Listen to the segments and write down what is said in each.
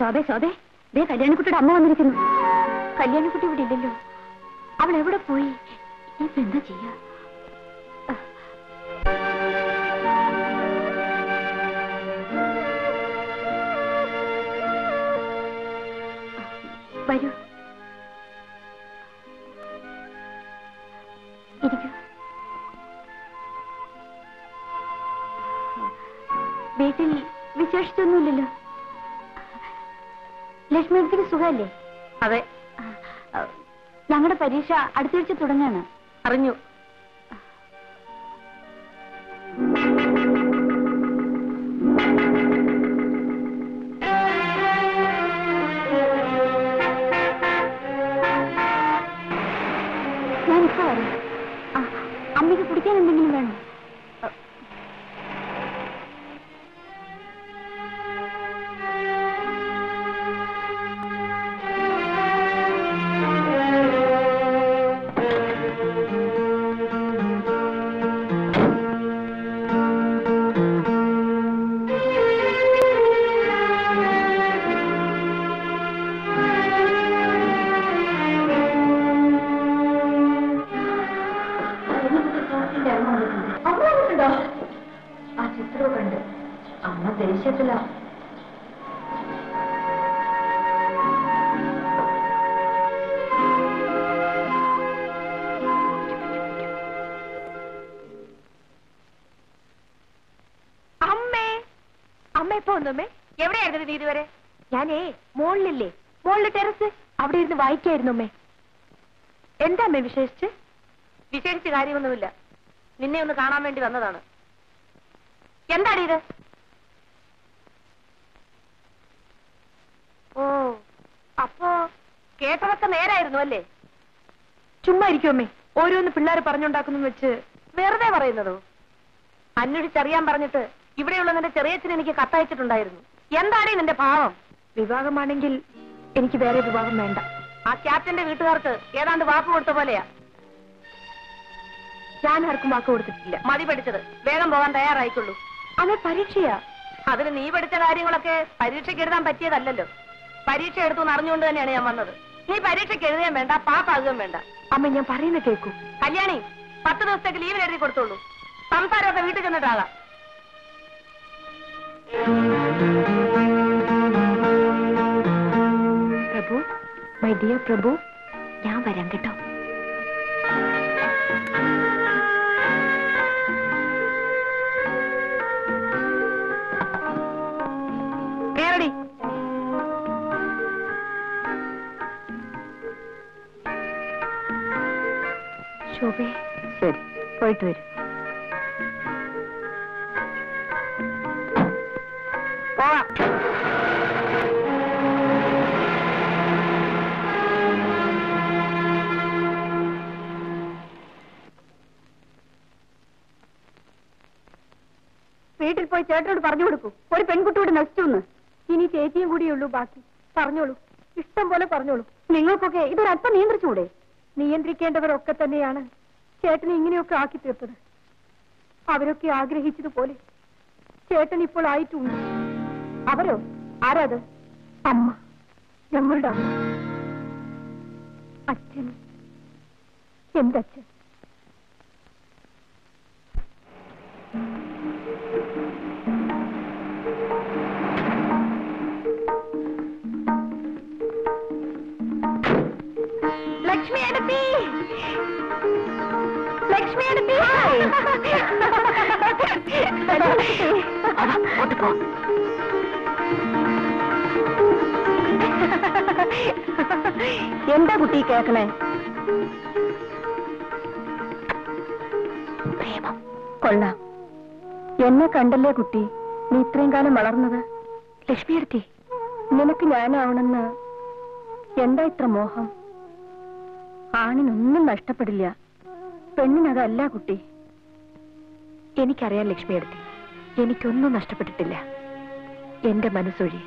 ശോഭേ ശോഭേ ദേ കല്യാണിക്കുട്ടിയുടെ അമ്മ വന്നിരിക്കുന്നു കല്യാണിക്കുട്ടി ഇവിടെ ഇല്ലല്ലോ അവൾ എവിടെ പോയി ഇപ്പൊ എന്താ ചെയ്യാ വരൂ ഇരിക്കൂ വീട്ടിൽ വിശേഷിച്ചൊന്നുമില്ലല്ലോ ലക്ഷ്മിക്ക് സുഖമല്ലേ അതെ ഞങ്ങളുടെ പരീക്ഷ അടുത്താഴ്ച തുടങ്ങാണ് അറിഞ്ഞു ഞാനിപ്പോ വരാം ആ, അമ്മയ്ക്ക് കുടിക്കാൻ എന്തെങ്കിലും വേണോ ആ ചിത്രമൊക്കെ ഉണ്ട് അമ്മ ദേഷ്യത്തിലാ അമ്മേ അമ്മ ഇപ്പൊ വന്നമ്മേ എവിടെയായിരുന്നു നീ ഇതുവരെ ഞാനേ മോളിലില്ലേ മോളില് ടെറസ് അവിടെ ഇരുന്ന് വായിക്കായിരുന്നു അമ്മേ എന്താ അമ്മേ വിശേഷിച്ച് വിശേഷിച്ച് കാര്യമൊന്നുമില്ല നിന്നെ ഒന്ന് കാണാൻ വേണ്ടി വന്നതാണ് എന്താണ് ഇത് ഓ അപ്പോ കേട്ടതൊക്കെ നേരായിരുന്നു അല്ലേ ചുമ്മാ ഇരിക്കും അമ്മേ ഓരോന്ന് പിള്ളേർ പറഞ്ഞുണ്ടാക്കുന്നു വെച്ച് വെറുതെ പറയുന്നതോ അന്വേഷിച്ചറിയാൻ പറഞ്ഞിട്ട് ഇവിടെയുള്ള നിന്റെ ചെറിയച്ഛൻ എനിക്ക് കത്തയച്ചിട്ടുണ്ടായിരുന്നു എന്താണ് നിന്റെ ഭാവം വിവാഹമാണെങ്കിൽ എനിക്ക് വേറെ വിവാഹം വേണ്ട ആ ക്യാപ്റ്റന്റെ വീട്ടുകാർക്ക് ഏതാണ്ട് വാക്ക് കൊടുത്ത പോലെയാ ഞാൻ ആർക്കും വാക്ക് കൊടുത്തിട്ടില്ല മതി പഠിച്ചത് വേഗം പോകാൻ തയ്യാറായിക്കൊള്ളൂ അത് പരീക്ഷയാ അതിന് നീ പഠിച്ച കാര്യങ്ങളൊക്കെ പരീക്ഷയ്ക്ക് എഴുതാൻ പറ്റിയതല്ലല്ലോ പരീക്ഷ എടുത്തു എന്ന് അറിഞ്ഞുകൊണ്ട് തന്നെയാണ് ഞാൻ വന്നത് നീ പരീക്ഷയ്ക്ക് എഴുതാൻ വേണ്ട പാസ്സാകുകയും വേണ്ട അമ്മ ഞാൻ പറയുന്ന കേൾക്കൂ കല്യാണി പത്ത് ദിവസത്തേക്ക് ലീവിൽ എഴുതി കൊടുത്തോളൂ സംസാരമൊക്കെ വീട്ടിൽ ചെന്നിട്ടാകാം പ്രഭു മൈ ഡിയർ പ്രഭു ഞാൻ വരാം കേട്ടോ കേറടി ശോഭേ ശരി പോയിട്ട് വരും പോവാം വീട്ടിൽ പോയി ചേട്ടനോട് പറഞ്ഞു കൊടുക്കൂ ഒരു പെൺകുട്ടിയോട് നശിച്ചു എന്ന് ഇനി ചേച്ചിയും കൂടിയുള്ളൂ ബാക്കി പറഞ്ഞോളൂ ഇഷ്ടം പോലെ പറഞ്ഞോളൂ നിങ്ങൾക്കൊക്കെ ഇതൊരല്പം നിയന്ത്രിച്ചുകൂടെ നിയന്ത്രിക്കേണ്ടവരൊക്കെ തന്നെയാണ് ചേട്ടനെ ഇങ്ങനെയൊക്കെ ആക്കി തീർത്തത് അവരൊക്കെ ആഗ്രഹിച്ചതുപോലെ ചേട്ടൻ ഇപ്പോൾ ആയിട്ടുണ്ട് അവരോ ആരാത് അമ്മ ഞങ്ങളുടെ അമ്മ അച്ഛൻ എന്തച്ഛൻ ലക്ഷ്മി അടുത്തി ലക്ഷ്മി അടുത്തി എന്താ കുട്ടി കേക്കണേ പ്രേമം കൊള്ളാം എന്നെ കണ്ടല്ലേ കുട്ടി നീ ഇത്രയും കാലം വളർന്നത് ലക്ഷ്മി എടുത്തി നിനക്ക് ഞാനാവണമെന്ന് എന്താ ഇത്ര മോഹം ആണിനൊന്നും നഷ്ടപ്പെടില്ല പെണ്ണിനതല്ല കുട്ടി എനിക്കറിയാം ലക്ഷ്മി എടുത്തി എനിക്കൊന്നും നഷ്ടപ്പെട്ടിട്ടില്ല എന്റെ മനസ്സൊഴി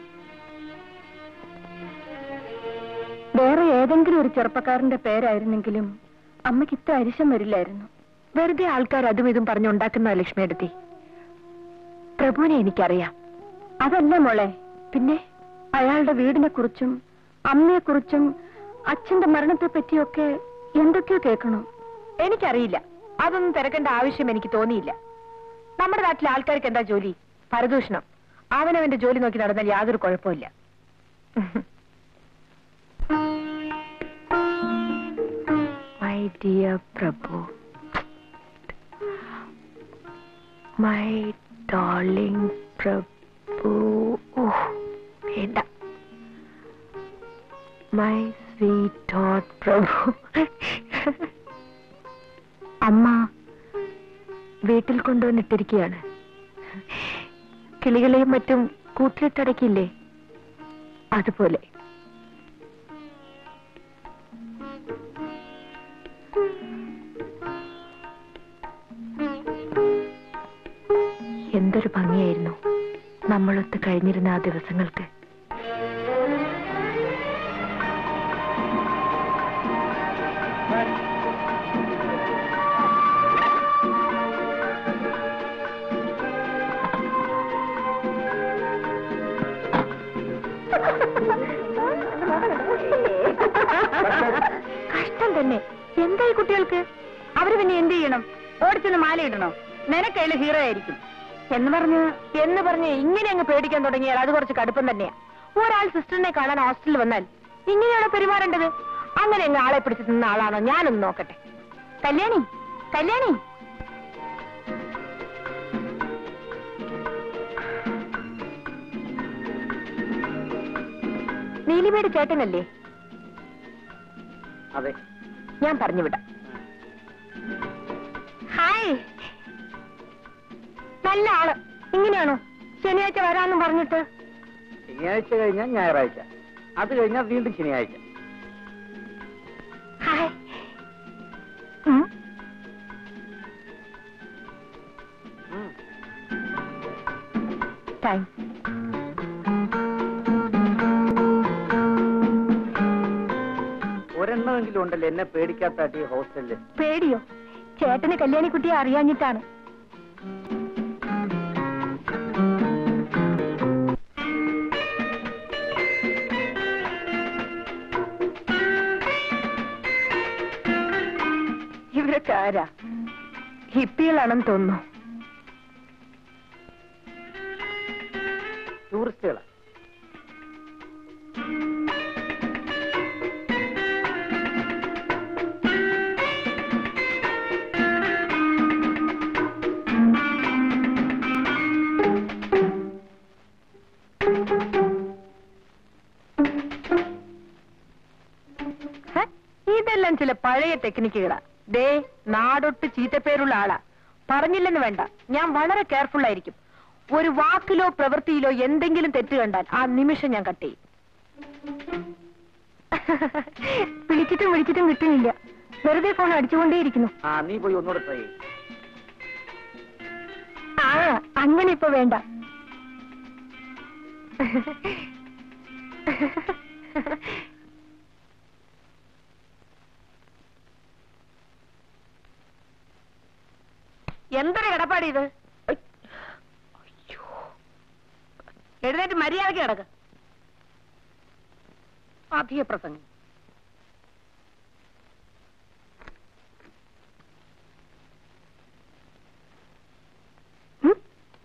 വേറെ ഏതെങ്കിലും ഒരു ചെറുപ്പക്കാരന്റെ പേരായിരുന്നെങ്കിലും അമ്മയ്ക്ക് ഇത്ര അരിശം വരില്ലായിരുന്നു വെറുതെ ആൾക്കാർ അതും ഇതും പറഞ്ഞുണ്ടാക്കുന്ന ലക്ഷ്മി എടുത്തി പ്രഭുവിനെ എനിക്കറിയാം അതല്ല മോളെ പിന്നെ അയാളുടെ വീടിനെ കുറിച്ചും അമ്മയെ കുറിച്ചും അച്ഛന്റെ മരണത്തെ പറ്റിയൊക്കെ എന്തൊക്കെയോ കേൾക്കണോ എനിക്കറിയില്ല അതൊന്നും തിരക്കേണ്ട ആവശ്യം എനിക്ക് തോന്നിയില്ല നമ്മുടെ നാട്ടിലെ ആൾക്കാർക്ക് എന്താ ജോലി പരദൂഷണം അവനവന്റെ ജോലി നോക്കി നടന്നാൽ യാതൊരു കുഴപ്പമില്ല my dear Prabhu my darling Prabhu ഓ വേണ്ട മൈ സ്വീറ്റ് ഡോട്ട് പ്രഭു അമ്മ വീട്ടിൽ കൊണ്ടുവന്നിട്ടിരിക്കുകയാണ് കിളികളെയും മറ്റും കൂട്ടിലിട്ടടക്കില്ലേ അതുപോലെ എന്തൊരു ഭംഗിയായിരുന്നു നമ്മളൊത്ത് കഴിഞ്ഞിരുന്ന ആ ദിവസങ്ങൾക്ക് കഷ്ടം തന്നെ എന്തായി കുട്ടികൾക്ക് അവര് പിന്നെ എന്ത് ചെയ്യണം ഓടിച്ചൊന്ന് മാലയിടണോ നിനക്കയില് ഹീറോ ആയിരിക്കും എന്ന് പറഞ്ഞ് എന്ന് പറഞ്ഞ് ഇങ്ങനെ അങ്ങ് പേടിക്കാൻ തുടങ്ങിയാൽ അത് കുറച്ച് കടുപ്പം തന്നെയാ ഒരാൾ സിസ്റ്ററിനെ കാണാൻ ഹോസ്റ്റലിൽ വന്നാൽ ഇങ്ങനെയാണോ പെരുമാറേണ്ടത് അങ്ങനെ അങ്ങ് ആളെ പിടിച്ച് നിന്ന ആളാണോ ഞാനൊന്ന് നോക്കട്ടെ കല്യാണി കല്യാണി നീലിമയുടെ ചേട്ടനല്ലേ അതെ ഞാൻ പറഞ്ഞു വിടാം ഹായ് നല്ല ആള് ഇങ്ങനെയാണോ ശനിയാഴ്ച വരാമെന്നും പറഞ്ഞിട്ട് ശനിയാഴ്ച കഴിഞ്ഞാൽ ഞായറാഴ്ച അത് കഴിഞ്ഞാൽ വീണ്ടും ശനിയാഴ്ച ഹായ് ഉം. ഉം. താങ്ക്സ് ഒരെണ്ണമെങ്കിലും ഉണ്ടല്ലോ എന്നെ പേടിക്കാത്താട്ടി ഹോസ്റ്റലില് പേടിയോ ചേട്ടന് കല്യാണിക്കുട്ടിയെ അറിയാഞ്ഞിട്ടാണ് ഇവരൊക്കെ ആരാ ഹിപ്പികളാണെന്ന് തോന്നുന്നു ടൂറിസ്റ്റുകളാ ഹ? ഇതെല്ലാം ചില പഴയ ടെക്നിക്കുകളാ ദേ നാടൊട്ട് ചീത്തപ്പേരുള്ള ആളാ പറഞ്ഞില്ലെന്ന് വേണ്ട ഞാൻ വളരെ കെയർഫുൾ ആയിരിക്കും ഒരു വാക്കിലോ പ്രവൃത്തിയിലോ എന്തെങ്കിലും തെറ്റ് കണ്ടാൽ ആ നിമിഷം ഞാൻ കട്ട് ചെയ്യും വിളിച്ചിട്ടും വിളിച്ചിട്ടും കിട്ടുന്നില്ല വെറുതെ ഫോൺ അടിച്ചുകൊണ്ടേയിരിക്കുന്നു ആ നീ പോയി ഒന്നുകൂടെ ട്രൈ ചെയ്യും ആ അങ്ങനെ ഇപ്പൊ വേണ്ട എന്തൊരു കിടപ്പാടി ഇത് എഴുന്നേറ്റ് മര്യാദക്ക് കിടക്ക് അധിക പ്രസംഗം ഉം?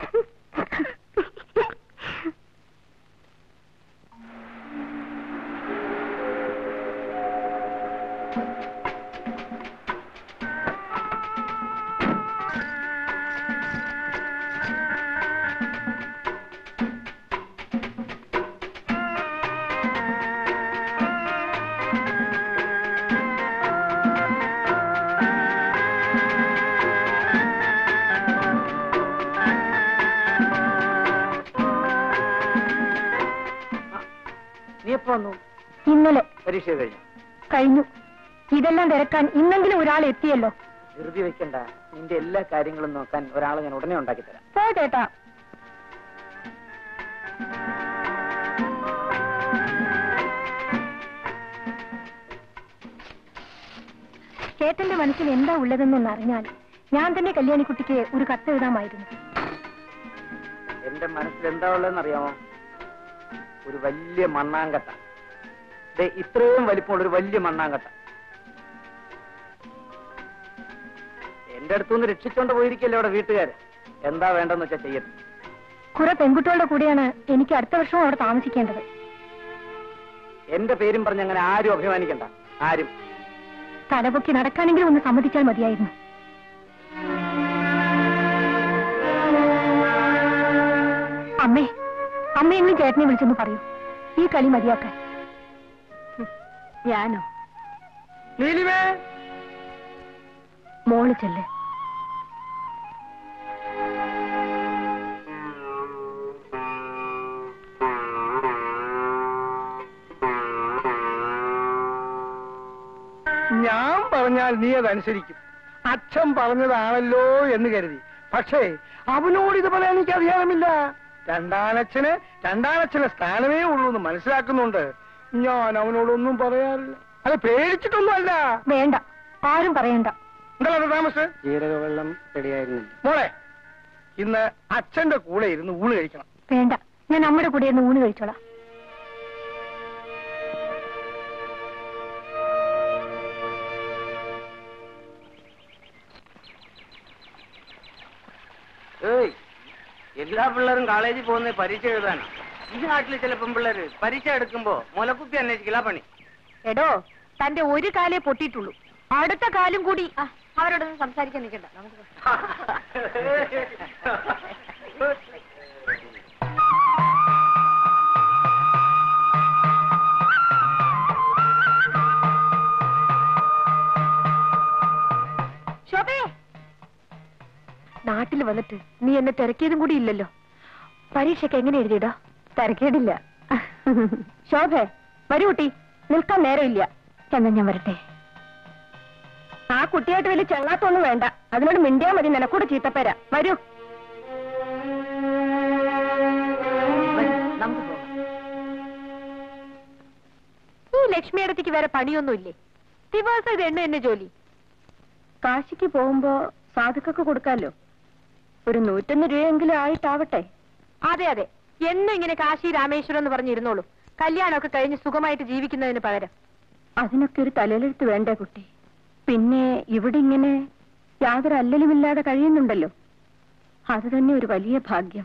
നീ എപ്പോ വന്നു ഇന്നലെ പരീക്ഷ കഴിഞ്ഞു കഴിഞ്ഞു ഇതെല്ലാം തിരക്കാൻ ഇന്നെങ്കിലും ഒരാൾ എത്തിയല്ലോ ധൃതി വെക്കണ്ട നിന്റെ എല്ലാ കാര്യങ്ങളും നോക്കാൻ ഒരാളെ ഞാൻ ഉടനെ ഉണ്ടാക്കി തരാം പോ ചേട്ടാ ചേട്ടന്റെ മനസ്സിൽ എന്താ ഉള്ളതെന്നൊന്ന് അറിഞ്ഞാൽ ഞാൻ തന്നെ കല്യാണിക്കുട്ടിക്ക് ഒരു കത്ത് എഴുതാമായിരുന്നു എന്റെ മനസ്സിൽ എന്താ ഉള്ളതെന്ന് അറിയാമോ ഒരു വലിയ മണ്ണാങ്കട്ട ദേ ഇത്രയും വലിപ്പമുള്ള ഒരു വലിയ മണ്ണാങ്കട്ട എന്റെ അടുത്തുനിന്ന് രക്ഷിച്ചോണ്ട് പോയിരിക്കല്ലേ അവിടെ വീട്ടുകാര് എന്താ വേണ്ടെന്ന് വെച്ചാ ചെയ്യട്ടെ കുറെ പെൺകുട്ടികളുടെ കൂടെയാണ് എനിക്ക് അടുത്ത വർഷവും അവിടെ താമസിക്കേണ്ടത് എന്റെ പേരും പറഞ്ഞ് അങ്ങനെ ആരും അഭിമാനിക്കണ്ട ആരും തലപൊക്കി നടക്കാനെങ്കിലും ഒന്ന് സമ്മതിച്ചാൽ മതിയായിരുന്നു അമ്മേ അമ്മയെങ്കിലും ചേട്ടനെ വിളിച്ചൊന്ന് പറയൂ ഈ കളി മതിയാക്കാൻ ഞാനോ നീലിമേ മോള് ചെല്ല് ഞാൻ പറഞ്ഞാൽ നീ അതനുസരിക്കും അച്ഛൻ പറഞ്ഞതാണല്ലോ എന്ന് കരുതി പക്ഷേ അവനോട് ഇത് പറയാൻ എനിക്ക് അധികാരമില്ല രണ്ടാനച്ഛന് രണ്ടാനച്ഛന് സ്ഥാനമേ ഉള്ളൂ എന്ന് മനസ്സിലാക്കുന്നുണ്ട് ഞാൻ അവനോടൊന്നും പറയാറില്ല അത് പേടിച്ചിട്ടൊന്നുമല്ല വേണ്ട ആരും പറയണ്ട എന്താ താമസം ജീരകവെള്ളം റെഡിയായിരുന്നു മോളെ ഇന്ന് അച്ഛന്റെ കൂടെ ഇരുന്ന് ഊണ് കഴിക്കണം വേണ്ട ഞാൻ അമ്മയുടെ കൂടെ ഒന്ന് ഊണ് കഴിച്ചോളാം ഏയ് എല്ലാ പിള്ളേരും കോളേജിൽ പോകുന്ന പരീക്ഷ എഴുതാനാ ഈ നാട്ടിൽ ചില പെൺപിള്ളേര് പരീക്ഷ എടുക്കുമ്പോ മുലക്കുപ്പി അന്വേഷിക്കില്ല പണി എടോ തന്റെ ഒരു കാലേ പൊട്ടിയിട്ടുള്ളൂ അടുത്ത കാലും കൂടി ആ, അവരോടൊന്നും സംസാരിക്കാൻ നിൽക്കണ്ട നമുക്ക് പോ. ശോഭേ നാട്ടിൽ വന്നിട്ട് നീ എന്നെ തിരക്കിയതും കൂടി ഇല്ലല്ലോ പരീക്ഷയ്ക്ക് എങ്ങനെ എഴുതിയിടാ തിരക്കേടില്ല ശോഭേ വരൂ കുട്ടി നിൽക്കാൻ നേരമില്ല എന്നാ ഞാൻ വരട്ടെ ആ കുട്ടിയായിട്ട് വലിയ ചെള്ളാത്തൊന്നും വേണ്ട അതിനോട് മിണ്ടിയാ മതി നിനക്കൂടെ ചീത്തപ്പേര വരൂ നമുക്ക് പോകാം ഈ ലക്ഷ്മി ഇടത്തേക്ക് വേറെ പണിയൊന്നുമില്ലേ ദിവസം ഇത് എണ്ണ എന്നെ ജോലി കാശിക്ക് പോകുമ്പോ സാധുക്കൊക്കെ കൊടുക്കാലോ ഒരു നൂറ്റൊന്ന് രൂപയെങ്കിലും ആയിട്ടാവട്ടെ അതെ അതെ എന്നും ഇങ്ങനെ കാശി രാമേശ്വരം എന്ന് പറഞ്ഞിരുന്നോളൂ കല്യാണമൊക്കെ കഴിഞ്ഞ് സുഖമായിട്ട് ജീവിക്കുന്നതിന് പകരം അതിനൊക്കെ ഒരു തലയിലെടുത്ത് വേണ്ടേ കുട്ടി പിന്നെ ഇവിടെ ഇങ്ങനെ യാതൊരു അല്ലലുമില്ലാതെ കഴിയുന്നുണ്ടല്ലോ അത് തന്നെ ഒരു വലിയ ഭാഗ്യം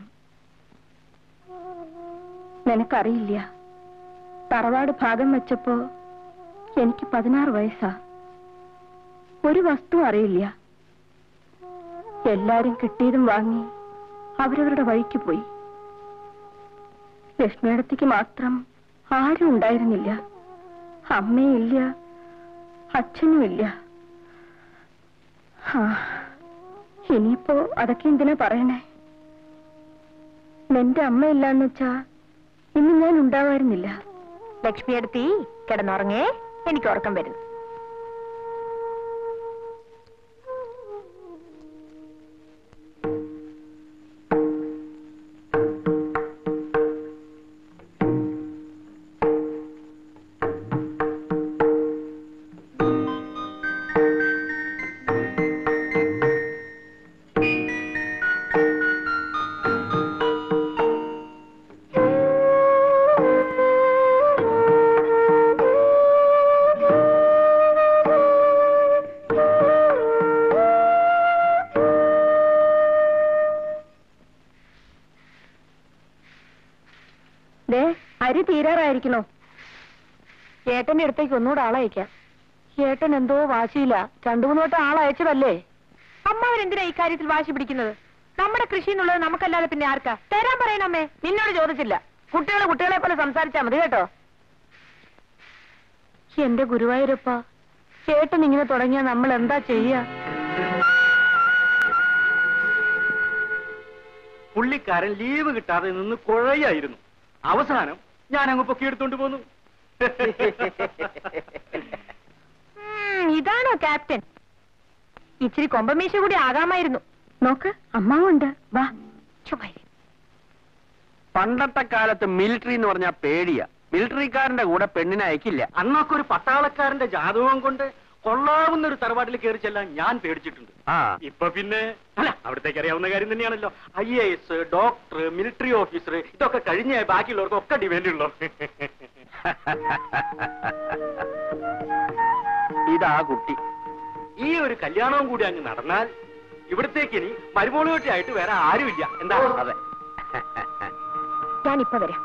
നിനക്കറിയില്ല തറവാട് ഭാഗം വെച്ചപ്പോ എനിക്ക് പതിനാറ് വയസ്സാ ഒരു വസ്തു അറിയില്ല എല്ലാരും കിട്ടിയതും വാങ്ങി അവരവരുടെ വഴിക്ക് പോയി ലക്ഷ്മിയടത്തേക്ക് മാത്രം ആരും ഉണ്ടായിരുന്നില്ല അമ്മയില്ല അച്ഛനുമില്ല ആ, ഇനിയിപ്പോ അതൊക്കെ എന്തിനാ പറയണേ നിന്റെ അമ്മയില്ലാന്ന് വെച്ചാ ഇന്ന് ഞാൻ ഉണ്ടാവായിരുന്നില്ല ലക്ഷ്മി അടുത്തി കിടന്നുറങ്ങേ എനിക്ക് ഉറക്കം വരുന്നു ദേ അരി തീരാറായിരിക്കണോ ഏട്ടന്റെ അടുത്തേക്ക് ഒന്നുകൂടെ ആളയക്കാം ഏട്ടൻ എന്തോ വാശിയില്ല രണ്ടു മൂന്ന് വട്ടം ആളയച്ചതല്ലേ അമ്മാവരെന്തിനാ ഇക്കാര്യത്തിൽ വാശി പിടിക്കുന്നത് നമ്മുടെ കൃഷി എന്നുള്ളത് നമുക്കല്ലാതെ പിന്നെ ആർക്കാ തരാൻ പറയണമ്മേ നിന്നോട് ചോദിച്ചില്ല കുട്ടികളെ കുട്ടികളെ പോലെ സംസാരിച്ചാ മതി കേട്ടോ എന്റെ ഗുരുവായൂരപ്പ ചേട്ടൻ ഇങ്ങനെ തുടങ്ങിയാ നമ്മൾ എന്താ ചെയ്യാ പുള്ളിക്കാരൻ ലീവ് കിട്ടാതെ നിന്ന് കുഴയായിരുന്നു അവസാനം ഞാൻ അങ്ങ് പൊക്കിയെടുത്തോണ്ട് പോന്നു ഉം, ഇതാണോ ക്യാപ്റ്റൻ ഇച്ചിരി കൊമ്പമീശ കൂടി ആകാമായിരുന്നു നോക്ക് അമ്മാവുണ്ട് വാ ചുമ്മാ ഇരി. പണ്ടത്തെ കാലത്ത് മിലിറ്ററി എന്ന് പറഞ്ഞാൽ പേടിയാ മിലിറ്ററിക്കാരന്റെ കൂടെ പെണ്ണിനെ അയക്കില്ല അന്നൊക്കെ ഒരു പട്ടാളക്കാരന്റെ ജാതകം കൊണ്ട് കൊള്ളാവുന്ന ഒരു തറവാട്ടിൽ കയറി ചെല്ലാൻ ഞാൻ പേടിച്ചിട്ടുണ്ട് ആ ഇപ്പൊ പിന്നെ അല്ല അവിടത്തേക്ക് അറിയാവുന്ന കാര്യം തന്നെയാണല്ലോ I A S doctor military officer ഇതൊക്കെ കഴിഞ്ഞ ബാക്കിയുള്ളവർക്കൊക്കെ ഡിമാൻഡ് ഉള്ളൂ ഇതാ കുട്ടി ഈ ഒരു കല്യാണവും കൂടി അങ്ങ് നടന്നാൽ ഇവിടത്തേക്ക് ഇനി മരുമോളുകെട്ടിയായിട്ട് വേറെ ആരുമില്ല എന്താ അതെ ഞാനിപ്പോ വരാം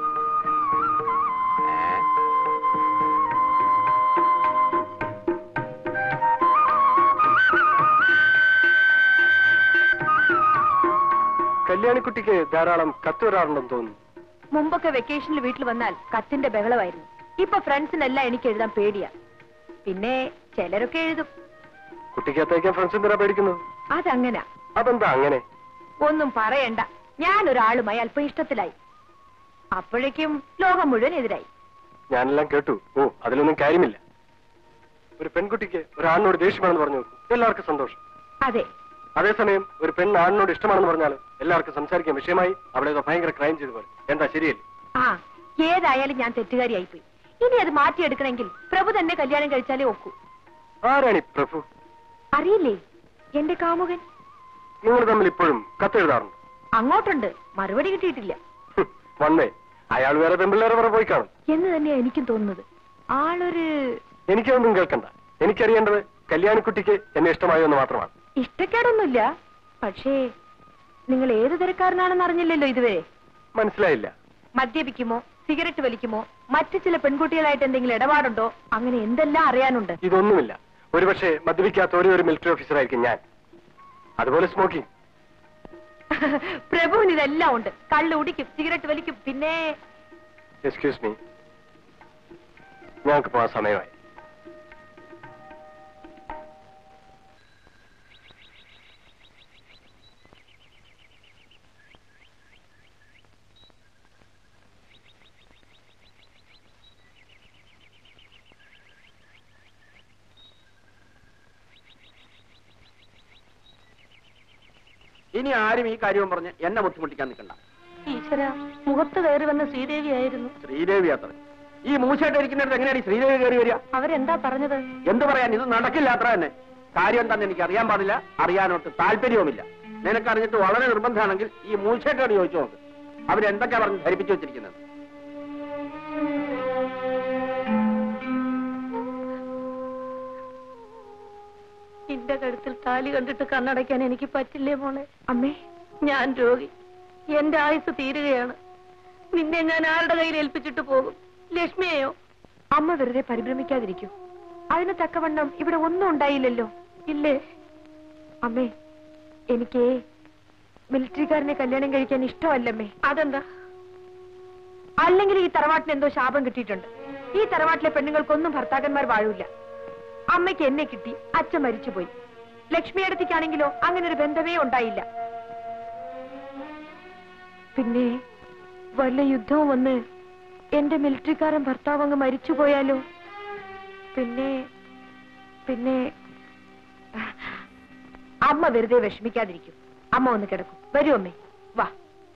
കല്യാണിക്കുട്ടിക്ക് ധാരാളം കത്ത് വരാറുണ്ടെന്ന് തോന്നുന്നു മുമ്പൊക്കെ വെക്കേഷനിൽ വീട്ടിൽ വന്നാൽ കത്തിന്റെ ബഹളമായിരുന്നു ഇപ്പൊ ഫ്രണ്ട്സിനെല്ലാം എനിക്ക് എഴുതാൻ പേടിയാ പിന്നെ ചിലരൊക്കെ എഴുതും കുട്ടിക്ക് അത്തേക്കാൻ ഫ്രണ്ട്സ് എന്തിനാ പേടിക്കുന്നത് അതങ്ങനെ അതെന്താ അങ്ങനെ ഒന്നും പറയണ്ട ഞാൻ ഒരാളുമായി അല്പം ഇഷ്ടത്തിലായി അപ്പോഴേക്കും ലോകം മുഴുവൻ എതിരായി ഞാനെല്ലാം കേട്ടു ഓ അതിലൊന്നും കാര്യമില്ല ഒരു പെൺകുട്ടിക്ക് ഒരു ആണിനോട് ദേഷ്യമാണെന്ന് പറഞ്ഞു നോക്കൂ എല്ലാവർക്കും സന്തോഷം അതെ അതേസമയം ഒരു പെണ്ണ് ആണിനോട് ഇഷ്ടമാണെന്ന് പറഞ്ഞാൽ എല്ലാവർക്കും സംസാരിക്കാൻ വിഷയമായി അവളെ ഏതോ ഭയങ്കര ക്രൈം ചെയ്തു പോലെ എന്താ ശരിയല്ലേ ആ ഏതായാലും ഞാൻ തെറ്റുകാരിയായിപ്പോയി ഇനി അത് മാറ്റിയെടുക്കണമെങ്കിൽ പ്രഭു തന്നെ കല്യാണം കഴിച്ചാലേ ഒക്കൂ ആരാണ് ഈ പ്രഭു അറിയില്ലേ എന്റെ കാമുകൻ നിങ്ങൾ തമ്മിൽ ഇപ്പോഴും കത്തെഴുതാറുണ്ട് അങ്ങോട്ടുണ്ട് മറുപടി കിട്ടിയിട്ടില്ല വന്നേ അയാൾ വേറെ പെമ്പിള്ളേരെ വേറെ പോയി കാണും എന്ന് തന്നെയാ എനിക്കും തോന്നുന്നത് ആളൊരു എനിക്കൊന്നും കേൾക്കണ്ട എനിക്കറിയേണ്ടത് കല്യാണിക്കുട്ടിക്ക് എന്നെ ഇഷ്ടമായോ എന്ന് മാത്രമാണ് ഇഷ്ടക്കേടൊന്നുമില്ല പക്ഷേ നിങ്ങൾ ഏത് തരക്കാരനാണെന്ന് അറിഞ്ഞില്ലല്ലോ ഇതുവരെ മനസ്സിലായില്ല മദ്യപിക്കുമോ സിഗരറ്റ് വലിക്കുമോ മറ്റു ചില പെൺകുട്ടികളായിട്ട് എന്തെങ്കിലും ഇടപാടുണ്ടോ അങ്ങനെ എന്തെല്ലാം അറിയാനുണ്ട് ഇതൊന്നുമില്ല ഒരുപക്ഷെ മദ്യപിക്കാത്ത ഒരേ ഒരു മിലിറ്ററി ഓഫീസറായിരിക്കും ഞാൻ അതുപോലെ സ്മോക്കിംഗ് പ്രഭുവിന് ഇതെല്ലാം ഉണ്ട് കള്ള് കുടിക്കും സിഗരറ്റ് വലിക്കും പിന്നെ എക്സ്ക്യൂസ് മീ ഞങ്ങൾക്ക് പോകാൻ സമയമായി ഇനി ആരും ഈ കാര്യവും പറഞ്ഞ് എന്നെ ബുദ്ധിമുട്ടിക്കാൻ നിൽക്കണ്ട ഈശ്വര മുഖത്ത് കയറി വന്ന ശ്രീദേവിയായിരുന്നു ശ്രീദേവി അത്ര ഈ മൂശായിട്ട് ഇരിക്കുന്നിടത്ത് എങ്ങനെയാണ് ഈ ശ്രീദേവി കയറി വരിക അവരെന്താ പറഞ്ഞത് എന്ത് പറയാൻ ഇത് നടക്കില്ല അത്ര തന്നെ കാര്യം എന്താന്ന് എനിക്ക് അറിയാൻ പാടില്ല അറിയാനൊട്ട് താല്പര്യവുമില്ല നിനക്ക് അറിഞ്ഞിട്ട് വളരെ നിർബന്ധമാണെങ്കിൽ ഈ മൂശേട്ടോട് ചോദിച്ചു നോക്ക് അവരെന്തൊക്കെയാ പറഞ്ഞ് ധരിപ്പിച്ചു വെച്ചിരിക്കുന്നത് നിന്റെ കഴുത്തിൽ താലി കണ്ടിട്ട് കണ്ണടയ്ക്കാൻ എനിക്ക് പറ്റില്ലേ മോളെ അമ്മേ ഞാൻ രോഗി എന്റെ ആയുസ് തീരുകയാണ് നിന്നെ ഞാൻ ആരുടെ കയ്യിൽ ഏൽപ്പിച്ചിട്ട് പോകും ലക്ഷ്മിയെയോ അമ്മ വെറുതെ പരിഭ്രമിക്കാതിരിക്കൂ അതിന് തക്കവണ്ണം ഇവിടെ ഒന്നും ഉണ്ടായില്ലല്ലോ ഇല്ലേ അമ്മേ എനിക്ക് മിലിറ്ററിക്കാരനെ കല്യാണം കഴിക്കാൻ ഇഷ്ടമല്ലമ്മേ അതെന്താ അല്ലെങ്കിൽ ഈ തറവാട്ടിന് എന്തോ ശാപം കിട്ടിയിട്ടുണ്ട് ഈ തറവാട്ടിലെ പെണ്ണുങ്ങൾക്കൊന്നും ഭർത്താക്കന്മാർ വാഴൂല അമ്മയ്ക്ക് എന്നെ കിട്ടി അച്ഛൻ മരിച്ചുപോയി ലക്ഷ്മിയടത്തേക്കാണെങ്കിലോ അങ്ങനെ ഒരു ബന്ധമേ ഉണ്ടായില്ല പിന്നെ വല്ല യുദ്ധവും വന്ന് എന്റെ മിലിറ്ററിക്കാരൻ ഭർത്താവ് അങ്ങ് മരിച്ചുപോയാലോ പിന്നെ പിന്നെ അമ്മ വെറുതെ വിഷമിക്കാതിരിക്കും അമ്മ ഒന്ന് കിടക്കും വരൂ അമ്മേ വാ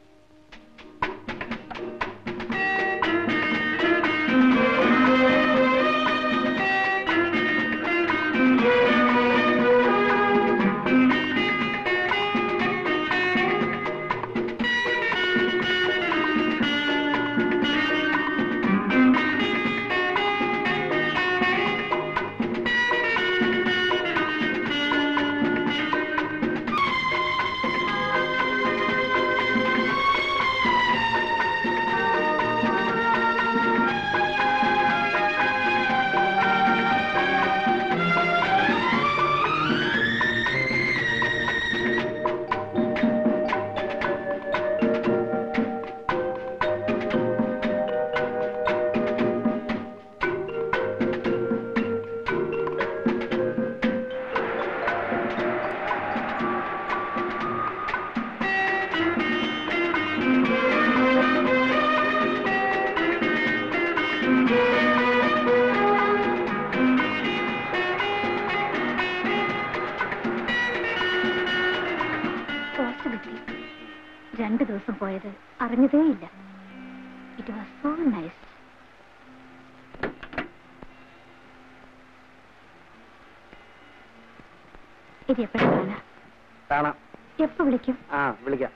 പോസ്റ്റ് കിട്ടി രണ്ടു ദിവസം പോയത് അറിഞ്ഞതേയില്ല ഇറ്റ് വാസ് സോ നൈസ് ഇത് എപ്പോഴും കാണാം കാണാം എപ്പോ വിളിക്കും ആ വിളിക്കാം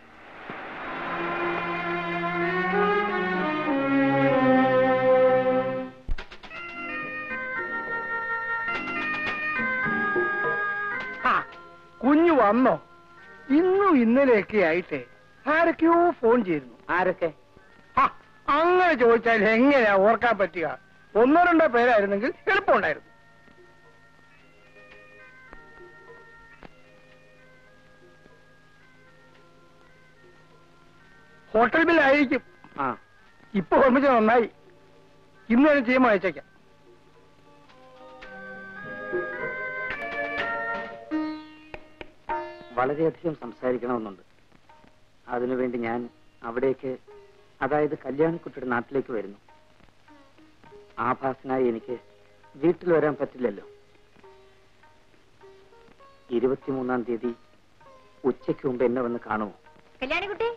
ആ കുഞ്ഞു വന്നോ ഇന്നും ഇന്നലെയൊക്കെ ആയിട്ട് ആരൊക്കെയോ ഫോൺ ചെയ്തിരുന്നു ആരൊക്കെ ആ, അങ്ങനെ ചോദിച്ചാൽ എങ്ങനെയാ ഓർക്കാൻ പറ്റുക ഒന്നോ രണ്ടോ പേരായിരുന്നെങ്കിൽ എളുപ്പമുണ്ടായിരുന്നു ഹോട്ടൽ ബില്ലായിരിക്കും ആ ഇപ്പൊ ഓർമ്മിച്ച നന്നായി ഇന്ന് തന്നെ ചെയ്യുമ്പോൾ അയച്ചേക്കാം വളരെയധികം സംസാരിക്കണമെന്നുണ്ട് അതിനുവേണ്ടി ഞാൻ അവിടേക്ക് അതായത് കല്യാണിക്കുട്ടിയുടെ നാട്ടിലേക്ക് വരുന്നു ആഭാസനായി എനിക്ക് വീട്ടിൽ വരാൻ പറ്റില്ലല്ലോ ഇരുപത്തിമൂന്നാം തീയതി ഉച്ചയ്ക്ക് മുമ്പ് എന്നെ വന്ന് കാണുമോ കല്യാണിക്കുട്ടി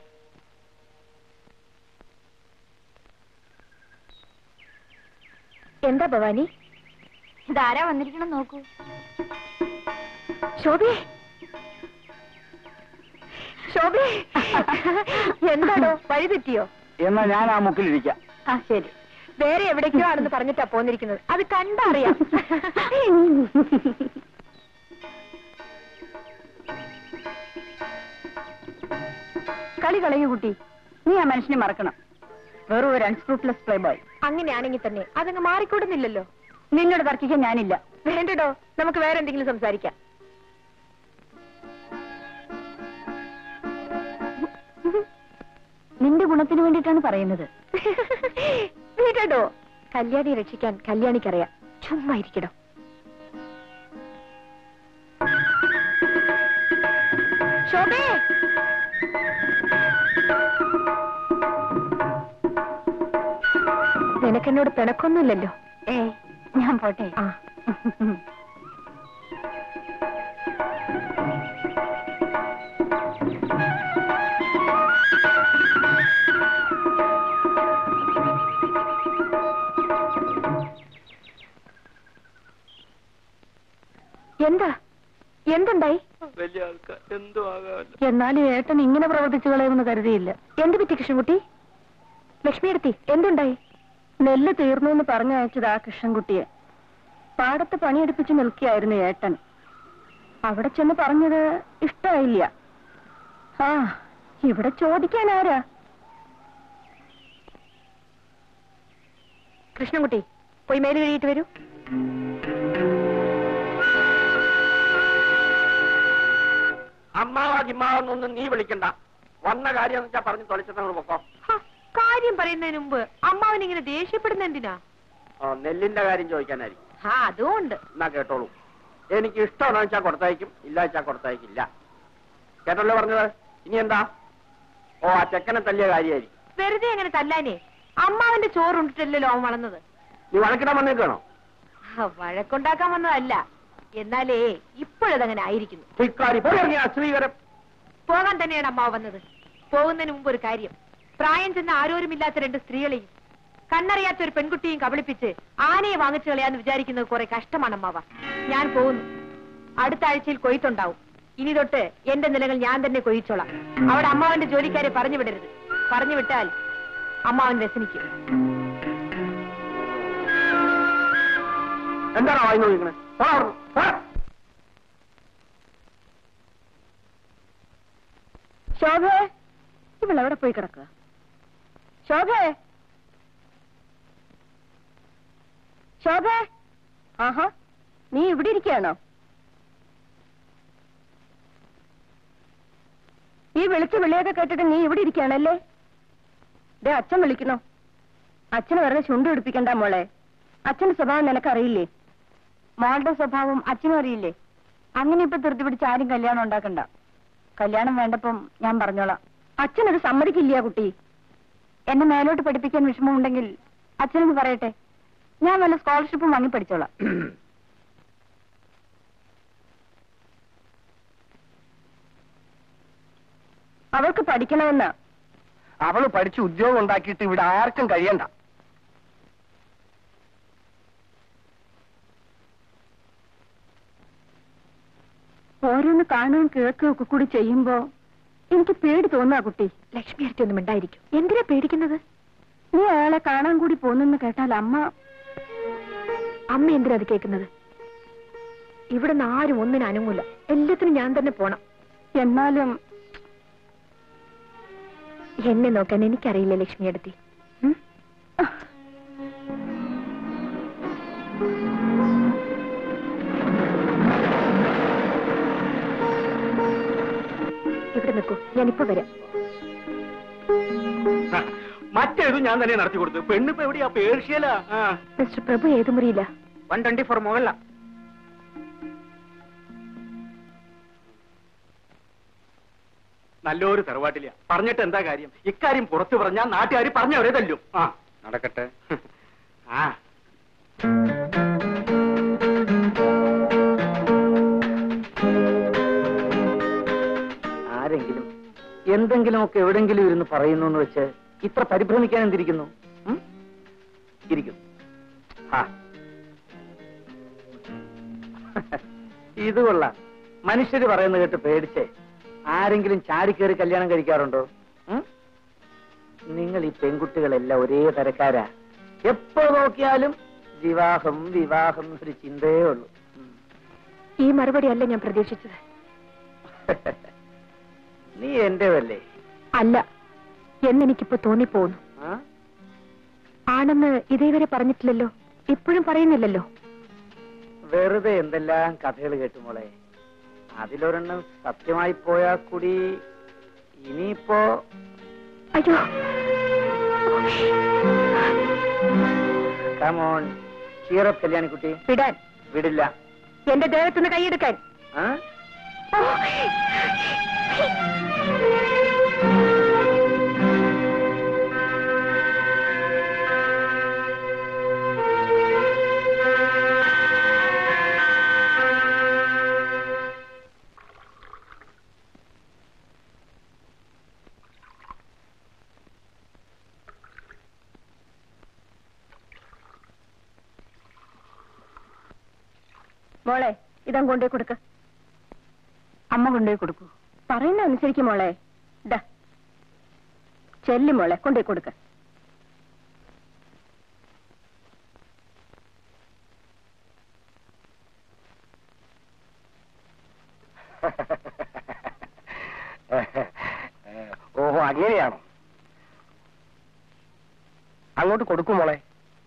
എന്താ ഭവാനി ഇതാരാ വന്നിരിക്കണം നോക്കൂ ശോഭേ ശോഭേ എന്താണോ വഴി തെറ്റിയോ എന്നാ ഞാൻ ആ മുക്കിലിരിക്കാം ആ ശരി വേറെ എവിടേക്കോ ആണെന്ന് പറഞ്ഞിട്ടാ പോന്നിരിക്കുന്നത് അത് കണ്ടറിയാം കളി കളയൂ കുട്ടി നീ ആ മനുഷ്യനെ മറക്കണം വെറും ഒരു അൺസ്ക്രൂപ്ലെസ് പ്ലേ ബോയ് അങ്ങനെയാണെങ്കിൽ തന്നെ അതങ്ങ് മാറിക്കൂടുന്നില്ലല്ലോ നിന്നോട് തർക്കിക്കാൻ ഞാനില്ല വേണ്ടടോ നമുക്ക് വേറെ എന്തെങ്കിലും സംസാരിക്കാം നിന്റെ ഗുണത്തിന് വേണ്ടിയിട്ടാണ് പറയുന്നത് വീടോ കല്യാണി രക്ഷിക്കാൻ കല്യാണിക്കറിയാം ചുമ്മാ ഇരിക്കടോ ശോഭേ നിനക്കെന്നോട് പിണക്കൊന്നുമില്ലല്ലോ ഏ ഞാൻ പോട്ടെ ആ എന്താ എന്തുണ്ടായി വലിയ ആൾക്കാർ എന്തോ ആകാമല്ലോ എന്നാലും ഏട്ടൻ ഇങ്ങനെ പ്രവർത്തിച്ചു കളയുമെന്ന് കരുതിയില്ല എന്ത് പറ്റി കൃഷ്ണൻകുട്ടി ലക്ഷ്മിയെടുത്തി എന്തുണ്ടായി നെല്ല് തീർന്നു എന്ന് പറഞ്ഞയച്ചത് ആ കൃഷ്ണൻകുട്ടിയെ പാടത്ത് പണിയെടുപ്പിച്ച് നിൽക്കുകയായിരുന്നു ഏട്ടൻ അവിടെ ചെന്ന് പറഞ്ഞത് ഇഷ്ടായില്ല ആ ഇവിടെ ചോദിക്കാൻ ആരാ കൃഷ്ണൻകുട്ടി പോയി മേല് കഴിയിട്ട് വരൂ അമ്മാവാ ജിമ്മാവെന്നൊന്നും നീ വിളിക്കണ്ട വന്ന കാര്യം വെച്ചാ പറഞ്ഞു തൊളിച്ചിട്ട് പൊക്കോ കാര്യം പറയുന്നതിന് മുമ്പ് അമ്മാവൻ ഇങ്ങനെ ദേഷ്യപ്പെടുന്ന എന്തിനാ ആ, നെല്ലിന്റെ കാര്യം ചോദിക്കാനായിരിക്കും ആ അതുകൊണ്ട് എന്നാ കേട്ടോളൂ എനിക്ക് ഇഷ്ടമാണെന്ന് വെച്ചാൽ കൊടുത്തയക്കും ഇല്ല വെച്ചാൽ കൊടുത്തയക്കില്ല കേട്ടല്ലോ പറഞ്ഞത് ഇനി എന്താ ഓ ആ ചെക്കനെ തല്ലിയ കാര്യമായിരിക്കും വെറുതെ അങ്ങനെ തല്ലാനേ അമ്മാവന്റെ ചോറുണ്ടിട്ടല്ലോ അവൻ വളർന്നത് നീ വഴക്കിടാൻ വന്നേക്കാണോ ആ, വഴക്കുണ്ടാക്കാൻ വന്നതല്ല എന്നാലേ ഇപ്പോഴതങ്ങനെ ആയിരിക്കുന്നു ഇക്കാരി പോയി അശ്രീകരം പോകാൻ തന്നെയാണ് അമ്മാവ് വന്നത് പോകുന്നതിന് മുമ്പ് ഒരു കാര്യം പ്രായം ചെന്ന ആരോരുമില്ലാത്ത രണ്ട് സ്ത്രീകളെയും കണ്ണറിയാത്ത ഒരു പെൺകുട്ടിയും കബളിപ്പിച്ച് ആനയെ വാങ്ങിച്ചു കളയാന്ന് വിചാരിക്കുന്നത് കുറെ കഷ്ടമാണ് അമ്മാവ ഞാൻ പോകുന്നു അടുത്ത ആഴ്ചയിൽ കൊയ്ത്തുണ്ടാവും ഇനി തൊട്ട് എന്റെ നിലകൾ ഞാൻ തന്നെ കൊയ്ച്ചോളാം അവിടെ അമ്മാവന്റെ ജോലിക്കാരെ പറഞ്ഞു വിടരുത് പറഞ്ഞു വിട്ടാൽ അമ്മാവൻ വ്യസനിക്കും എന്താണ് വായി നോക്കിക്കണേ പോടാ അവിടുന്ന്. പോടാ. ശോഭേ ഇവളെവിടെ പോയി കിടക്കുക ശോഭേ ശോഭേ ആഹാ നീ ഇവിടെ ഇരിക്കുകയാണോ ഈ വിളിച്ച വിളിയൊക്കെ കേട്ടിട്ട് നീ ഇവിടെ ഇരിക്കുകയാണല്ലേ ദേ അച്ഛൻ വിളിക്കണോ അച്ഛന് വെറുതെ ചുണ്ടു പിടിപ്പിക്കണ്ട മോളെ അച്ഛന്റെ സ്വഭാവം നിനക്കറിയില്ലേ മോളുടെ സ്വഭാവം അച്ഛനും അറിയില്ലേ അങ്ങനെ ഇപ്പൊ ധൃതി പിടിച്ച് ആരും കല്യാണം ഉണ്ടാക്കണ്ട കല്യാണം വേണ്ടപ്പം ഞാൻ പറഞ്ഞോളാം അച്ഛനത് സമ്മതിക്കില്ല കുട്ടി എന്നെ മേലോട്ട് പഠിപ്പിക്കാൻ വിഷമമുണ്ടെങ്കിൽ അച്ഛനത് പറയട്ടെ ഞാൻ വല്ല സ്കോളർഷിപ്പും വാങ്ങി പഠിച്ചോളാം അവൾക്ക് പഠിക്കണമെന്ന് അവള് പഠിച്ച് ഉദ്യോഗം ഉണ്ടാക്കിയിട്ട് ഇവിടെ ആർക്കും കഴിയണ്ട ഓരോന്ന് കാണുകയും കേൾക്കുകയും ഒക്കെ കൂടി ചെയ്യുമ്പോ എനിക്ക് പേടി തോന്നാ കുട്ടി ലക്ഷ്മി അടുത്ത് ഒന്നും ഉണ്ടായിരിക്കും എന്തിനാ പേടിക്കുന്നത് നീ അയാളെ കാണാൻ കൂടി പോന്നെന്ന് കേട്ടാൽ അമ്മ അമ്മ എന്തിനാ അത് കേൾക്കുന്നത് ഇവിടെ നിന്ന് ആരും ഒന്നിനും അനങ്ങൂല എല്ലാത്തിനും ഞാൻ തന്നെ പോണം എന്നാലും എന്നെ നോക്കാൻ എനിക്കറിയില്ല ലക്ഷ്മി അടുത്തി ഇവിടെ നിൽക്കൂ ഞാനിപ്പോ വരാം മറ്റേതും ഞാൻ തന്നെ നടത്തി കൊടുത്തു പെണ്ണിപ്പോ എവിടെയാ പേർഷ്യലാ ആ മിസ്റ്റർ പ്രഭു ഏത് മുറിയില്ല വൺ ട്വന്റി ഫോർ മുകളില നല്ലൊരു തറവാട്ടില്ല പറഞ്ഞിട്ട് എന്താ കാര്യം ഇക്കാര്യം പുറത്തു പറഞ്ഞാൽ നാട്ടുകാർ പറഞ്ഞവരെ തല്ലും ആ നടക്കട്ടെ ആ ആരെങ്കിലും എന്തെങ്കിലുമൊക്കെ എവിടെങ്കിലും ഇരുന്ന് പറയുന്നു എന്ന് വെച്ച് ഇത്ര പരിഭ്രമിക്കാൻ എന്തിരിക്കുന്നു ഉം? ഇരിക്കും ആ. ഇത് കൊള്ളാം മനുഷ്യര് പറയുന്നത് കേട്ട് പേടിച്ചേ ആരെങ്കിലും ചാടിക്കേറി കല്യാണം കഴിക്കാറുണ്ടോ ഉം? നിങ്ങൾ ഈ പെൺകുട്ടികളെല്ലാം ഒരേ തരക്കാരാ എപ്പോ നോക്കിയാലും വിവാഹം വിവാഹം ഒരു ചിന്തയേ ഉള്ളൂ ഉം. ഈ മറുപടി അല്ല ഞാൻ പ്രതീക്ഷിച്ചത് നീ എന്റേതല്ലേ അല്ല എന്നെനിക്കിപ്പോ തോന്നിപ്പോന്നു ആ ആണെന്ന് ഇതേവരെ പറഞ്ഞിട്ടില്ലല്ലോ ഇപ്പോഴും പറയുന്നില്ലല്ലോ വെറുതെ എന്തെല്ലാം കഥകൾ കേട്ടു മോളെ അതിലൊരെണ്ണം സത്യമായി പോയാ കൂടി ഇനിയിപ്പോ അയ്യോ കമോൺ ചീറപ്പ് കല്യാണിക്കുട്ടി വിടാൻ വിടില്ല എന്റെ ദേഹത്തുനിന്ന് കൈയെടുക്കാൻ ആ? മോളെ ഇതാ കൊണ്ടേ കൊടുക്ക അമ്മ കൊണ്ടുപോയി കൊടുക്കൂ പറയുന്ന അനുസരിക്കും മോളെ ഇതാ ചെല്ലി മോളെ കൊണ്ടേ കൊടുക്ക ഓഹോ അങ്ങനെയാണോ അങ്ങോട്ട് കൊടുക്കും മോളെ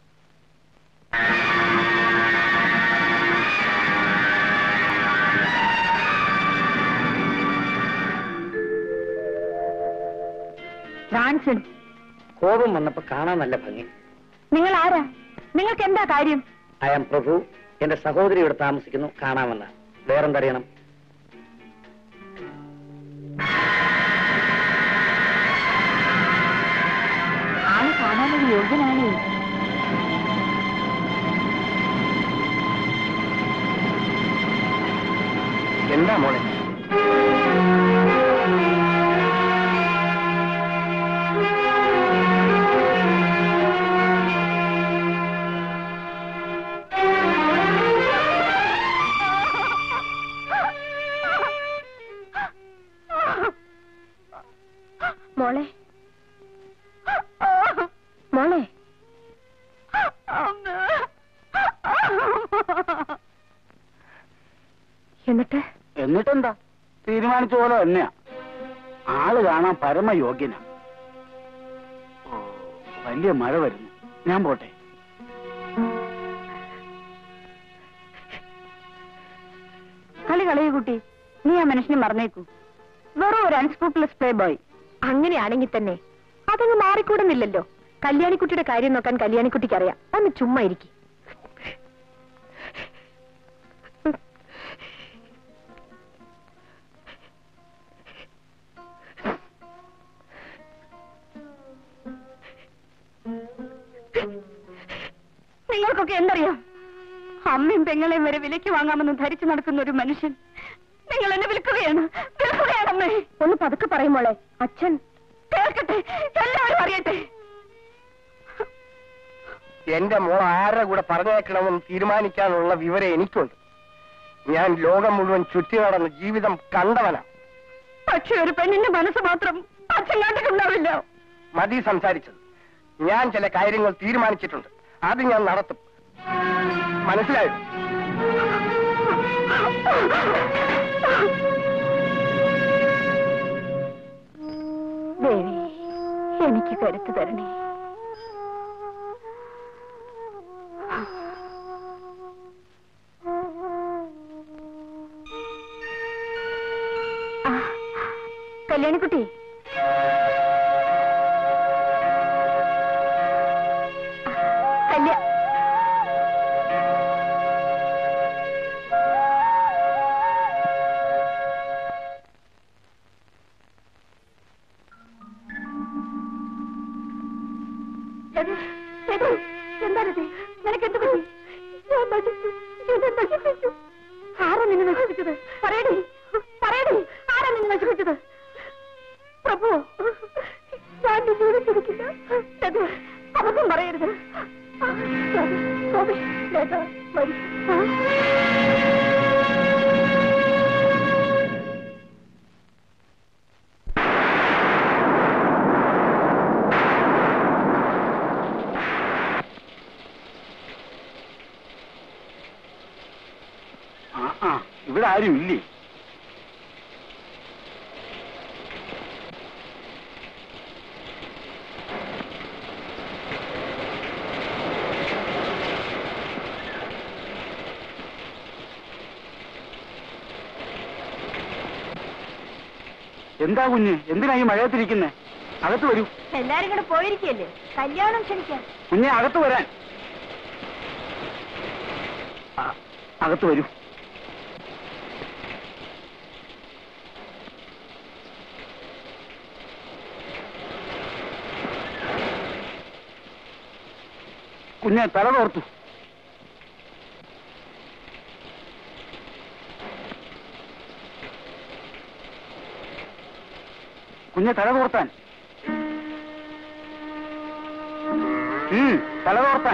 ജോൺസൺ കോപം വന്നപ്പോ കാണാൻ നല്ല ഭംഗി നിങ്ങൾ ആരാ നിങ്ങൾക്ക് എന്താ കാര്യം ഐ ആം പ്രഭു എന്റെ സഹോദരി ഇവിടെ താമസിക്കുന്നു കാണാമെന്ന വേറെന്തറിയണം ആള് കാണാനൊരു യോഗ്യനാണേ എന്താ മോളെ മോളെ മോളെ എന്നിട്ട് എന്നിട്ടെന്താ തീരുമാനിച്ച പോലെ തന്നെയാ ആള് കാണാൻ പരമയോഗ്യനാ ഓ, വലിയ മഴ വരുന്നു ഞാൻ പോട്ടെ കളി കളയൂ കുട്ടി നീ ആ മനുഷ്യനെ മറന്നേക്കൂ വെറും ഒരു അൺസ്ക്രൂപ്ലെസ് പ്ലേ ബോയ് അങ്ങനെയാണെങ്കിൽ തന്നെ അതങ്ങ് മാറിക്കൂടുന്നില്ലല്ലോ കല്യാണിക്കുട്ടിയുടെ കാര്യം നോക്കാൻ കല്യാണിക്കുട്ടിക്ക് അറിയാം ഒന്ന് ചുമ്മാ ഇരിക്കും നിങ്ങൾക്കൊക്കെ എന്തറിയാം അമ്മയും പെങ്ങളെയും വരെ വിലയ്ക്ക് വാങ്ങാമെന്ന് ധരിച്ചു നടക്കുന്ന ഒരു മനുഷ്യൻ നിങ്ങൾ എന്നെ വിൽക്കുകയാണ് വിൽക്കുകയാണമ്മേ ഒന്ന് പതുക്കെ പറയും മോളെ അച്ഛൻ കേൾക്കട്ടെ എല്ലാവരും അറിയട്ടെ എന്റെ മോൾ ആരുടെ കൂടെ പറഞ്ഞേക്കണമെന്ന് തീരുമാനിക്കാനുള്ള വിവരം എനിക്കുണ്ട് ഞാൻ ലോകം മുഴുവൻ ചുറ്റി നടന്ന് ജീവിതം കണ്ടവനാ പക്ഷെ ഒരു പെണ്ണിന്റെ മനസ്സ് മാത്രം അച്ഛൻ കണ്ടിട്ടുണ്ടാവില്ല മതി സംസാരിച്ചത് ഞാൻ ചില കാര്യങ്ങൾ തീരുമാനിച്ചിട്ടുണ്ട് അത് ഞാൻ നടത്തും മനസ്സിലായോ ദേവി എനിക്ക് കരുത്ത് തരണേ ആ, കല്യാണിക്കുട്ടി കല്യാ എന്താണിത് നിനക്ക് എന്ത് പറ്റി ഞാൻ നശിച്ചു എന്നെ നശിപ്പിച്ചു ആരാ നിന്നെ നശിപ്പിച്ചത് പറയടി പറയടി ആരാ നിന്നെ നശിപ്പിച്ചത് പ്രഭു ഞാൻ നിന്നോട് ചിരിക്കില്ല ലത, അബദ്ധം പറയരുത് ആ, സ്വാമി, സ്വാമി, ലത, വരൂ. ആ. ആ ആ ഇവിടെ ആരും ഇല്ലേ എന്താ കുഞ്ഞ് എന്തിനാ ഈ മഴയത്തിരിക്കുന്നേ അകത്ത് വരൂ എല്ലാരും കൂടെ പോയിരിക്കല്ലേ കല്യാണം ക്ഷണിക്കാൻ കുഞ്ഞെ അകത്ത് വരാൻ ആ, അകത്ത് വരൂ കുഞ്ഞെ തല തോർത്തു കുഞ്ഞെ തല തോർത്താൻ ഉം, തല തോർത്താൻ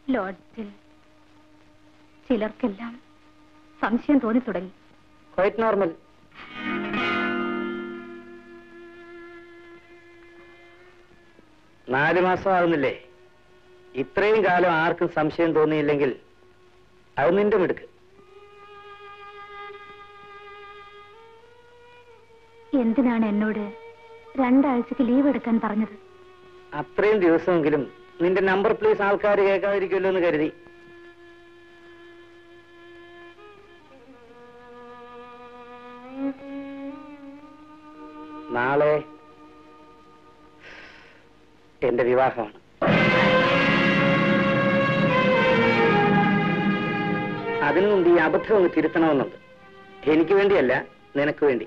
ലോഡ്ജിൽ ചിലർക്കെല്ലാം സംശയം തോന്നി തുടങ്ങി ക്വൈറ്റ് നോർമൽ നാല് മാസം ആകുന്നില്ലേ ഇത്രയും കാലം ആർക്കും സംശയം തോന്നിയില്ലെങ്കിൽ അത് നിന്റെ മിടുക്ക് എന്തിനാണ് എന്നോട് രണ്ടാഴ്ചക്ക് ലീവ് എടുക്കാൻ പറഞ്ഞത് അത്രയും ദിവസമെങ്കിലും നിന്റെ നമ്പർ പ്ലീസ് ആൾക്കാർ കേൾക്കാതിരിക്കുമല്ലോ എന്ന് കരുതി നാളെ എന്റെ വിവാഹമാണ് അതിനു മുമ്പ് ഈ അബദ്ധം ഒന്ന് തിരുത്തണമെന്നുണ്ട് എനിക്ക് വേണ്ടിയല്ല നിനക്ക് വേണ്ടി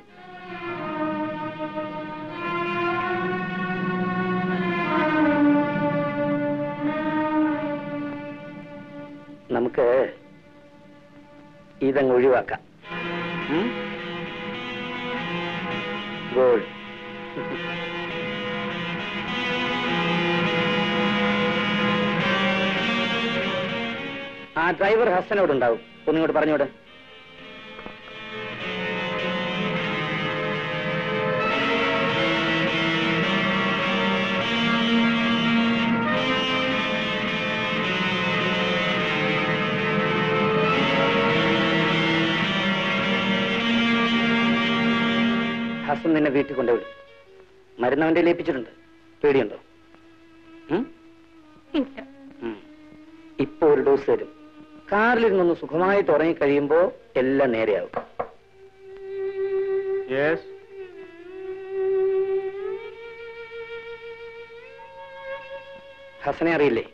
നമുക്ക് ഇതങ്ങ് ഒഴിവാക്കാം ഗോൾഡ് ആ ഡ്രൈവർ ഹസനോട് ഉണ്ടാവും ഒന്നിങ്ങോട്ട് പറഞ്ഞോട് ഹസൻ നിന്നെ വീട്ടിൽ കൊണ്ടുവിടും മരുന്ന് അവന്റെ ഏൽപ്പിച്ചിട്ടുണ്ട് പേടിയുണ്ടോ ഉം? ഇല്ല ഉം. ഇപ്പൊ ഒരു ഡോസ് തരും കാറിലിരുന്നൊന്ന് സുഖമായിട്ട് ഉറങ്ങി കഴിയുമ്പോ എല്ലാം നേരെയാവും യെസ് ഹസനെ അറിയില്ലേ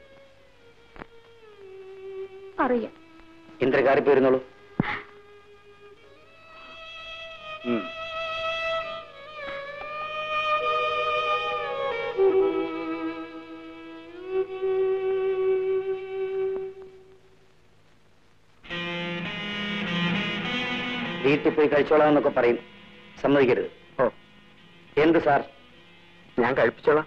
അറിയാം ഇന്ദ്രകാരി പോയിരുന്നോളൂ വീട്ടിൽ പോയി കഴിച്ചോളാം എന്നൊക്കെ പറയും സമ്മതിക്കരുത് ഓ എന്ത് സാർ ഞാൻ കഴിപ്പിച്ചോളാം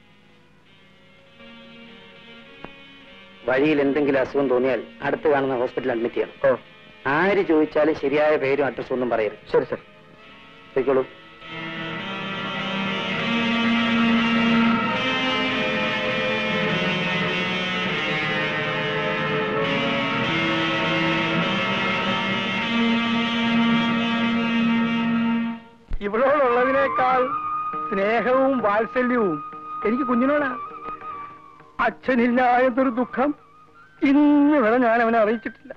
വഴിയിൽ എന്തെങ്കിലും അസുഖം തോന്നിയാൽ അടുത്ത് കാണുന്ന ഹോസ്പിറ്റലിൽ അഡ്മിറ്റ് ചെയ്യണം ഓ ആര് ചോദിച്ചാലും ശരിയായ പേരും അഡ്രസ്സും ഒന്നും പറയരുത് ശരി സർ പോയിക്കോളൂ ഇവളോടുള്ളതിനേക്കാൾ സ്നേഹവും വാത്സല്യവും എനിക്ക് കുഞ്ഞിനോടാ അച്ഛനില്ല എന്നൊരു ദുഃഖം ഇന്ന് വരെ ഞാൻ അവനെ അറിയിച്ചിട്ടില്ല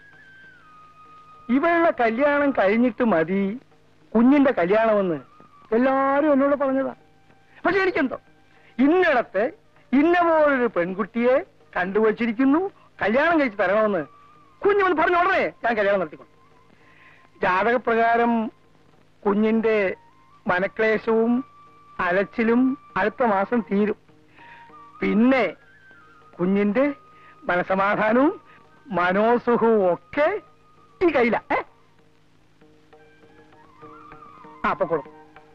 ഇവളുടെ കല്യാണം കഴിഞ്ഞിട്ട് മതി കുഞ്ഞിന്റെ കല്യാണമെന്ന് എല്ലാരും എന്നോട് പറഞ്ഞതാ പക്ഷെ എനിക്കെന്തോ ഇന്നിടത്ത് ഇന്ന പോലൊരു പെൺകുട്ടിയെ കണ്ടുവച്ചിരിക്കുന്നു കല്യാണം കഴിച്ച് തരണമെന്ന് കുഞ്ഞു വന്ന് പറഞ്ഞ ഉടനെ ഞാൻ കല്യാണം നടത്തിക്കൊണ്ടു ജാതകപ്രകാരം കുഞ്ഞിന്റെ മനക്ലേശവും അലച്ചിലും അടുത്ത മാസം തീരും പിന്നെ കുഞ്ഞിന്റെ മനസമാധാനവും മനോസുഖവും ഒക്കെ ഈ കയ്യില ആ അപ്പൊ കൊടുക്കും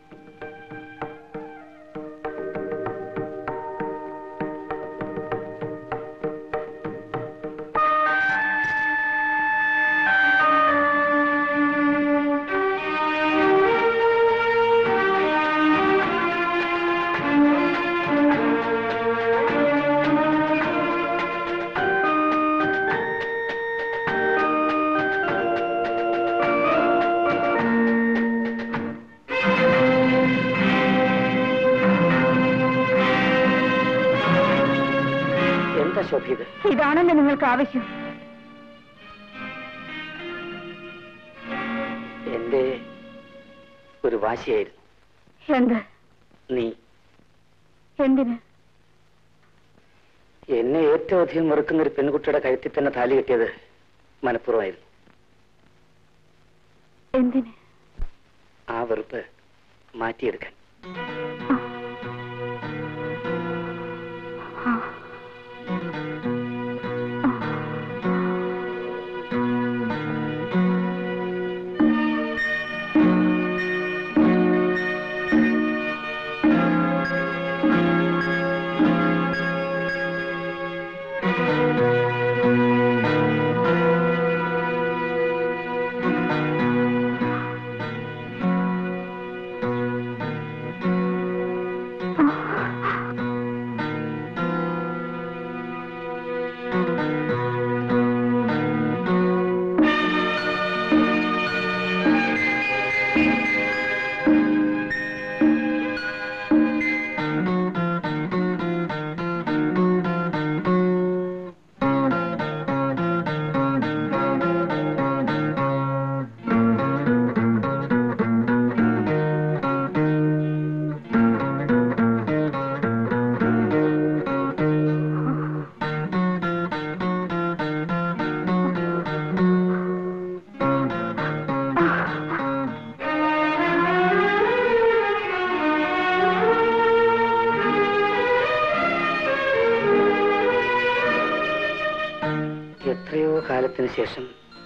എന്താ ശോഭ ഇത് ഇതാണല്ലോ നിങ്ങൾക്ക് ആവശ്യം എന്റെ ഒരു വാശിയായിരുന്നു എന്ത് നീ എന്തിന് എന്നെ ഏറ്റവും അധികം വെറുക്കുന്ന ഒരു പെൺകുട്ടിയുടെ കഴുത്തിൽ തന്നെ താലി കെട്ടിയത് മനഃപൂർവ്വമായിരുന്നു എന്തിന് ആ വെറുപ്പ് മാറ്റിയെടുക്കാൻ ആ. ആ എത്രയോ കാലത്തിന് ശേഷം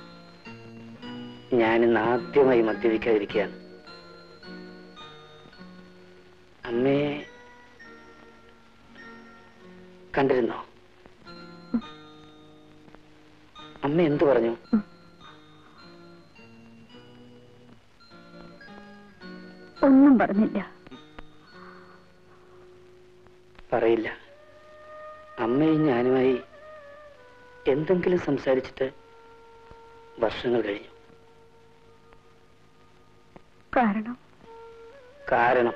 ഞാനിന്ന് ആദ്യമായി മദ്യപിക്കാതിരിക്കുകയാണ് അമ്മയെ കണ്ടിരുന്നോ അമ്മ എന്തു പറഞ്ഞു ഒന്നും പറഞ്ഞില്ല പറയില്ല അമ്മയും ഞാനുമായി എന്തെങ്കിലും സംസാരിച്ചിട്ട് വർഷങ്ങൾ കഴിഞ്ഞു കാരണം കാരണം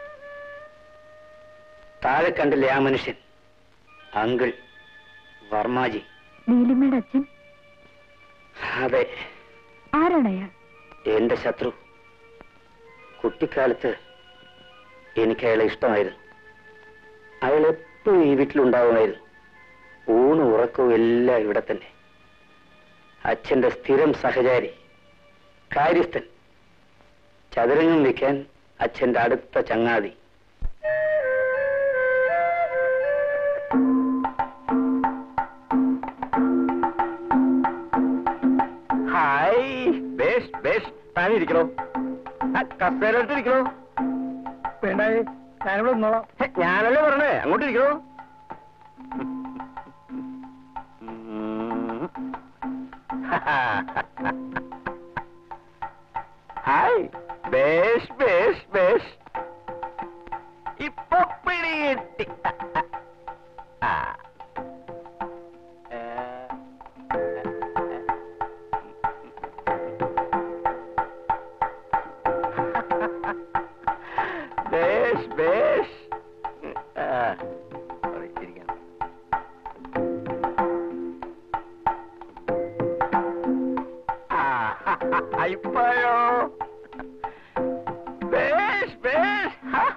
താഴെ കണ്ടില്ലേ ആ മനുഷ്യൻ അങ്കിൾ വർമാജി നീലിമയുടെ അച്ഛൻ അതെ ആരാണ് അയാൾ എന്റെ ശത്രു കുട്ടിക്കാലത്ത് എനിക്ക് അയാളെ ഇഷ്ടമായിരുന്നു അയാൾ എപ്പോഴും ഈ വീട്ടിലുണ്ടാവുമായിരുന്നു ഊണും ഉറക്കവും എല്ലാം ഇവിടെ തന്നെ അച്ഛന്റെ സ്ഥിരം സഹചാരി കാര്യസ്ഥൻ ചതുരംഗം വെക്കാൻ അച്ഛന്റെ അടുത്ത ചങ്ങാതി ഹായ് ബേഷ് ബേഷ് താനിരിക്കണോ കസേരട്ടിരിക്കണോ വേണ്ടായി ഞാനിവിടെ നിന്നോളാം ഞാനല്ലേ പറഞ്ഞേ അങ്ങോട്ട് ഇരിക്കണോ ഹായ് ബേഷ് ബേഷ് ബേഷ് ഇപ്പൊ പിടികിട്ടി ആ. ഏ. ബേഷ് ബേഷ് ആ, sorry, ഇരിക്കാം. ആ, ഇപ്പോഴോ ബേഷ് ബേഷ്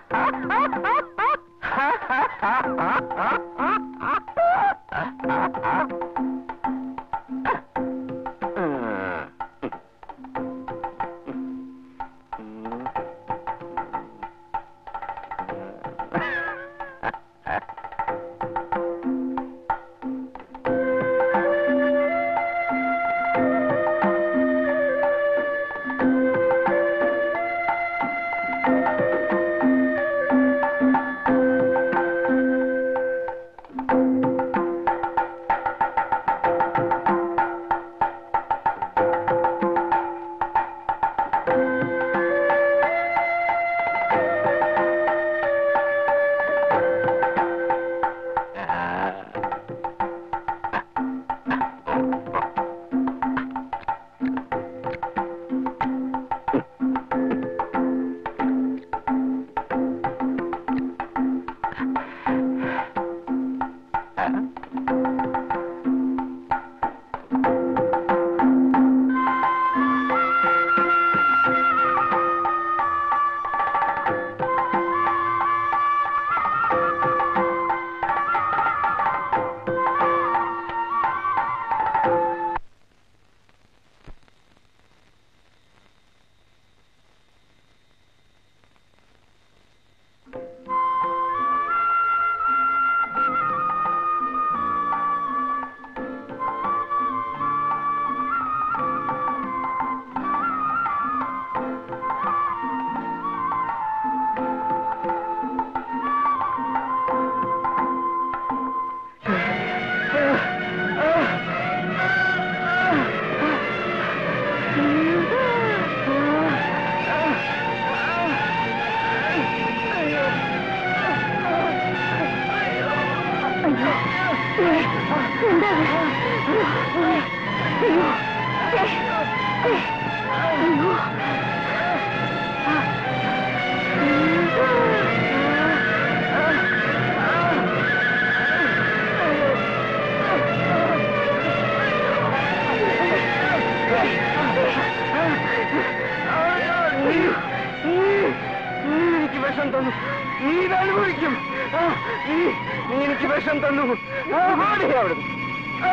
എനിക്ക് വിഷം തന്നു നീ ഇത് അനുഭവിക്കും ആ, നീ നീ എനിക്ക് വിഷം തന്നു ആ, ഓടി അവിടുന്ന് ആ,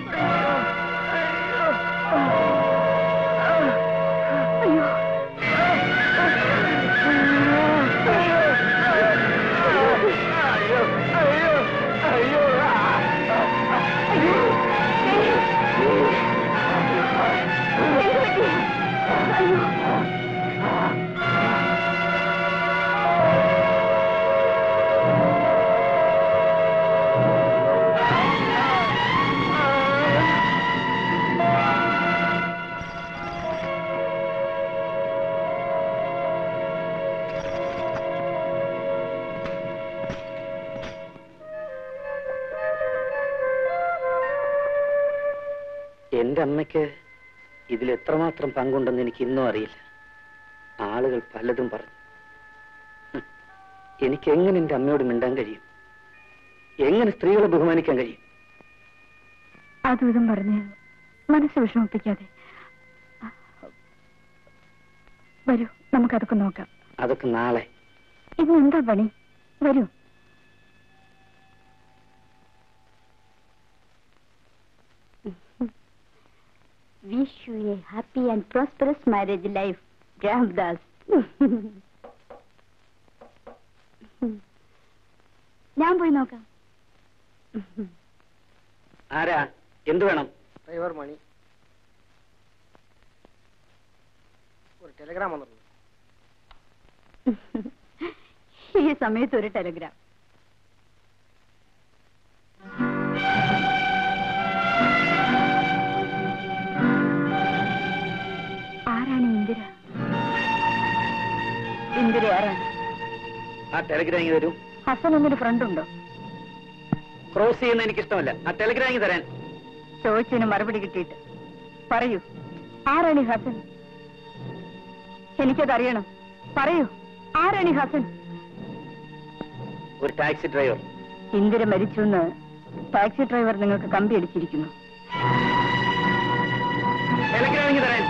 അയ്യോ, അയ്യോ. അയ്യോ, അയ്യോ, അയ്യോ, ആ, അയ്യോ. എന്റെ അമ്മയ്ക്ക് ഇതിൽ എത്രമാത്രം പങ്കുണ്ടെന്ന് എനിക്ക് ഇന്നും അറിയില്ല ആളുകൾ പലതും പറഞ്ഞു ഹും. എനിക്ക് എങ്ങനെ എന്റെ അമ്മയോട് മിണ്ടാൻ കഴിയും എങ്ങനെ സ്ത്രീകളെ ബഹുമാനിക്കാൻ കഴിയും അതും ഇതും പറഞ്ഞ് മനസ്സ് വിഷമിപ്പിക്കാതെ വരൂ നമുക്കതൊക്കെ നോക്കാം അതൊക്കെ നാളെ ഇന്ന് എന്താ പണി വരൂ wish you a happy and prosperous marriage life Ramdas ഞാൻ പോയി നോക്കാം ആരാ എന്തു വേണം ഡ്രൈവർ മണി ഒരു ടെലിഗ്രാം വന്നിട്ടുണ്ട് ഈ സമയത്ത് ഒരു ടെലിഗ്രാം ആരാണ് ഇന്ദിര ഇന്ദിര ആരാണ് ആ ടെലിഗ്രാം ഇങ്ങ് തരൂ ഹസൻ എന്നൊരു ഫ്രണ്ട് ഉണ്ടോ ക്രോസ് ചെയ്യുന്ന എനിക്ക് ഇഷ്ടമല്ല ആ ടെലിഗ്രാം ഇങ്ങ് തരാൻ ചോദിച്ചതിന് മറുപടി കിട്ടിയിട്ട് പറയൂ ആരാണ് ഈ ഹസൻ എനിക്കതറിയണം പറയൂ ആരാണ് ഈ ഹസൻ ഒരു ടാക്സി ഡ്രൈവർ ഇന്ദിര മരിച്ചു എന്ന് ടാക്സി ഡ്രൈവർ നിങ്ങൾക്ക് കമ്പി അടിച്ചിരിക്കുന്നു ടെലിഗ്രാം ഇങ്ങ് തരാൻ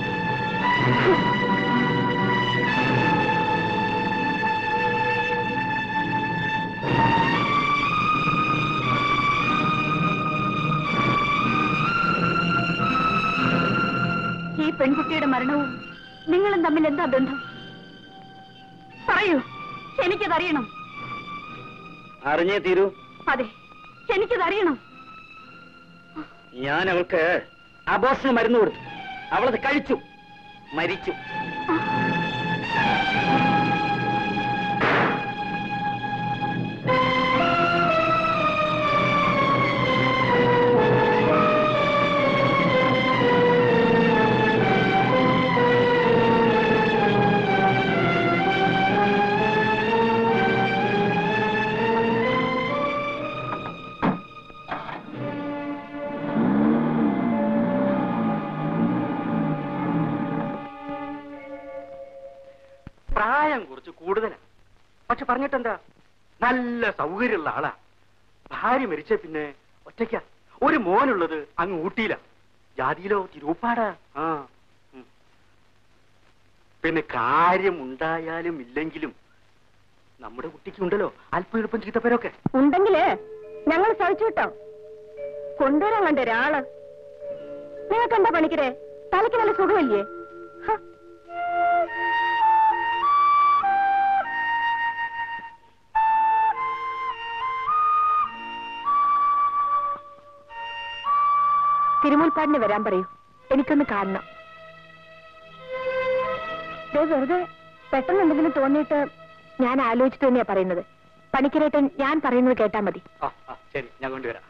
ഈ പെൺകുട്ടിയുടെ മരണവും നിങ്ങളും തമ്മിൽ എന്താ ബന്ധം പറയൂ എനിക്കതറിയണം അറിഞ്ഞേ തീരൂ അതെ എനിക്കതറിയണം ഞാൻ അവൾക്ക് അബോഷന് മരുന്ന് കൊടുത്തു അവളത് കഴിച്ചു മരിച്ചു പ്രായം കുറച്ച് കൂടുതലാ പക്ഷെ പറഞ്ഞിട്ടെന്താ നല്ല സൗകര്യമുള്ള ആളാ ഭാര്യ മരിച്ച പിന്നെ ഒറ്റയ്ക്ക ഒരു മോനുള്ളത് അങ്ങ് ഊട്ടിയില ജാതിയിലോ തിരുപ്പാടാ ആ ഉം. പിന്നെ കാര്യം ഉണ്ടായാലും ഇല്ലെങ്കിലും നമ്മുടെ കുട്ടിക്ക് ഉണ്ടല്ലോ അല്പം എളുപ്പം ചീത്തപ്പേരൊക്കെ ഉണ്ടെങ്കില് ഞങ്ങൾ സഹിച്ചു കിട്ടോ കൊണ്ടുവരാൻ കണ്ട ഒരാള് നിങ്ങൾക്ക് എന്താ പണിക്കരെ തലയ്ക്ക് നല്ല സുഖമില്ലേ ഹ. തിരുമുൽപ്പാടിന് വരാൻ പറയൂ എനിക്കൊന്ന് കാണണം ദേ വെറുതെ പെട്ടെന്ന് എന്തെങ്കിലും തോന്നിയിട്ട് ഞാൻ ആലോചിച്ചിട്ട് തന്നെയാ പറയുന്നത് പണിക്കരേട്ടൻ ഞാൻ പറയുന്നത് കേട്ടാ മതി ആ ആ, ശരി ഞാൻ കൊണ്ടുവരാം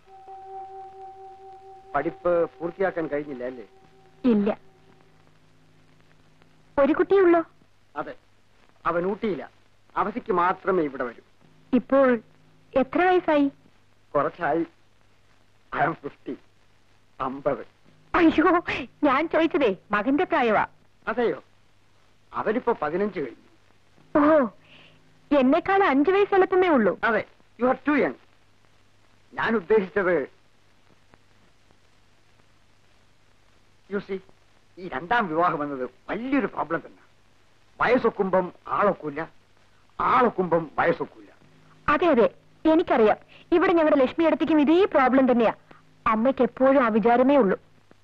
പഠിപ്പ് പൂർത്തിയാക്കാൻ കഴിഞ്ഞില്ല അല്ലേ ഇല്ല ഒരു കുട്ടിയുള്ളോ അതെ അവൻ ഊട്ടിയില്ല അവധിക്ക് മാത്രമേ ഇവിടെ വരൂ ഇപ്പോൾ എത്ര വയസ്സായി കുറച്ചായി ഐ എം ഫിഫ്റ്റി അമ്പത് അയ്യോ ഞാൻ ചോദിച്ചതേ മകന്റെ പ്രായവാ അതെയോ അവനിപ്പോ പതിനഞ്ച് കഴിഞ്ഞു ഓ എന്നെക്കാൾ അഞ്ചു വയസ്സ് എളുപ്പമേ ഉള്ളൂ അതെ യു ആർ ടു യങ് ഞാൻ ഉദ്ദേശിച്ചത് യു സി ഈ രണ്ടാം വിവാഹം എന്നത് വലിയൊരു പ്രോബ്ലം തന്നെ വയസ്സൊക്കുമ്പം ആളൊക്കില്ല ആളൊക്കുമ്പം വയസ്സൊക്കില്ല അതെ അതെ എനിക്കറിയാം ഇവിടെ ഞങ്ങളുടെ ലക്ഷ്മി അടുത്തേക്കും ഇതേ പ്രോബ്ലം തന്നെയാ അമ്മയ്ക്ക് എപ്പോഴും ആ വിചാരമേ ഉള്ളൂ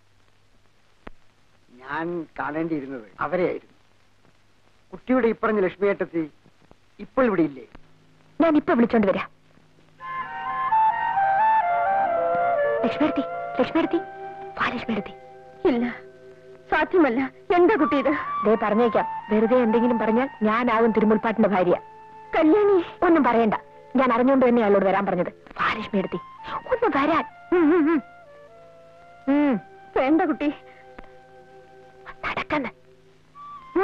ഞാൻ കാണേണ്ടിയിരുന്നത് അവരെയായിരുന്നു കുട്ടിയുടെ ഇപ്പറഞ്ഞ ലക്ഷ്മിയേട്ടത്തി ഇപ്പോൾ ഇവിടെ ഇല്ലേ ഞാൻ ഇപ്പൊ വിളിച്ചോണ്ട് വരാം ലക്ഷ്മിയെടുത്തി ലക്ഷ്മിയെടുത്തി വാ ലക്ഷ്മിയെടുത്തി ഇല്ല സാധ്യമല്ല എന്താ കുട്ടി ഇത് ദേ പറഞ്ഞേക്കാം വെറുതെ എന്തെങ്കിലും പറഞ്ഞാൽ ഞാനാകും തിരുമുൽപ്പാട്ടിന്റെ ഭാര്യ കല്യാണി ഒന്നും പറയണ്ട ഞാൻ അറിഞ്ഞുകൊണ്ട് തന്നെ അയാളോട് വരാൻ പറഞ്ഞത് വാ ലക്ഷ്മിയെടുത്തി ഒന്ന് വരാൻ ഉം, ഉം, ഉം. ഉം. വേണ്ട കുട്ടി നടക്കന്ന് ഉം.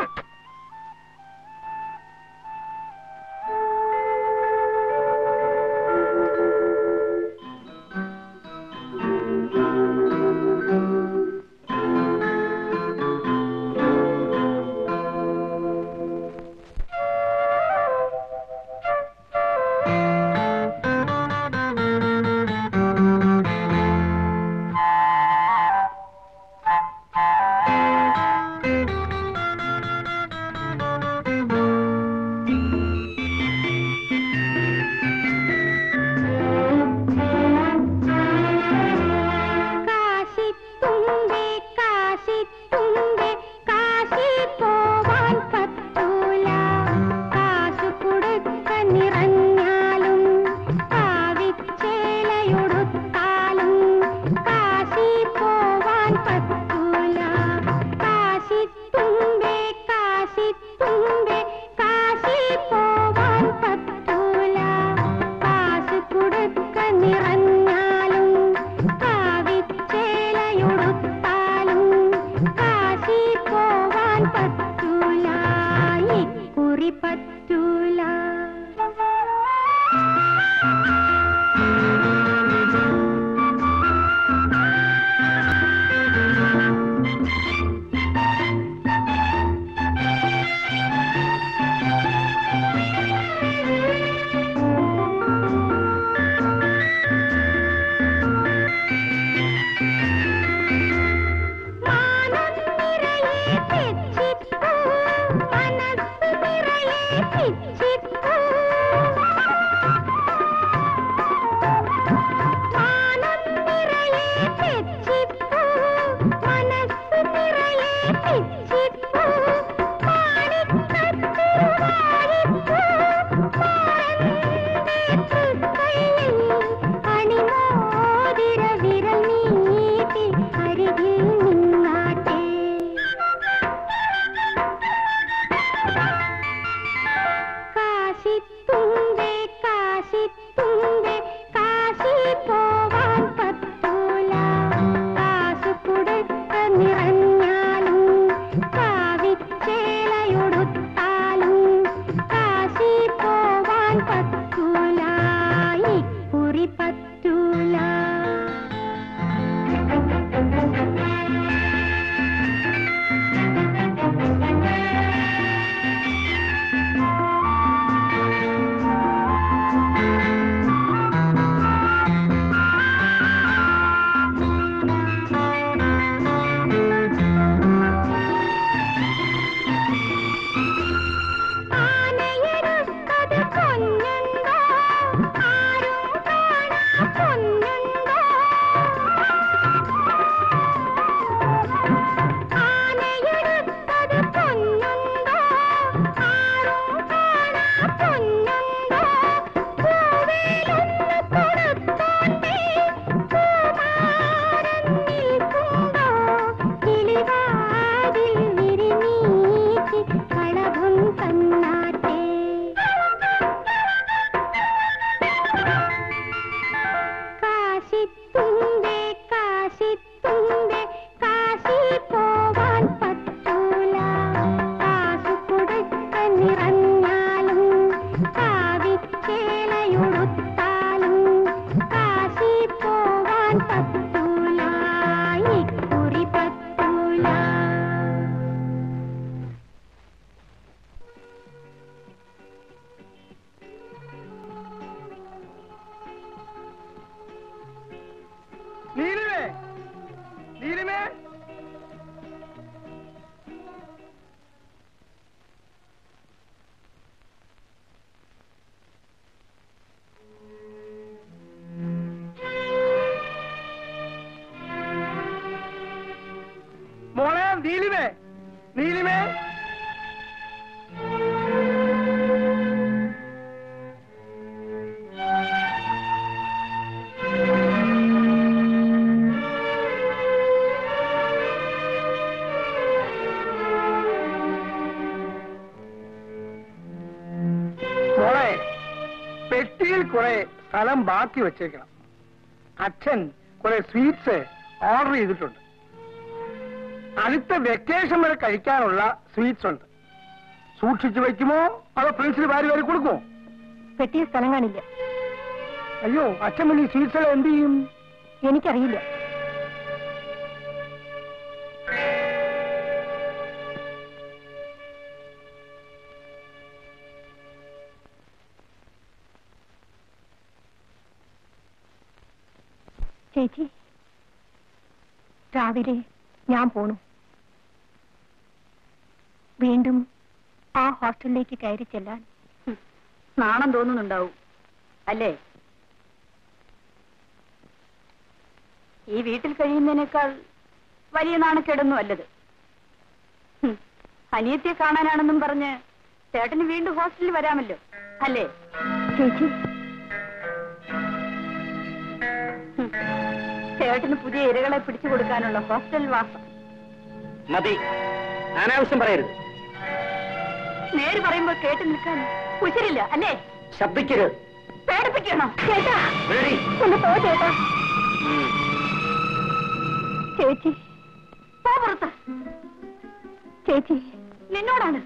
പത്തൂല ഇക്കുറി പത്തൂല നീലിമേ നീലിമേ മോളെ നീലിമേ നീലിമേ മോളെ പെട്ടിയിൽ കുറെ സ്ഥലം ബാക്കി വെച്ചേക്കണം അച്ഛൻ കുറെ സ്വീറ്റ്സ് ഓർഡർ ചെയ്തിട്ടുണ്ട് അടുത്ത വെക്കേഷൻ വരെ കഴിക്കാനുള്ള സ്വീറ്റ്സ് ഉണ്ട് സൂക്ഷിച്ചു വെക്കുമോ അതോ ഫ്രണ്ട്സിന് വാരി വാരി കൊടുക്കുമോ പെട്ടിയ സ്ഥലം കാണില്ല അയ്യോ അച്ഛൻ പിന്നെ ഈ സ്വീറ്റ്സ് എല്ലാം എന്ത് ചെയ്യും എനിക്കറിയില്ല ചേച്ചി രാവിലെ ഞാൻ പോണു വീണ്ടും ആ ഹോസ്റ്റലിലേക്ക് കയറി ചെല്ലാൻ നാണം തോന്നുന്നുണ്ടാവും അല്ലേ ഈ വീട്ടിൽ കഴിയുന്നതിനേക്കാൾ വലിയ നാണക്കേടൊന്നും അല്ലത് ഹും, അനിയത്തിയെ കാണാനാണെന്നും പറഞ്ഞ് ചേട്ടന് വീണ്ടും ഹോസ്റ്റലിൽ വരാമല്ലോ അല്ലേ ചേച്ചി ഹും, ചേട്ടന് പുതിയ ഇരകളെ പിടിച്ചു കൊടുക്കാനുള്ള ഹോസ്റ്റൽ വാസം മതി അനാവശ്യം പറയരുത് നേര് പറയുമ്പോൾ കേട്ട് നിൽക്കാൻ കുശരില്ല അല്ലേ ശബ്ദിക്കരുത് പേടിപ്പിക്കണോ ചേട്ടാ വേടി ഒന്ന് പോ ചേട്ടാ ചേച്ചി പോ പുറത്ത് ചേച്ചി നിന്നോടാണ്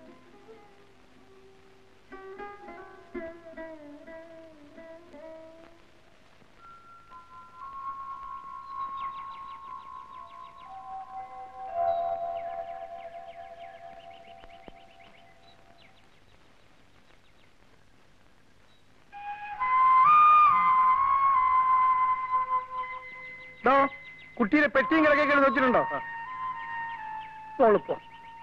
ഡോ കുട്ടിയുടെ പെട്ടിയും കിടക്കൊക്കെ എടുത്ത് വെച്ചിട്ടുണ്ടോ മോള് പോ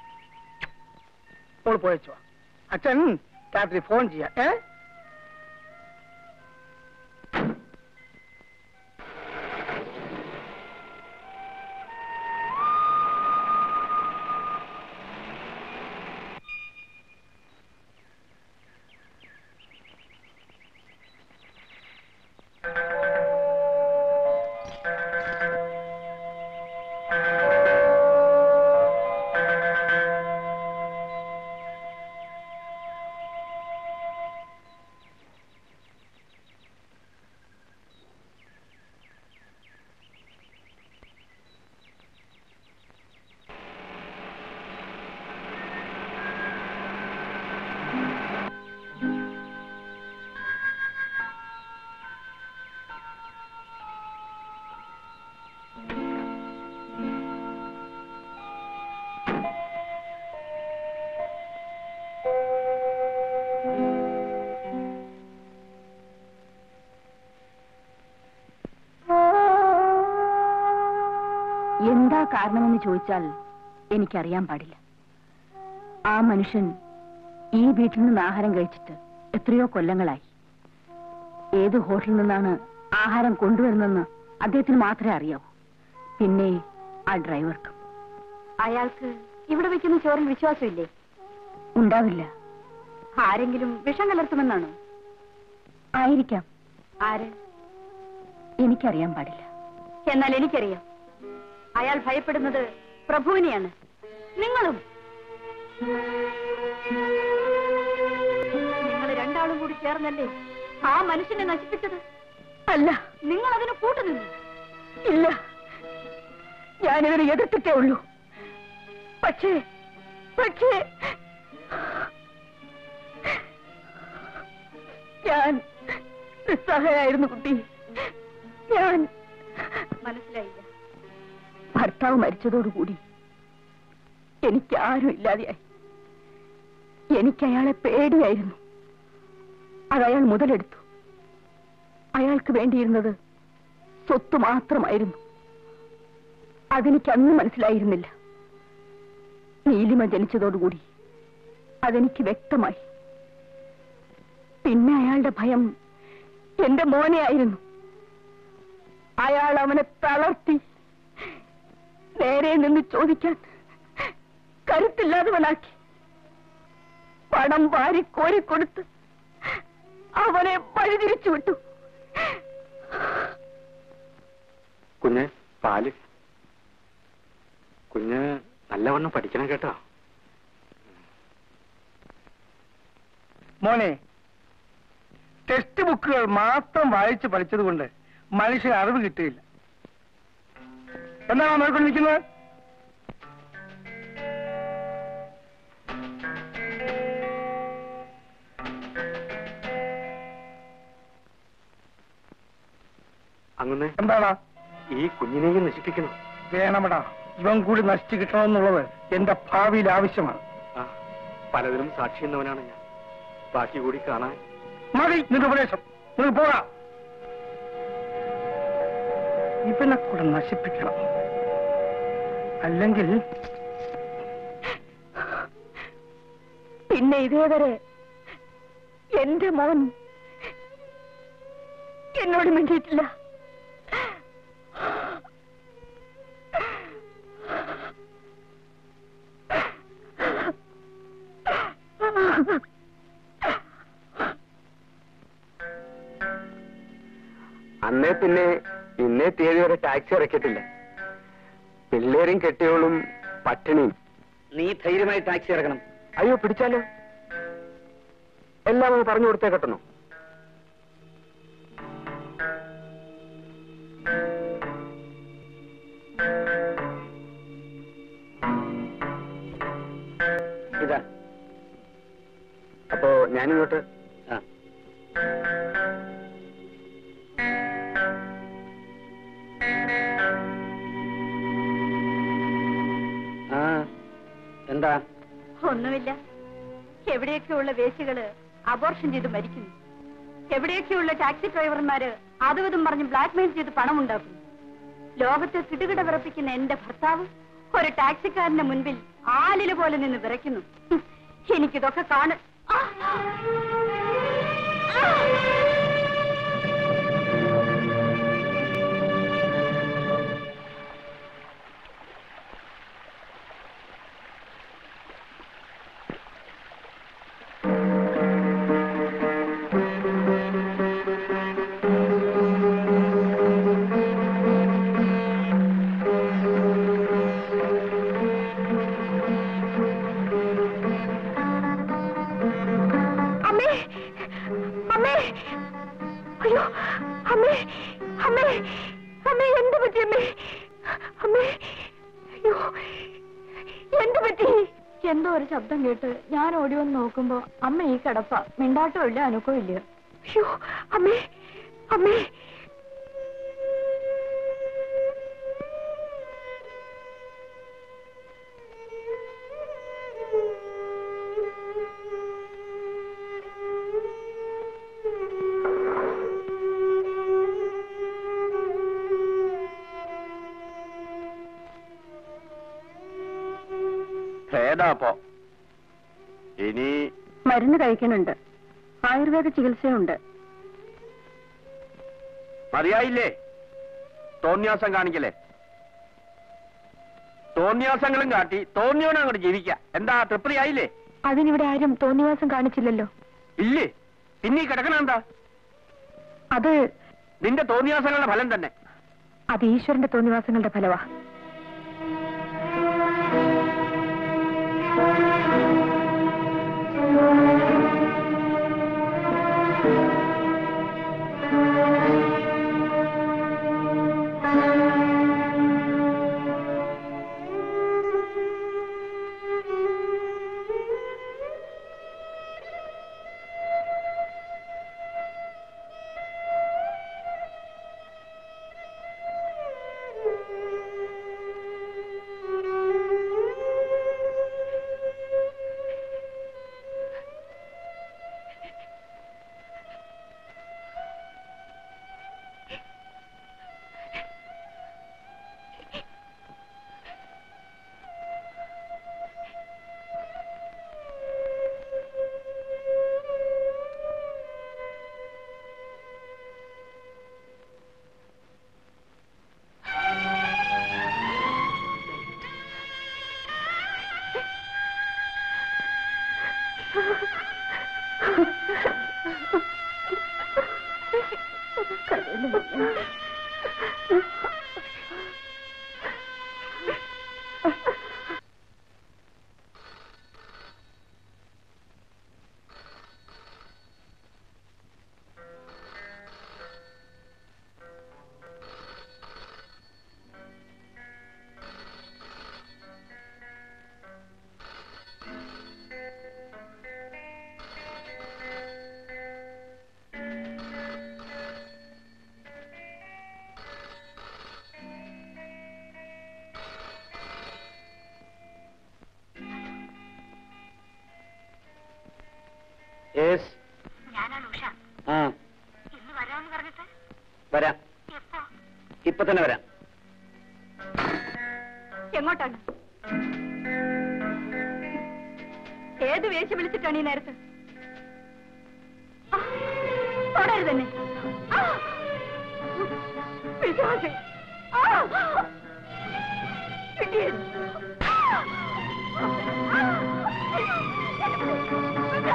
മോള് പോയച്ചോ അച്ഛൻ രാത്രി ഫോൺ ചെയ്യാം ഏ എന്താ കാരണമെന്ന് ചോദിച്ചാൽ എനിക്കറിയാൻ പാടില്ല ആ മനുഷ്യൻ ഈ വീട്ടിൽ നിന്ന് ആഹാരം കഴിച്ചിട്ട് എത്രയോ കൊല്ലങ്ങളായി ഏത് ഹോട്ടലിൽ നിന്നാണ് ആഹാരം കൊണ്ടുവരുന്നെന്ന് അദ്ദേഹത്തിന് മാത്രമേ അറിയാവൂ പിന്നെ ആ ഡ്രൈവർക്കും അയാൾക്ക് ഇവിടെ വെക്കുന്ന ചോറിൽ വിശ്വാസമില്ലേ ഉണ്ടാവില്ല ആരെങ്കിലും വിഷം കലർത്തുമെന്നാണോ ആയിരിക്കാം ആര് എനിക്കറിയാൻ പാടില്ല എന്നാൽ എനിക്കറിയാം അയാൾ ഭയപ്പെടുന്നത് പ്രഭുവിനെയാണ് നിങ്ങളും നിങ്ങൾ രണ്ടാളും കൂടി ചേർന്നല്ലേ ആ മനുഷ്യനെ നശിപ്പിച്ചത് അല്ല നിങ്ങൾ അതിന് കൂട്ടുനിന്നു ഇല്ല ഞാനിതിനെ എതിർത്തിട്ടേ ഉള്ളൂ പക്ഷേ പക്ഷേ ഞാൻ നിസ്സഹായായിരുന്നു കുട്ടി ഞാൻ ഭർത്താവ് മരിച്ചതോടുകൂടി എനിക്ക് ആരും ഇല്ലാതെയായി എനിക്ക് അയാളെ പേടിയായിരുന്നു അത് അയാൾ മുതലെടുത്തു അയാൾക്ക് വേണ്ടിയിരുന്നത് സ്വത്ത് മാത്രമായിരുന്നു അതെനിക്ക് അന്ന് മനസ്സിലായിരുന്നില്ല നീലിമ ജനിച്ചതോടുകൂടി അതെനിക്ക് വ്യക്തമായി പിന്നെ അയാളുടെ ഭയം എന്റെ മോനെ ആയിരുന്നു അയാൾ അവനെ തളർത്തി നേരെ നിന്ന് ചോദിക്കാൻ കരുത്തില്ലാത്തവനാക്കി പണം വാരി കോരിക്കൊടുത്ത് അവനെ വഴിതിരിച്ചു വിട്ടു കുഞ്ഞ് പാല് കുഞ്ഞ് നല്ലവണ്ണം പഠിക്കണം കേട്ടോ മോനെ ടെക്സ്റ്റ് ബുക്കുകൾ മാത്രം വായിച്ച് പഠിച്ചതുകൊണ്ട് മനുഷ്യന് അറിവ് കിട്ടിയില്ല എന്താണ് നോക്കൊണ്ടിരിക്കുന്നത് അങ്ങനെ എന്താടാ ഈ കുഞ്ഞിനെയും നശിപ്പിക്കണം വേണമടാ ഇവൻ കൂടി നശിച്ചു കിട്ടണമെന്നുള്ളത് എന്റെ ഭാവിയിൽ ആവശ്യമാണ് ആ പലതിനും സാക്ഷി എന്നവനാണ് ഞാൻ ബാക്കി കൂടി കാണാൻ മതി നിന്റെ ഉപദേശം നിങ്ങൾ പോകാ ഇവനെ കൂടെ നശിപ്പിക്കണം അല്ലെങ്കിൽ പിന്നെ ഇതേവരെ എന്റെ മോൻ എന്നോട് മിണ്ടിയിട്ടില്ല അന്നേ പിന്നെ ഇന്നേ തീയതി വരെ ടാക്സി ഇറക്കിയിട്ടില്ല പിള്ളേരും കെട്ടിയോളും പട്ടിണിയും നീ ധൈര്യമായി ടാക്സി ഇറക്കണം അയ്യോ പിടിച്ചാലോ എല്ലാം അങ്ങ് പറഞ്ഞു കൊടുത്തേ കെട്ടണോ ഇതാ അപ്പോ ഞാനിങ്ങോട്ട് ആ ആ എന്താ ഒന്നുമില്ല എവിടെയൊക്കെയുള്ള വേശികള് അബോർഷൻ ചെയ്ത് മരിക്കുന്നു എവിടെയൊക്കെയുള്ള ടാക്സി ഡ്രൈവർമാര് അതും ഇതും പറഞ്ഞ് ബ്ലാക്ക്മെയിൽ ചെയ്ത് പണം ഉണ്ടാക്കുന്നു ലോകത്തെ കിടുകിട വിറപ്പിക്കുന്ന എന്റെ ഭർത്താവ് ഒരു ടാക്സിക്കാരന്റെ മുൻപിൽ ആലില പോലെ നിന്ന് വിറയ്ക്കുന്നു ഹും, എനിക്കിതൊക്കെ കാണ ആ! ആ! അമ്മേ അമ്മേ അയ്യോ അമ്മേ അമ്മേ അമ്മേ എന്ത് പറ്റി അമ്മേ അമ്മേ അയ്യോ എന്ത് പറ്റി എന്തോ ഒരു ശബ്ദം കേട്ട് ഞാൻ ഓടി വന്ന് നോക്കുമ്പോ അമ്മ ഈ കിടപ്പ മിണ്ടാട്ടോ ഇല്ല അനക്കോ ഇല്ല അയ്യോ അമ്മേ അമ്മേ ഭേദാപ്പോ ഇനി മരുന്ന് കഴിക്കുന്നുണ്ട് ആയുർവേദ ചികിത്സയുണ്ട് മതിയായില്ലേ തോന്നിയാസം കാണിക്കലേ തോന്നിയാസങ്ങളും കാട്ടി തോന്നിയോനെ അങ്ങോട്ട് ജീവിക്ക എന്താ തൃപ്തി ആയില്ലേ അതിനിവിടെ ആരും തോന്നിവാസം കാണിച്ചില്ലല്ലോ ഇല്ലേ പിന്നെ ഈ കിടക്കണ എന്താ അത് നിന്റെ തോന്നിയാസങ്ങളുടെ ഫലം തന്നെ അത് ഈശ്വരന്റെ തോന്നിവാസങ്ങളുടെ ഫലവാ യെസ് ആ വരാം ഇപ്പൊ തന്നെ വരാം എങ്ങോട്ടാണ് ഏത് വേശം വിളിച്ചിട്ടാണ് ഈ നേരത്ത് ആ, തൊടരുത് തന്നെ ആ, പിശാച്. ആ, ഇടിയൻ. ആ, ആ, അയ്യോ, എന്നെ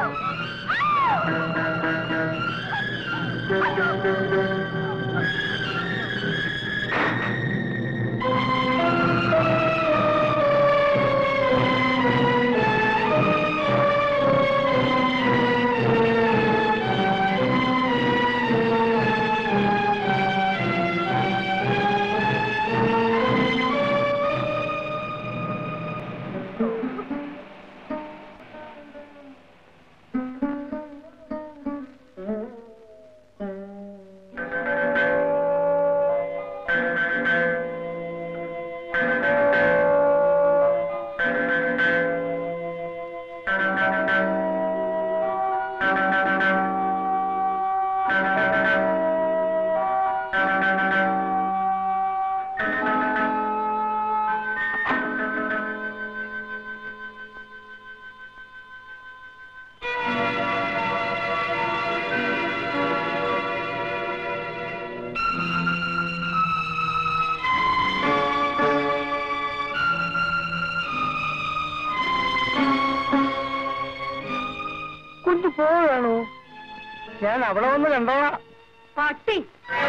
കുഞ്ഞു പോവുകയാണോ ഞാൻ അവിടെ വന്ന് കണ്ടോളാം പട്ടി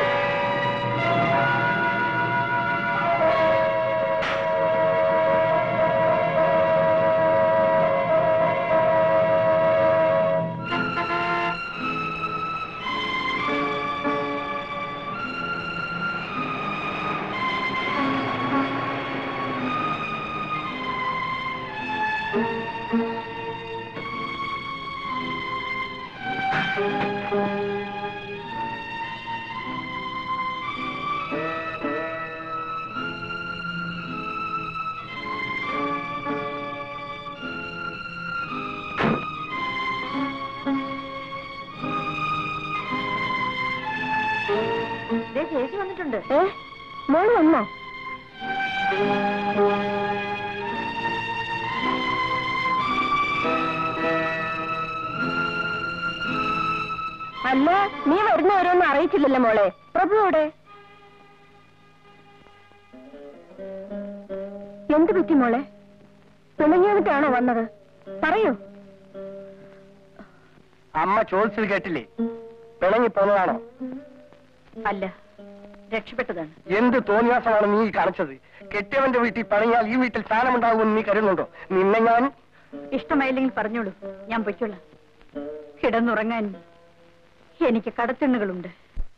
ദേ ചേച്ചി വന്നിട്ടുണ്ട് ഏ മോള് വന്നോ അല്ല നീ വരുന്നവരൊന്നും അറിയിച്ചില്ലല്ലോ മോളെ പ്രഭു എവിടെ എന്ത് പറ്റി മോളെ പിണങ്ങിയതിട്ടാണോ വന്നത് പറയൂ അമ്മ ചോദിച്ചത് കേട്ടില്ലേ പിണങ്ങി പോന്നതാണോ അല്ല രക്ഷപ്പെട്ടതാണ് എന്ത് തോന്നിയാസമാണ് നീ കാണിച്ചത് കെട്ടിയവന്റെ വീട്ടിൽ പണിയാൽ ഈ വീട്ടിൽ സ്ഥാനമുണ്ടാകുമെന്ന് നീ കരുതുന്നുണ്ടോ നിന്നെ ഞാൻ ഇഷ്ടമായില്ലെങ്കിൽ പറഞ്ഞോളൂ ഞാൻ പൊയ്ക്കൊള്ളാം കിടന്നുറങ്ങാൻ എനിക്ക് കടത്തിണ്ണുകളുണ്ട്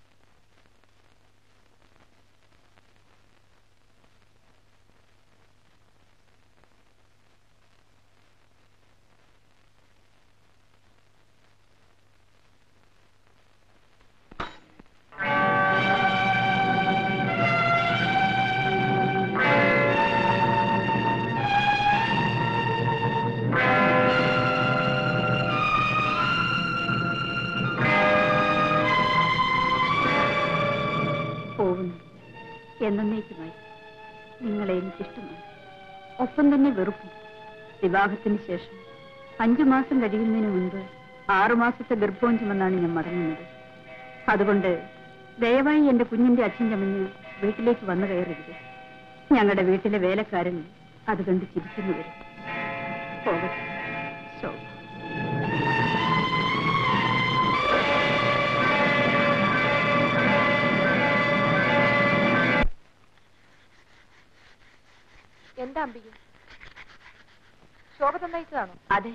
പോകുന്നു എന്നേക്കുമായി നിങ്ങളെ എനിക്കിഷ്ടമാണ് ഒപ്പം തന്നെ വെറുപ്പും വിവാഹത്തിന് ശേഷം അഞ്ചു മാസം കഴിയുന്നതിന് മുൻപ് ആറുമാസത്തെ ഗർഭവും ചുമന്നാണ് ഞാൻ മടങ്ങുന്നത് അതുകൊണ്ട് ദയവായി എന്റെ കുഞ്ഞിന്റെ അച്ഛൻ ചമഞ്ഞ് വീട്ടിലേക്ക് വന്നു കയറരുത് ഞങ്ങളുടെ വീട്ടിലെ വേലക്കാരൻ അത് കണ്ട് ചിരിക്കുന്നു വരും പോകട്ടെ ശോഭ എന്താ അമ്പിക ശോഭ തന്നയച്ചതാണോ അതെ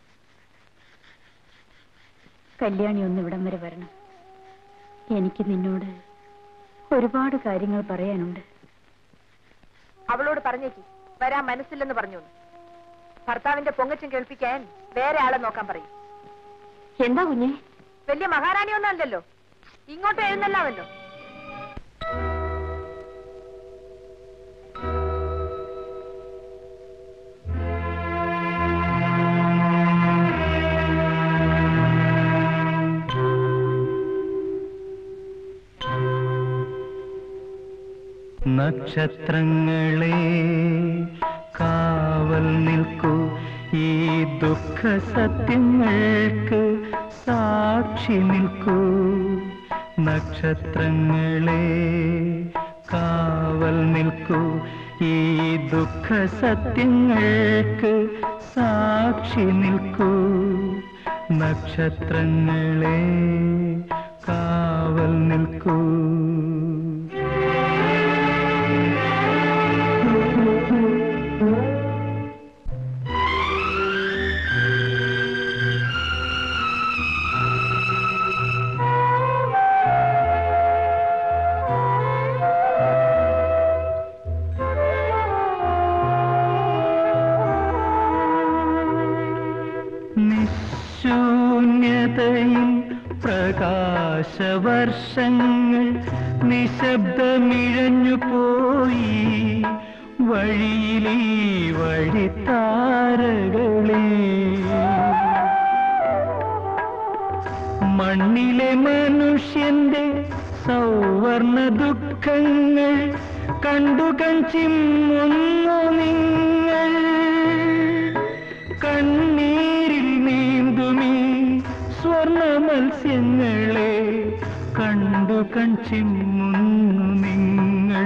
കല്യാണി ഒന്ന് ഇവിടം വരെ വരണം എനിക്ക് നിന്നോട് ഒരുപാട് കാര്യങ്ങൾ പറയാനുണ്ട് അവളോട് പറഞ്ഞേക്ക് വരാൻ മനസ്സില്ലെന്ന് പറഞ്ഞു ഭർത്താവിന്റെ പൊങ്ങച്ചം കേൾപ്പിക്കാൻ വേറെ ആളെ നോക്കാൻ പറയും എന്താ കുഞ്ഞെ വലിയ മഹാറാണി ഒന്നല്ലല്ലോ ഇങ്ങോട്ട് എഴുന്നല്ലാമല്ലോ നക്ഷത്രങ്ങളെ കാവൽ നിൽക്കൂ ഈ ദുഃഖ സത്യങ്ങൾക്ക് സാക്ഷി നിൽക്കൂ നക്ഷത്രങ്ങളെ കാവൽ നിൽക്കൂ ഈ ദുഃഖ സത്യങ്ങൾക്ക് സാക്ഷി നിൽക്കൂ നക്ഷത്രങ്ങളെ കാവൽ നിൽക്കൂ നിശൂന്യതയിൽ പ്രകാശവർഷങ്ങൾ നിശബ്ദമിഴഞ്ഞു പോയി വഴിയിലീ വഴിത്താരകളെ മണ്ണിലെ മനുഷ്യന്റെ സൗവർണ ദുഃഖങ്ങൾ കണ്ടു കൺചിമ്മുന്നു നിങ്ങൾ കണ്ണീരിൽ നീന്തുമീ സ്വർണ മത്സ്യങ്ങളെ കണ്ടു കൺചിമ്മുന്നു നിങ്ങൾ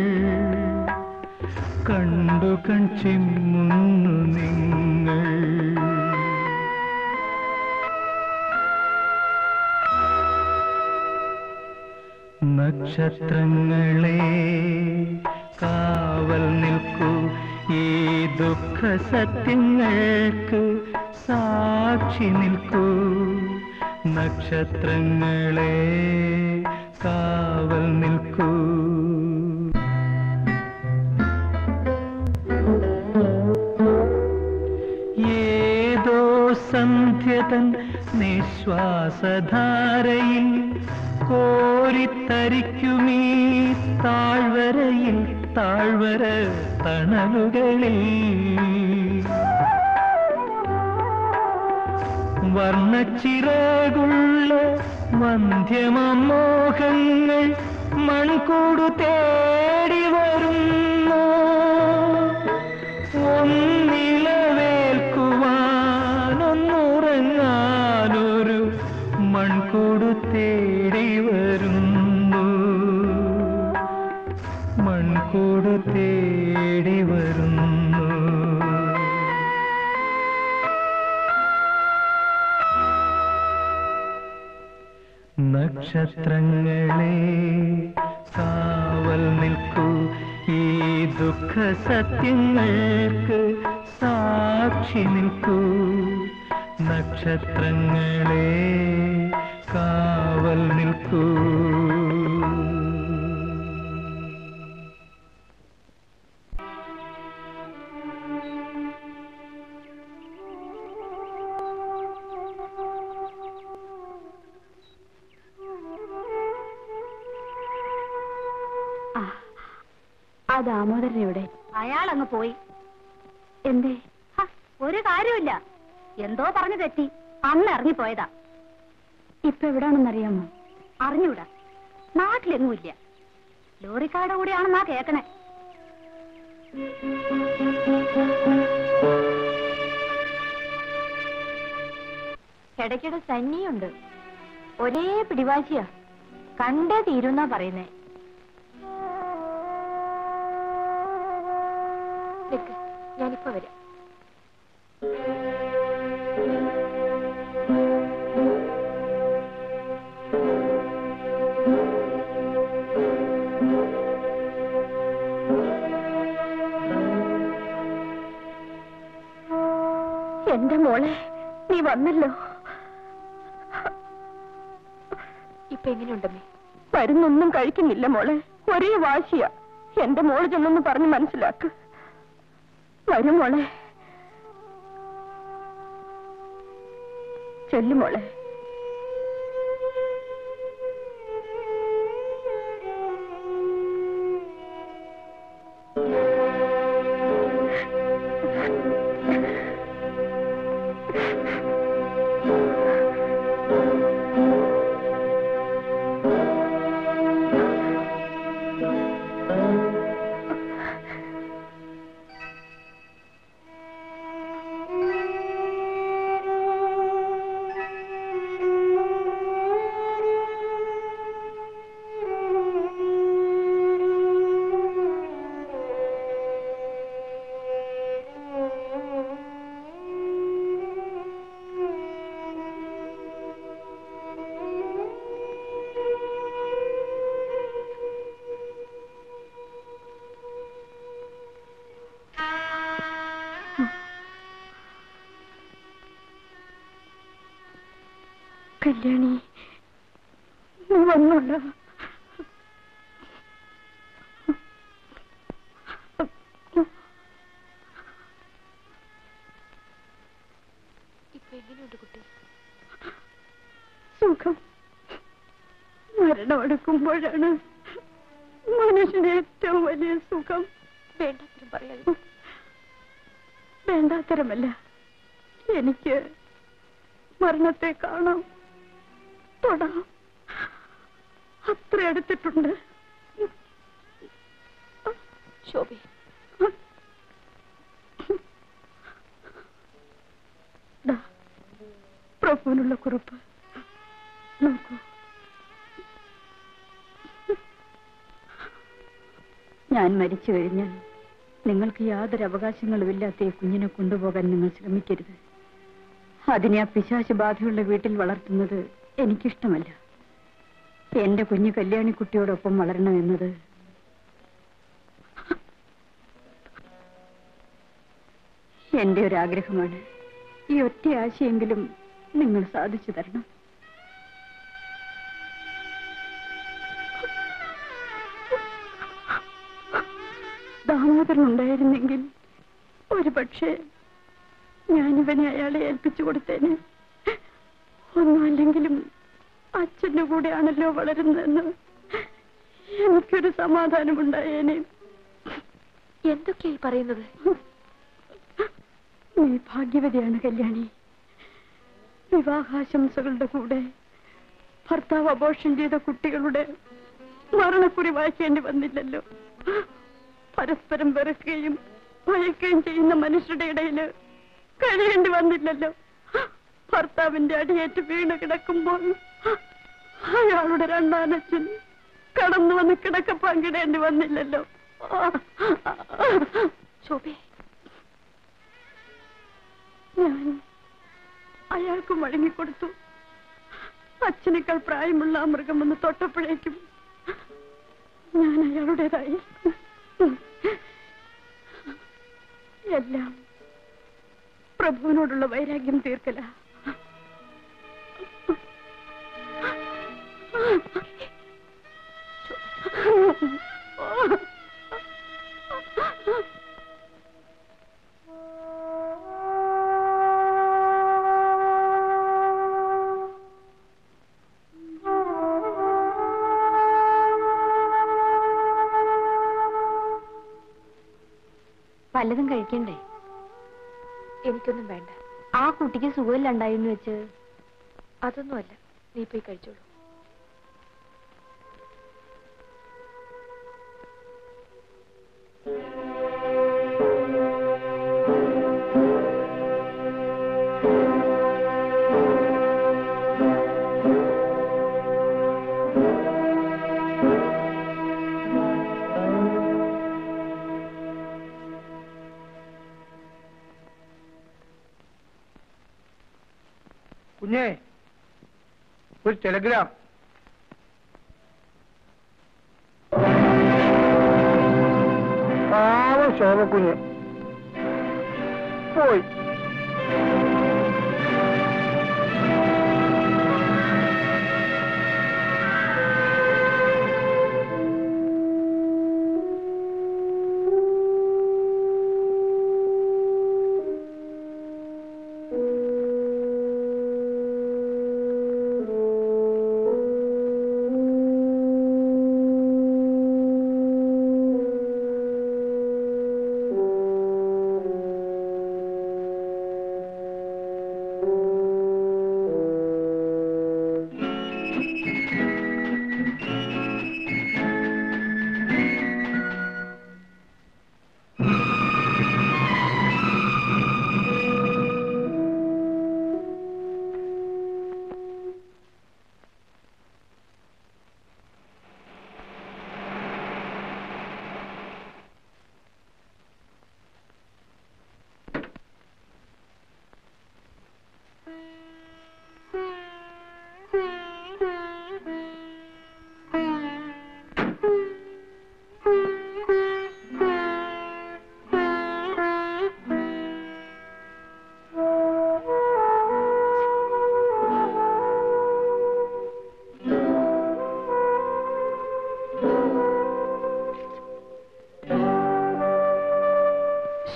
കണ്ടു കൺചിമ്മുന്നു നിങ്ങൾ നക്ഷത്രങ്ങളെ കാവൽ നിൽക്കൂ ഈ ദുഃഖ സത്യങ്ങൾക്ക് സാക്ഷി നിൽക്കൂ നക്ഷത്രങ്ങളെ കാവൽ നിൽക്കൂ ഏതോ സന്ധ്യതൻ നിശ്വാസധാരയിൽ കോരിത്തരിക്കുമീ താഴ്വരയിൽ താഴ്വര തണലുകളിൽ വർണ്ണച്ചിറകുള്ള വന്ധ്യമോഹങ്ങൾ മൺകൂടു തേടി വരുന്നു ഒന്നിളവേൽക്കുവാനൊന്നുറങ്ങാനൊരു മൺകൂടു തേടി വരുന്നു മൺകൂടു തേടി വരുന്നു നക്ഷത്രങ്ങളെ കാവൽ നിൽക്കൂ ഈ ദുഃഖ സത്യങ്ങൾക്ക് സാക്ഷി നിൽക്കൂ നക്ഷത്രങ്ങളെ കാവൽ നിൽക്കൂ ആ ദാമോദരൻ എവിടെ അയാൾ അങ്ങ് പോയി എന്തേ ഹ, ഒരു കാര്യമില്ല എന്തോ പറഞ്ഞു തെറ്റി അന്ന് ഇറങ്ങിപ്പോയതാ ഇപ്പൊ എവിടാണെന്നറിയാമോ അറിഞ്ഞൂടാ നാട്ടിലെങ്ങുമില്ല ലോറിക്കാരുടെ കൂടെയാണെന്നാ കേക്കണേ ഇടയ്ക്കിടെ സന്നിയുണ്ട് ഒരേ പിടിവാശിയാ കണ്ടേ തീരുന്നാ പറയുന്നേ നിക്ക്, ഞാനിപ്പോ വരാം എന്റെ മോളെ നീ വന്നല്ലോ ഇപ്പൊ എങ്ങനെയുണ്ടമ്മേ മരുന്നൊന്നും കഴിക്കുന്നില്ല മോളെ ഒരേ വാശിയാ എന്റെ മോള് ചെന്നൊന്ന് പറഞ്ഞ് മനസ്സിലാക്ക് വരും മോളെ ചെല്ലു മോളെ ആ കല്യാണി നീ വന്നോണ്ട സുഖം മരണമെടുക്കുമ്പോഴാണ് മനുഷ്യന് ഏറ്റവും വലിയ സുഖം വേണ്ടാത്തരം പറയാതെ വേണ്ടാത്തരമല്ല എനിക്ക് മരണത്തെ കാണാം തൊടാം അത്ര അടുത്തിട്ടുണ്ട് ശോഭി പ്രഭുവിനുള്ള കുറിപ്പ് നോക്കൂ ഞാൻ മരിച്ചു കഴിഞ്ഞാൽ നിങ്ങൾക്ക് യാതൊരു അവകാശങ്ങളുമില്ലാത്ത ഈ കുഞ്ഞിനെ കൊണ്ടുപോകാൻ നിങ്ങൾ ശ്രമിക്കരുത് അതിനെ ആ പിശാച ബാധയുള്ള വീട്ടിൽ വളർത്തുന്നത് എനിക്കിഷ്ടമല്ല എന്റെ കുഞ്ഞു കല്യാണിക്കുട്ടിയോടൊപ്പം വളരണമെന്നത് എന്റെ ഒരു ആഗ്രഹമാണ് ഈ ഒറ്റ ആശയെങ്കിലും നിങ്ങൾ സാധിച്ചു തരണം ദാമോദരൻ ഉണ്ടായിരുന്നെങ്കിൽ ഒരു പക്ഷേ ഞാനിവനെ അയാളെ ഏൽപ്പിച്ചു കൊടുത്തേനെ ഒന്നുമല്ലെങ്കിലും അച്ഛന്റെ കൂടെയാണല്ലോ വളരുന്നതെന്ന് എനിക്കൊരു സമാധാനമുണ്ടായേനെ എന്തൊക്കെയായി പറയുന്നത് നീ ഭാഗ്യവതിയാണ് കല്യാണി വിവാഹാശംസകളുടെ കൂടെ ഭർത്താവ് അബോഷൻ ചെയ്ത കുട്ടികളുടെ മരണക്കുറി വായിക്കേണ്ടി വന്നില്ലല്ലോ പരസ്പരം വെറുക്കുകയും ഭയക്കുകയും ചെയ്യുന്ന മനുഷ്യരുടെ ഇടയില് കഴിയേണ്ടി വന്നില്ലല്ലോ ഭർത്താവിന്റെ അടിയേറ്റ് വീണ് കിടക്കുമ്പോൾ അയാളുടെ രണ്ടാനച്ഛൻ കടന്നു വന്ന് കിടക്ക പങ്കിടേണ്ടി വന്നില്ലല്ലോ ശോഭേ ഞാൻ അയാൾക്ക് മടങ്ങിക്കൊടുത്തു അച്ഛനേക്കാൾ പ്രായമുള്ള ആ മൃഗം ഒന്ന് തൊട്ടപ്പോഴേക്കും ഞാൻ അയാളുടേതായി എല്ലാം പ്രഭുവിനോടുള്ള വൈരാഗ്യം തീർക്കല വല്ലതും കഴിക്കണ്ടേ എനിക്കൊന്നും വേണ്ട ആ കുട്ടിക്ക് സുഖമില്ലാണ്ടായെന്ന് വെച്ച് അതൊന്നുമല്ല നീ പോയി കഴിച്ചോളൂ കുഞ്ഞേ ഒരു ടെലഗ്രാം പാവം ശോഭക്കുഞ്ഞ് പോയി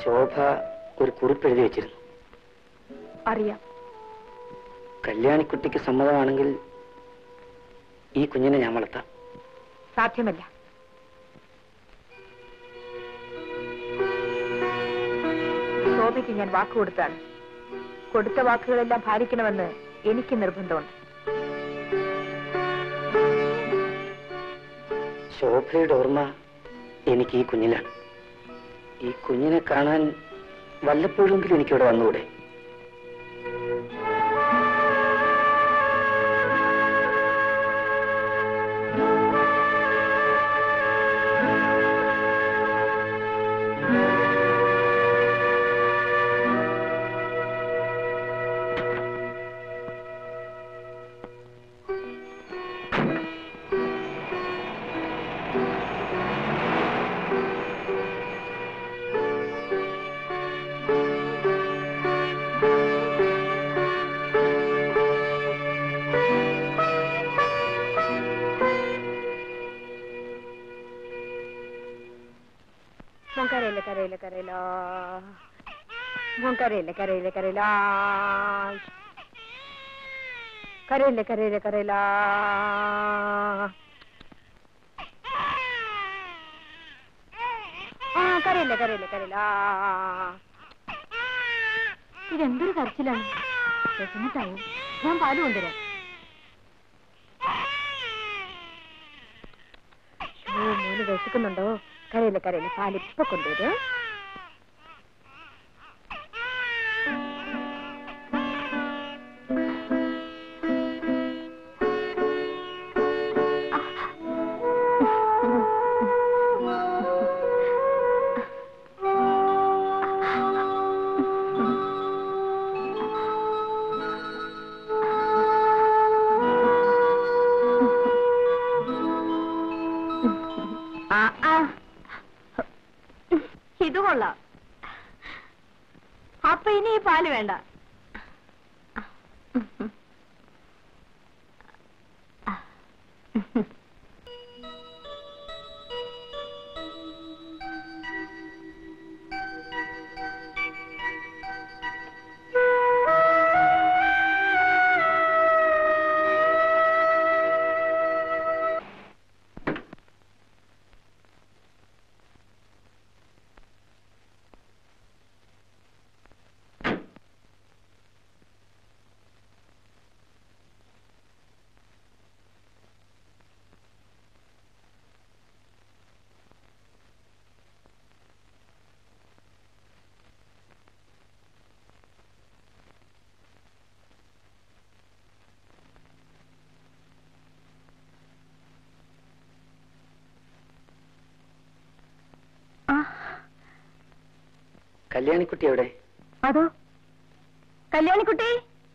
ശോഭ ഒരു കുറിപ്പ് എഴുതി വെച്ചിരുന്നു അറിയാം കല്യാണിക്കുട്ടിക്ക് സമ്മതമാണെങ്കിൽ ഈ കുഞ്ഞിനെ ഞാൻ വളർത്താം സാധ്യമല്ല ശോഭയ്ക്ക് ഞാൻ വാക്ക് കൊടുത്താണ് കൊടുത്ത വാക്കുകളെല്ലാം പാലിക്കണമെന്ന് എനിക്ക് നിർബന്ധമുണ്ട് ശോഭയുടെ ഓർമ്മ എനിക്ക് ഈ കുഞ്ഞിലാണ് ഈ കുഞ്ഞിനെ കാണാൻ വല്ലപ്പോഴെങ്കിലും എനിക്കിവിടെ വന്നുകൂടെ മോൻ കരയില്ല കരയില്ല കരയില്ല മോൻ കരയില്ല കരയില്ല കരയില്ല കരയില്ല കരയില്ല കരയില്ല ആ കരയില്ല കരയില്ല കരയില്ല ഇതെന്തൊരു കരച്ചിലാണ് വിശന്നിട്ടായോ ഞാൻ പാല് കൊണ്ടുവരാം ഓ മോന് വിശക്കുന്നുണ്ടോ കരയില്ല കരയില്ല പാലിപ്പൊ കൊണ്ടുവരും ആ ആ ഇത് കൊള്ളാം അപ്പൊ ഇനി ഈ പാല് വേണ്ട കല്യാണിക്കുട്ടി എവിടെ അതോ കല്യാണിക്കുട്ടി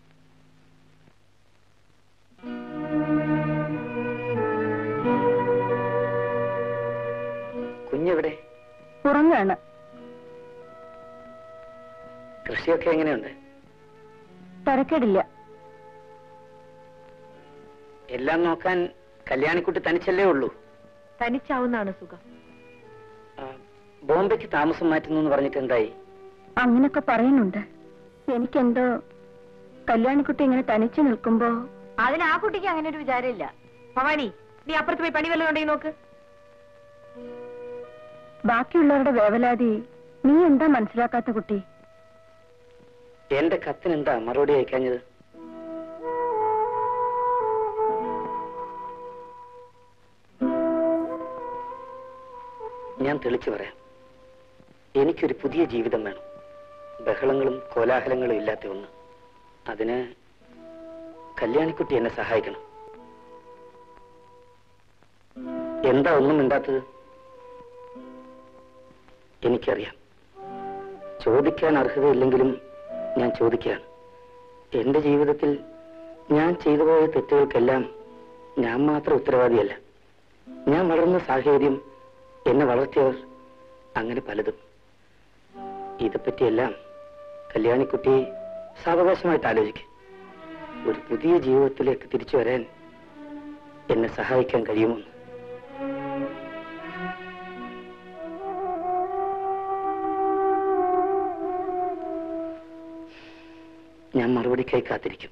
കുഞ്ഞെവിടെ ഉറങ്ങാണ് കൃഷിയൊക്കെ എങ്ങനെയുണ്ട് തരക്കേടില്ല എല്ലാം നോക്കാൻ കല്യാണിക്കുട്ടി തനിച്ചല്ലേ ഉള്ളൂ തനിച്ചാവുന്നതാണ് സുഖം ആ, ബോംബെക്ക് താമസം മാറ്റുന്നു എന്ന് പറഞ്ഞിട്ട് എന്തായി അങ്ങനൊക്കെ പറയുന്നുണ്ട് എനിക്കെന്തോ കല്യാണിക്കുട്ടി ഇങ്ങനെ തനിച്ചു നിൽക്കുമ്പോ അതിന് ആ കുട്ടിക്ക് അങ്ങനെ ഒരു വിചാരമില്ല ഭവാനി നീ അപ്പുറത്ത് പോയി പണി വല്ലതും ഉണ്ടെങ്കിൽ നോക്ക് ബാക്കിയുള്ളവരുടെ വേവലാതി നീ എന്താ മനസ്സിലാക്കാത്ത കുട്ടി എന്റെ കത്തിന് എന്താ മറുപടി അയക്കാഞ്ഞത് ഞാൻ തെളിച്ചു പറയാം എനിക്കൊരു പുതിയ ജീവിതം വേണം ബഹളങ്ങളും കോലാഹലങ്ങളും ഇല്ലാത്ത ഒന്ന് അതിന് കല്യാണിക്കുട്ടി എന്നെ സഹായിക്കണം എന്താ ഒന്നും മിണ്ടാത്തത് എനിക്കറിയാം ചോദിക്കാൻ അർഹതയില്ലെങ്കിലും ഞാൻ ചോദിക്കുകയാണ് എന്റെ ജീവിതത്തിൽ ഞാൻ ചെയ്തു പോയ തെറ്റുകൾക്കെല്ലാം ഞാൻ മാത്രം ഉത്തരവാദിയല്ല ഞാൻ വളർന്ന സാഹചര്യം എന്നെ വളർത്തിയവർ അങ്ങനെ പലതും ഇതെപ്പറ്റിയെല്ലാം കല്യാണിക്കുട്ടി സാവകാശമായിട്ട് ആലോചിക്കും ഒരു പുതിയ ജീവിതത്തിലേക്ക് തിരിച്ചു വരാൻ എന്നെ സഹായിക്കാൻ കഴിയുമെന്ന് ഞാൻ മറുപടിക്കായി കാത്തിരിക്കും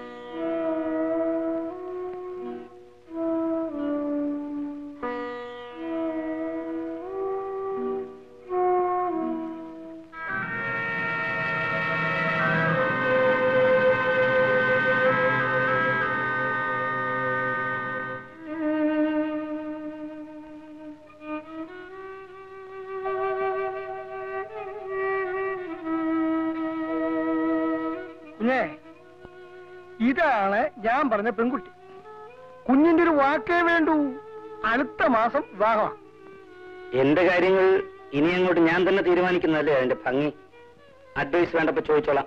കുഞ്ഞേ ഇതാണ് ഞാൻ പറഞ്ഞ പെൺകുട്ടി കുഞ്ഞിന്റെ ഒരു വാക്കേ വേണ്ടൂ അടുത്ത മാസം വിവാഹമാണ് എന്റെ കാര്യങ്ങൾ ഇനി അങ്ങോട്ട് ഞാൻ തന്നെ തീരുമാനിക്കുന്നതല്ലേ അതിന്റെ ഭംഗി അഡ്വൈസ് വേണ്ടപ്പോ ചോദിച്ചോളാം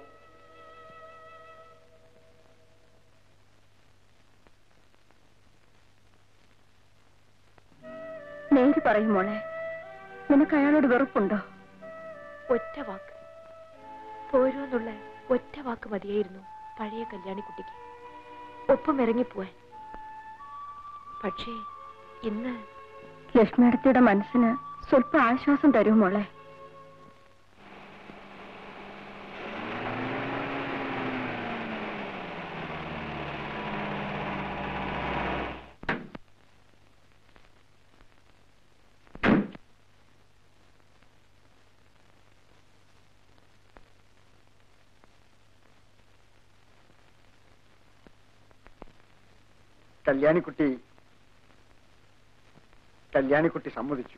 നേര് പറയും മോളെ നിനക്ക് അയാളോട് വെറുപ്പുണ്ടോ ഒറ്റ വാക്ക് പോരൂന്നുള്ള ഒറ്റ വാക്ക് മതിയായിരുന്നു പഴയ കല്യാണിക്കുട്ടിക്ക് ഒപ്പം ഇറങ്ങിപ്പോവാൻ പക്ഷേ ഇന്ന് ലക്ഷ്മിയടത്തിയുടെ മനസ്സിന് സ്വല്പം ആശ്വാസം തരും മോളെ കല്യാണിക്കുട്ടി കല്യാണിക്കുട്ടി സമ്മതിച്ചു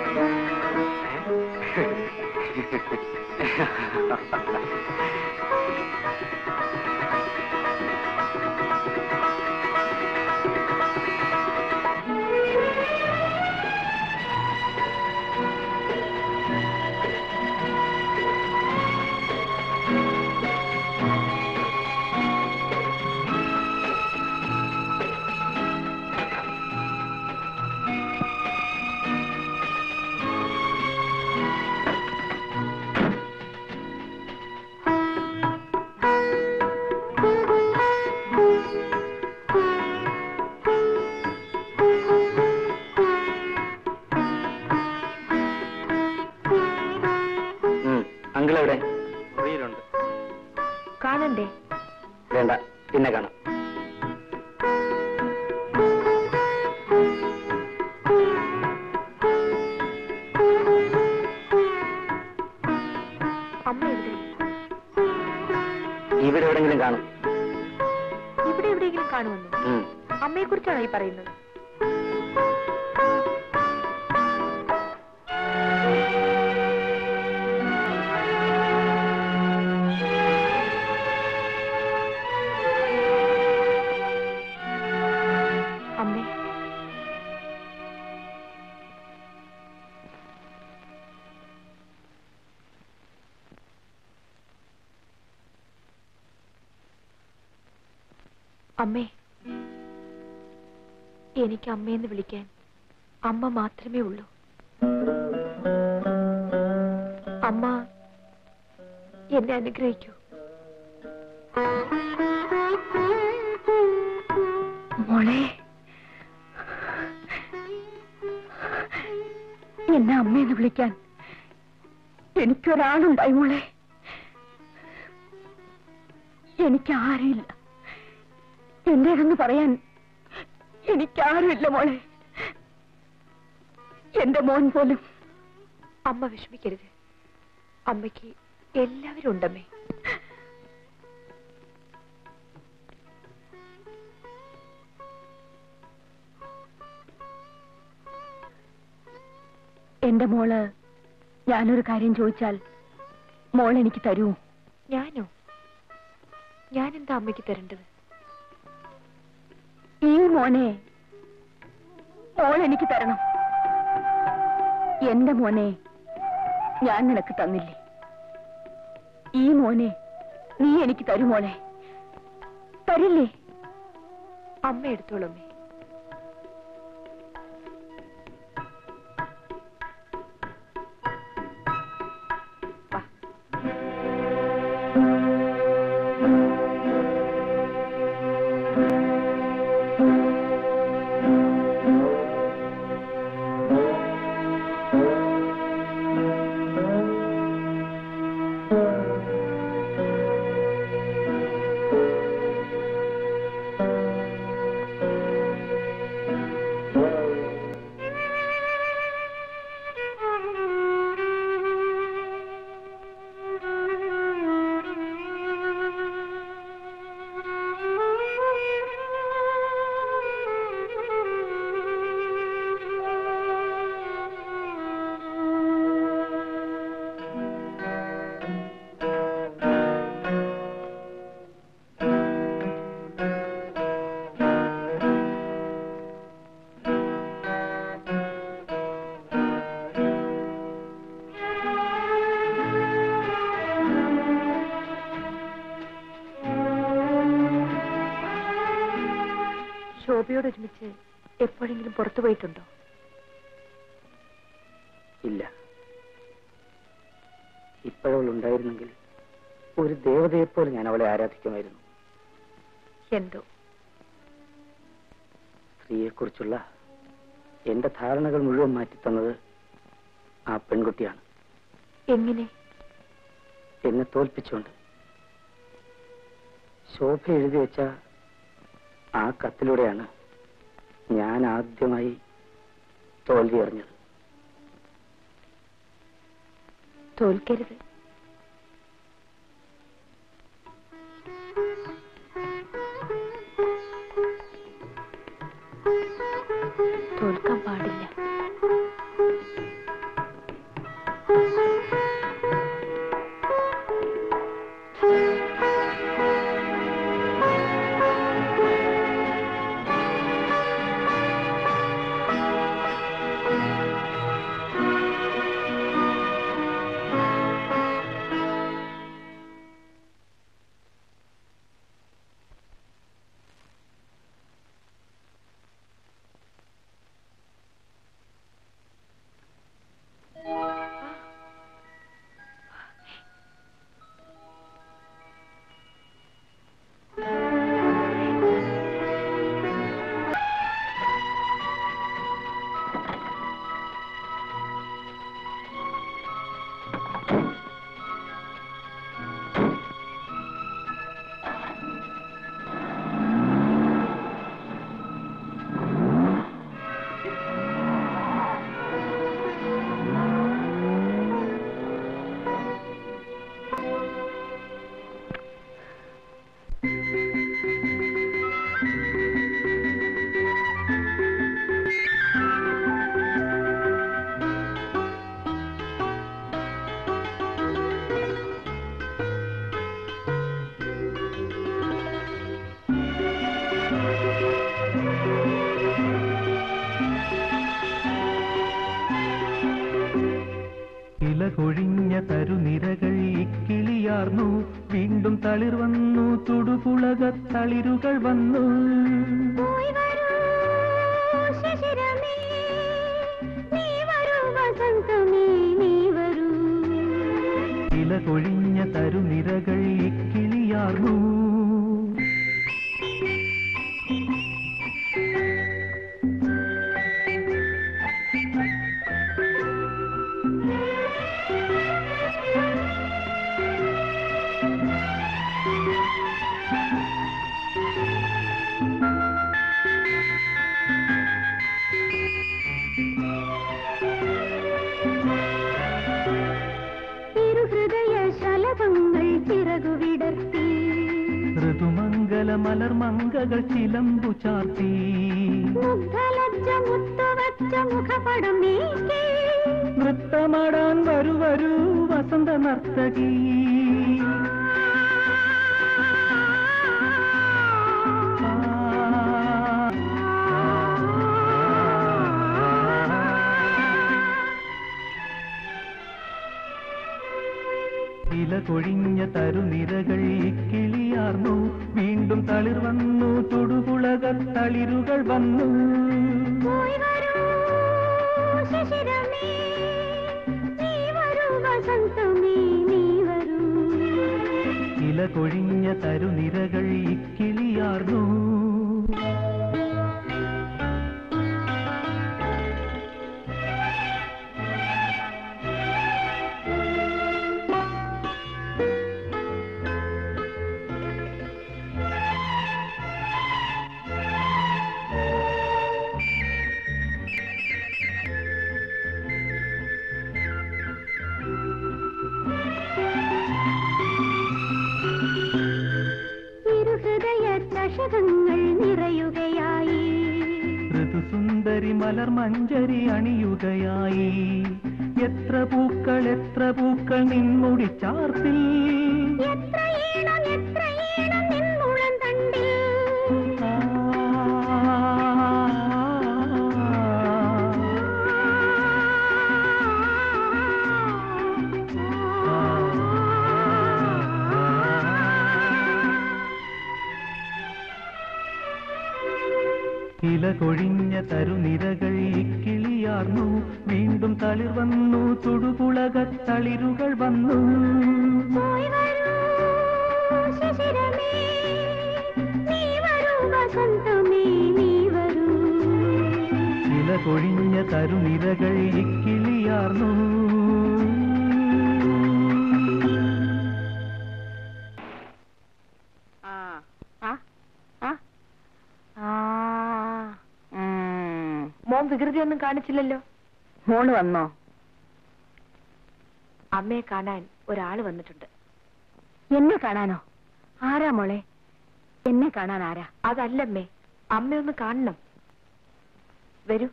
അങ്കിൾ എവിടെ മുറിയിലുണ്ട് കാണണ്ടേ വേണ്ട പിന്നെ കാണാം അമ്മ എവിടെ ഇവിടെ എവിടെങ്കിലും കാണും ഇവിടെ എവിടെയെങ്കിലും കാണുമെന്നോ ഉം. അമ്മയെ കുറിച്ചാണോ ഈ പറയുന്നത് അമ്മേ അമ്മേ എനിക്ക് അമ്മയെന്ന് വിളിക്കാൻ അമ്മ മാത്രമേ ഉള്ളൂ അമ്മ എന്നെ അനുഗ്രഹിക്കൂ മോളെ എന്നെ അമ്മയെന്ന് വിളിക്കാൻ എനിക്കൊരാളുണ്ടായി മോളെ എനിക്ക് ആരുമില്ല എന്റേതെന്ന് പറയാൻ എനിക്കാരുമില്ല മോളെ എന്റെ മോൻ പോലും അമ്മ വിഷമിക്കരുത് അമ്മയ്ക്ക് എല്ലാവരും ഉണ്ടമ്മേ എന്റെ മോള് ഞാനൊരു കാര്യം ചോദിച്ചാൽ മോൾ എനിക്ക് തരൂ ഞാനോ ഞാൻ എന്താ അമ്മയ്ക്ക് തരേണ്ടത് ഈ മോനെ മോൾ എനിക്ക് തരണം എന്റെ മോനെ ഞാൻ നിനക്ക് തന്നില്ലേ ഈ മോനെ നീ എനിക്ക് തരൂ മോളെ തരില്ലേ അമ്മ എടുത്തോളൂ അമ്മേ വാ. ശോഭയോട് ഒരുമിച്ച് എപ്പോഴെങ്കിലും പുറത്തു പോയിട്ടുണ്ടോ ഇല്ല ഇപ്പോഴവൾ ഉണ്ടായിരുന്നെങ്കിൽ ഒരു ദേവതയെപ്പോലെ ഞാൻ അവളെ ആരാധിക്കുമായിരുന്നു എന്തോ സ്ത്രീയെക്കുറിച്ചുള്ള എന്റെ ധാരണകൾ മുഴുവൻ മാറ്റിത്തന്നത് ആ പെൺകുട്ടിയാണ് എങ്ങനെ എന്നെ തോൽപ്പിച്ചുകൊണ്ട് ശോഭ എഴുതി വെച്ച ആ കത്തിലൂടെയാണ് ഞാൻ ആദ്യമായി തോൽവി അറിഞ്ഞത് തോൽക്കരുത് തോൽക്കാൻ പാടില്ല ഇല കൊഴിഞ്ഞ തരുനിരകൾ ഇക്കിളിയാർന്നു വീണ്ടും തളിർ വന്നു തുടുപുളക തളിരുകൾ വന്നു ഇല കൊഴിഞ്ഞ തരുനിരകൾ ഇക്കിളിയാർന്നു തിരുഹൃദയ ശലഭങ്ങൾ ചിറകുവിടർത്തി ഋതുമംഗല മലർമങ്കകൾ ചിലമ്പു ചാർത്തി മുഗ്ധലജ്ജ മുത്തുവച്ച മുഖപടം നീക്കി നൃത്തമാടാൻ വരൂ വരൂ വസന്ത നർത്തകി ഇല കൊഴിഞ്ഞ തരുനിരകൾ കിളിയാർന്നു വീണ്ടും തളിർ വന്നു തുടുപുളക തളിരുകൾ വന്നു പോയി വരൂ ശിശിരമേ നീ വരൂ വസന്തമേ നീ വരൂ ഇല കൊഴിഞ്ഞ തരുനിരകൾ ഇക്കിളിയാർന്നു തിരുഹൃദയ ചഷകങ്ങൾ നിറയുകയായി ഋതുസുന്ദരി മലർ മഞ്ചരി അണിയുകയായി എത്ര പൂക്കൾ എത്ര പൂക്കൾ നിൻമുടി ചാർത്തിൽ എത്ര ഈണം എത്ര ഈണം നിന്നുളം തണ്ടിൽ ഇല കൊഴിഞ്ഞ തരുനിരകൾ കിളിയാർന്നു വീണ്ടും തളിർ വന്നു തുടുപുളക തളിരുകൾ വന്നു പോയി വരൂ ശിശിരമേ നീ വരൂ വസന്തമേ നീ വരൂ ഇല കൊഴിഞ്ഞ തരുനിരകൾ കിളിയാർന്നു ആ ആ ആ ആ ഉം. മോൻ വികൃതിയൊന്നും കാണിച്ചില്ലല്ലോ മോള് വന്നോ അമ്മയെ കാണാൻ ഒരാള് വന്നിട്ടുണ്ട് എന്നെ കാണാനോ ആരാ മോളെ എന്നെ കാണാൻ ആരാ അതല്ലമ്മേ അമ്മയൊന്ന് കാണണം വരൂ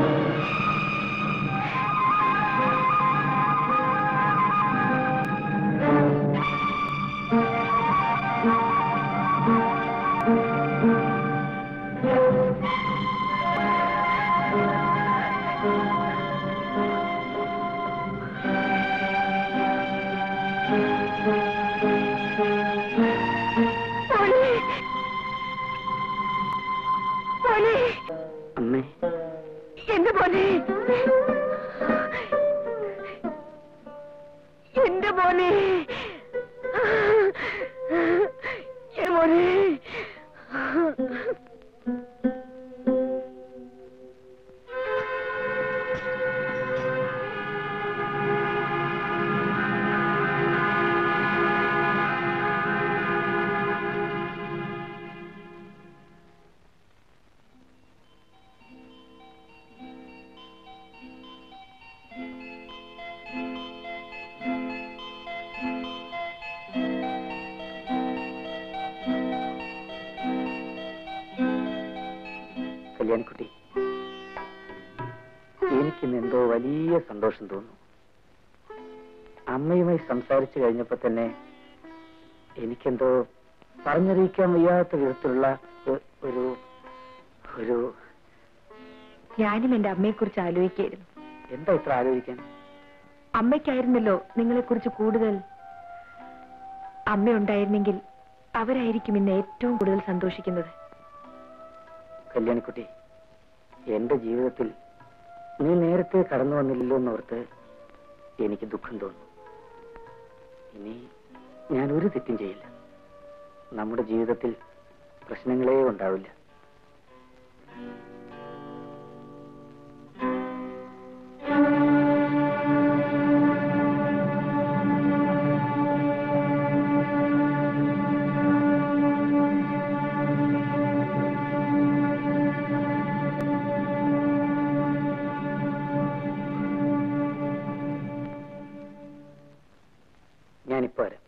അമ്മേ എന്റെ മോനെ എന്റെ മോനെ എന്റെ മോനെ കല്യാണിക്കുട്ടി എനിക്കിന്ന് എന്തോ വലിയ സന്തോഷം തോന്നുന്നു അമ്മയുമായി സംസാരിച്ചു കഴിഞ്ഞപ്പോ തന്നെ എനിക്കെന്തോ പറഞ്ഞറിയിക്കാൻ വയ്യാത്ത വിധത്തിലുള്ള ഒ- ഒരു ഒരു ഞാനും എന്റെ അമ്മയെക്കുറിച്ച് ആലോചിക്കായിരുന്നു എന്താ ഇത്ര ആലോചിക്കാൻ അമ്മയ്ക്കായിരുന്നല്ലോ നിങ്ങളെക്കുറിച്ച് കൂടുതൽ അമ്മയുണ്ടായിരുന്നെങ്കിൽ അവരായിരിക്കും ഇന്ന് ഏറ്റവും കൂടുതൽ സന്തോഷിക്കുന്നത് കല്യാണിക്കുട്ടി എന്റെ ജീവിതത്തിൽ നീ നേരത്തെ കടന്നു വന്നില്ലല്ലോ എന്നോർത്ത് എനിക്ക് ദുഃഖം തോന്നുന്നു ഇനി ഞാൻ ഒരു തെറ്റും ചെയ്യില്ല നമ്മുടെ ജീവിതത്തിൽ പ്രശ്നങ്ങളേ ഉണ്ടാവില്ല ഞാനിപ്പോ വരാം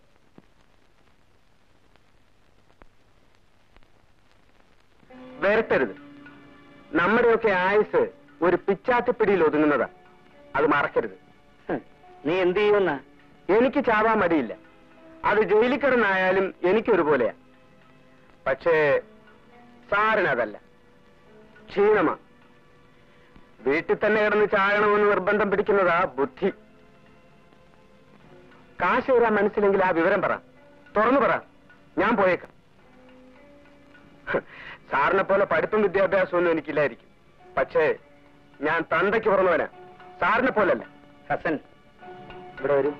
വരട്ടരുത് നമ്മുടെയൊക്കെ ആയുസ് ഒരു പിച്ചാത്തിപ്പിടിയിൽ ഒതുങ്ങുന്നതാ അത് മറക്കരുത് ഹ്, നീ എന്ത് ചെയ്യുന്ന എനിക്ക് ചാവാൻ മടിയില്ല അത് ജയിലിൽ കിടന്നായാലും എനിക്കൊരുപോലെയാ പക്ഷേ സാറിനതല്ല ക്ഷീണമാ വീട്ടിൽ തന്നെ കിടന്ന് ചാകണമെന്ന് നിർബന്ധം പിടിക്കുന്നതാ ബുദ്ധി കാശ് തരാൻ മനസ്സിലെങ്കിൽ ആ വിവരം പറ തുറന്നു പറ ഞാൻ പോയേക്കാം ഹ്, സാറിനെ പോലെ പഠിപ്പും വിദ്യാഭ്യാസവും ഒന്നും എനിക്കില്ലായിരിക്കും പക്ഷേ ഞാൻ തന്തയ്ക്ക് പുറന്നവനാ സാറിനെ പോലല്ല ഹസൻ ഇവിടെ വരൂ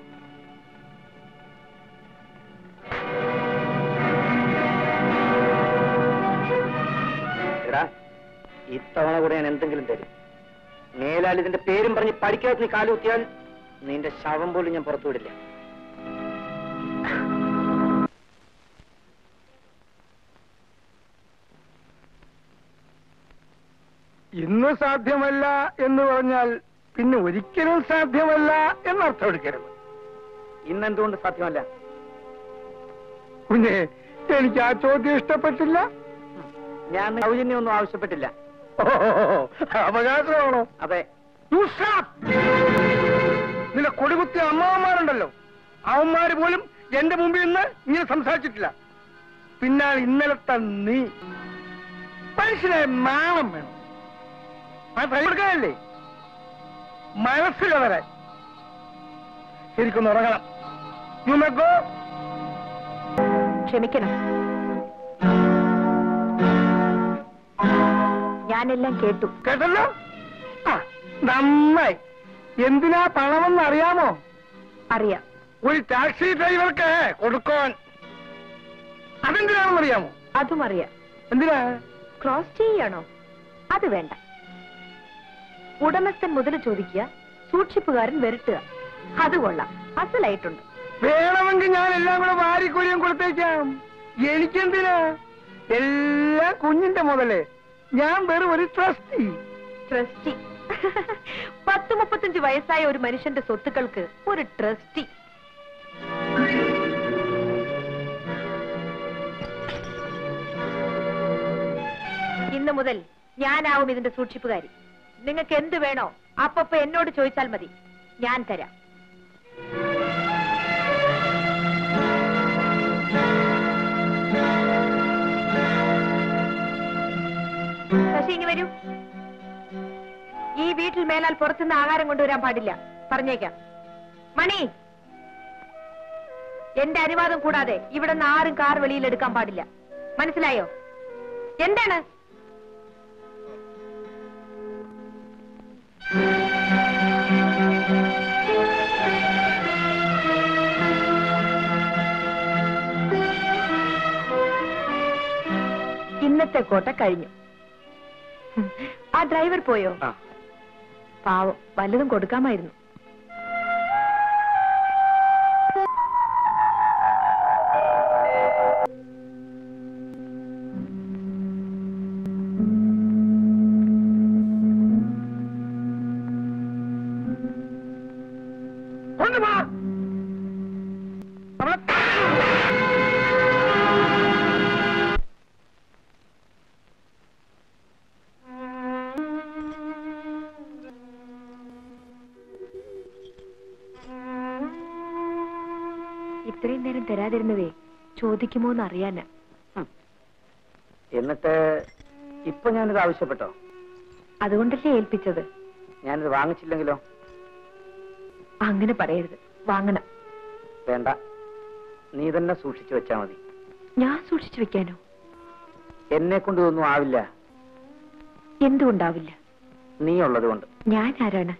എടാ ഇത്തവണ കൂടെ ഞാൻ എന്തെങ്കിലും തരും മേലാൽ ഇതിന്റെ പേരും പറഞ്ഞ് പഠിക്കാത്ത നീ കാലുകുത്തിയാൽ നിന്റെ ശവം പോലും ഞാൻ പുറത്തുവിടില്ല ഇന്ന് സാധ്യമല്ല എന്ന് പറഞ്ഞാൽ പിന്നെ ഒരിക്കലും സാധ്യമല്ല എന്നർത്ഥം എടുക്കരുത് ഇന്നെന്തുകൊണ്ട് സാധ്യമല്ല കുഞ്ഞെ എനിക്ക് ആ ചോദ്യം ഇഷ്ടപ്പെട്ടില്ല ഞാൻ സൗജന്യമൊന്നും ആവശ്യപ്പെട്ടില്ല ഓ, അവകാശമാണോ അതെ You stop! നിന്റെ കൊടികുത്തിയ അമ്മാവന്മാരുണ്ടല്ലോ അവന്മാര് പോലും എന്റെ മുമ്പിൽ നിന്ന് ഇങ്ങനെ സംസാരിച്ചിട്ടില്ല പിന്നാൽ ഇന്നലത്തെ നീ മനുഷ്യനെ നാണം വേണം ആ എടുക്കാനല്ലേ മനസ്സിൽ വരാൻ ശരിക്കൊന്ന് ഉറങ്ങണം യു മേ ഗോ ക്ഷമിക്കണം ഞാനെല്ലാം കേട്ടു കേട്ടല്ലോ ആ നന്നായി എന്തിനാ പണമെന്ന് അറിയാമോ അറിയാം ഒരു ടാക്സി ഡ്രൈവർക്ക് കൊടുക്കാൻ അതെന്തിനാണെന്ന് അറിയാമോ അതും അറിയാം എന്തിനാ ക്രോസ് ചെയ്യണോ അത് വേണ്ട ഉടമസ്ഥൻ മുതൽ ചോദിക്കുക സൂക്ഷിപ്പുകാരൻ വരട്ടുക അത് കൊള്ളാം അസലായിട്ടുണ്ട് വേണമെങ്കിൽ ഞാൻ എല്ലാം കൂടെ വാരിക്കൂലിയും കൊടുത്തേക്കാം എനിക്കെന്തിനാ എല്ലാം കുഞ്ഞിന്റെ മുതലേ ഞാൻ വെറും ഒരു ട്രസ്റ്റി ട്രസ്റ്റി പത്ത് മുപ്പത്തഞ്ച് വയസ്സായ ഒരു മനുഷ്യന്റെ സ്വത്തുക്കൾക്ക് ഒരു ട്രസ്റ്റി ഇന്ന് മുതൽ ഞാനാവും ഇതിന്റെ സൂക്ഷിപ്പുകാരി നിങ്ങൾക്ക് എന്ത് വേണോ അപ്പപ്പ എന്നോട് ചോദിച്ചാൽ മതി ഞാൻ തരാം ശശി ഇനി വരൂ ഈ വീട്ടിൽ മേലാൽ പുറത്തുനിന്ന് ആഹാരം കൊണ്ടുവരാൻ പാടില്ല പറഞ്ഞേക്കാം മണി എന്റെ അനുവാദം കൂടാതെ ഇവിടെ നിന്ന് ആരും കാർ വെളിയിൽ എടുക്കാൻ പാടില്ല മനസ്സിലായോ എന്താണ് ഇന്നത്തെ കോട്ട കഴിഞ്ഞു ആ ഡ്രൈവർ പോയോ ആ പാവം വല്ലതും കൊടുക്കാമായിരുന്നു കൊണ്ടുപോ അവളെ ഇത്രയും നേരം തരാതിരുന്നതേ ചോദിക്കുമോ എന്ന് അറിയാനാ എന്നിട്ട് ഇപ്പൊ ഞാനിത് ആവശ്യപ്പെട്ടോ അതുകൊണ്ടല്ലേ ഏൽപ്പിച്ചത് ഞാനിത് വാങ്ങിച്ചില്ലെങ്കിലോ അങ്ങനെ പറയരുത് വാങ്ങണം വേണ്ട നീ തന്നെ സൂക്ഷിച്ചു വെച്ചാ മതി ഞാൻ സൂക്ഷിച്ചു വെക്കാനോ എന്നെ കൊണ്ട് ഇതൊന്നും ആവില്ല എന്തുകൊണ്ടാവില്ല നീ ഉള്ളത് കൊണ്ട് ഞാൻ ആരാണ്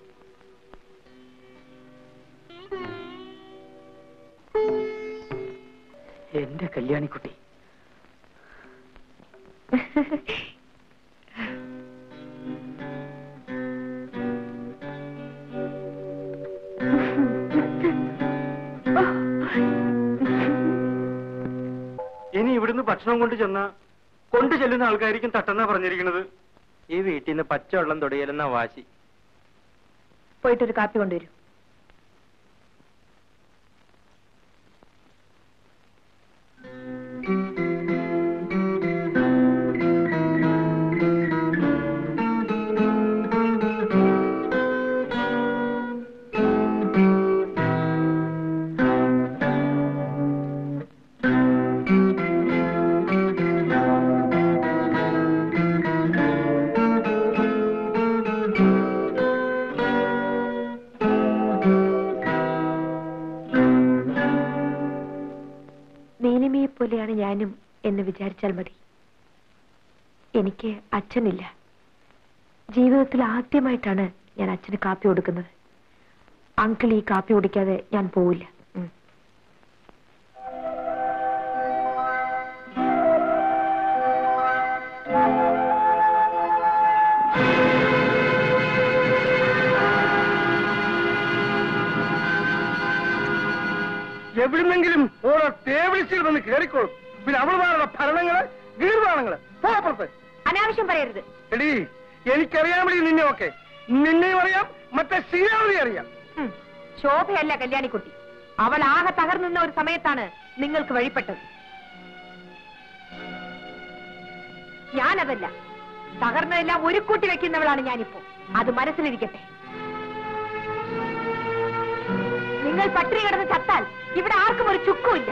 എന്റെ കല്യാണിക്കുട്ടി ഇനി ഇവിടുന്ന് ഭക്ഷണം കൊണ്ട് ചെന്ന കൊണ്ടു ചെല്ലുന്ന ആൾക്കാരിക്കും തട്ടെന്നാ പറഞ്ഞിരിക്കുന്നത് ഈ വീട്ടിൽ നിന്ന് പച്ചവെള്ളം തൊടിയലെന്ന വാശി പോയിട്ടൊരു കാപ്പി കൊണ്ടുവരൂ നീലിമയെ പോലെയാണ് ഞാനും എന്ന് വിചാരിച്ചാൽ മതി എനിക്ക് അച്ഛനില്ല ജീവിതത്തിൽ ആദ്യമായിട്ടാണ് ഞാൻ അച്ഛന് കാപ്പി കൊടുക്കുന്നത് അങ്കിൾ ഈ കാപ്പി കുടിക്കാതെ ഞാൻ പോവില്ല ഉം. എവിടുന്നെങ്കിലും ഓരോ ടേബിൾസിൽ വന്ന് കയറിക്കോളും പിന്നെ അവളുമാരുടെ ഭരണങ്ങള് ഗീർവാണങ്ങള് പോപ്പുറത്ത് അനാവശ്യം പറയരുത് എടീ എനിക്കറിയാമടി നിന്നെ ഒക്കെ നിന്നെയും അറിയാം മറ്റേ ശ്രീരാമതി അറിയാം ഉം. ശോഭയല്ല കല്യാണിക്കുട്ടി അവൾ ആകെ തകർന്നുന്ന ഒരു സമയത്താണ് നിങ്ങൾക്ക് വഴിപ്പെട്ടത് ഞാനതല്ല തകർന്നതെല്ലാം ഒരു കൂട്ടി വെക്കുന്നവളാണ് ഞാനിപ്പോ അത് മനസ്സിലിരിക്കട്ടെ നിങ്ങൾ പട്ടിണി കിടന്ന് ചത്താൽ ഇവിടെ ആർക്കും ഒരു ചുക്കുമില്ല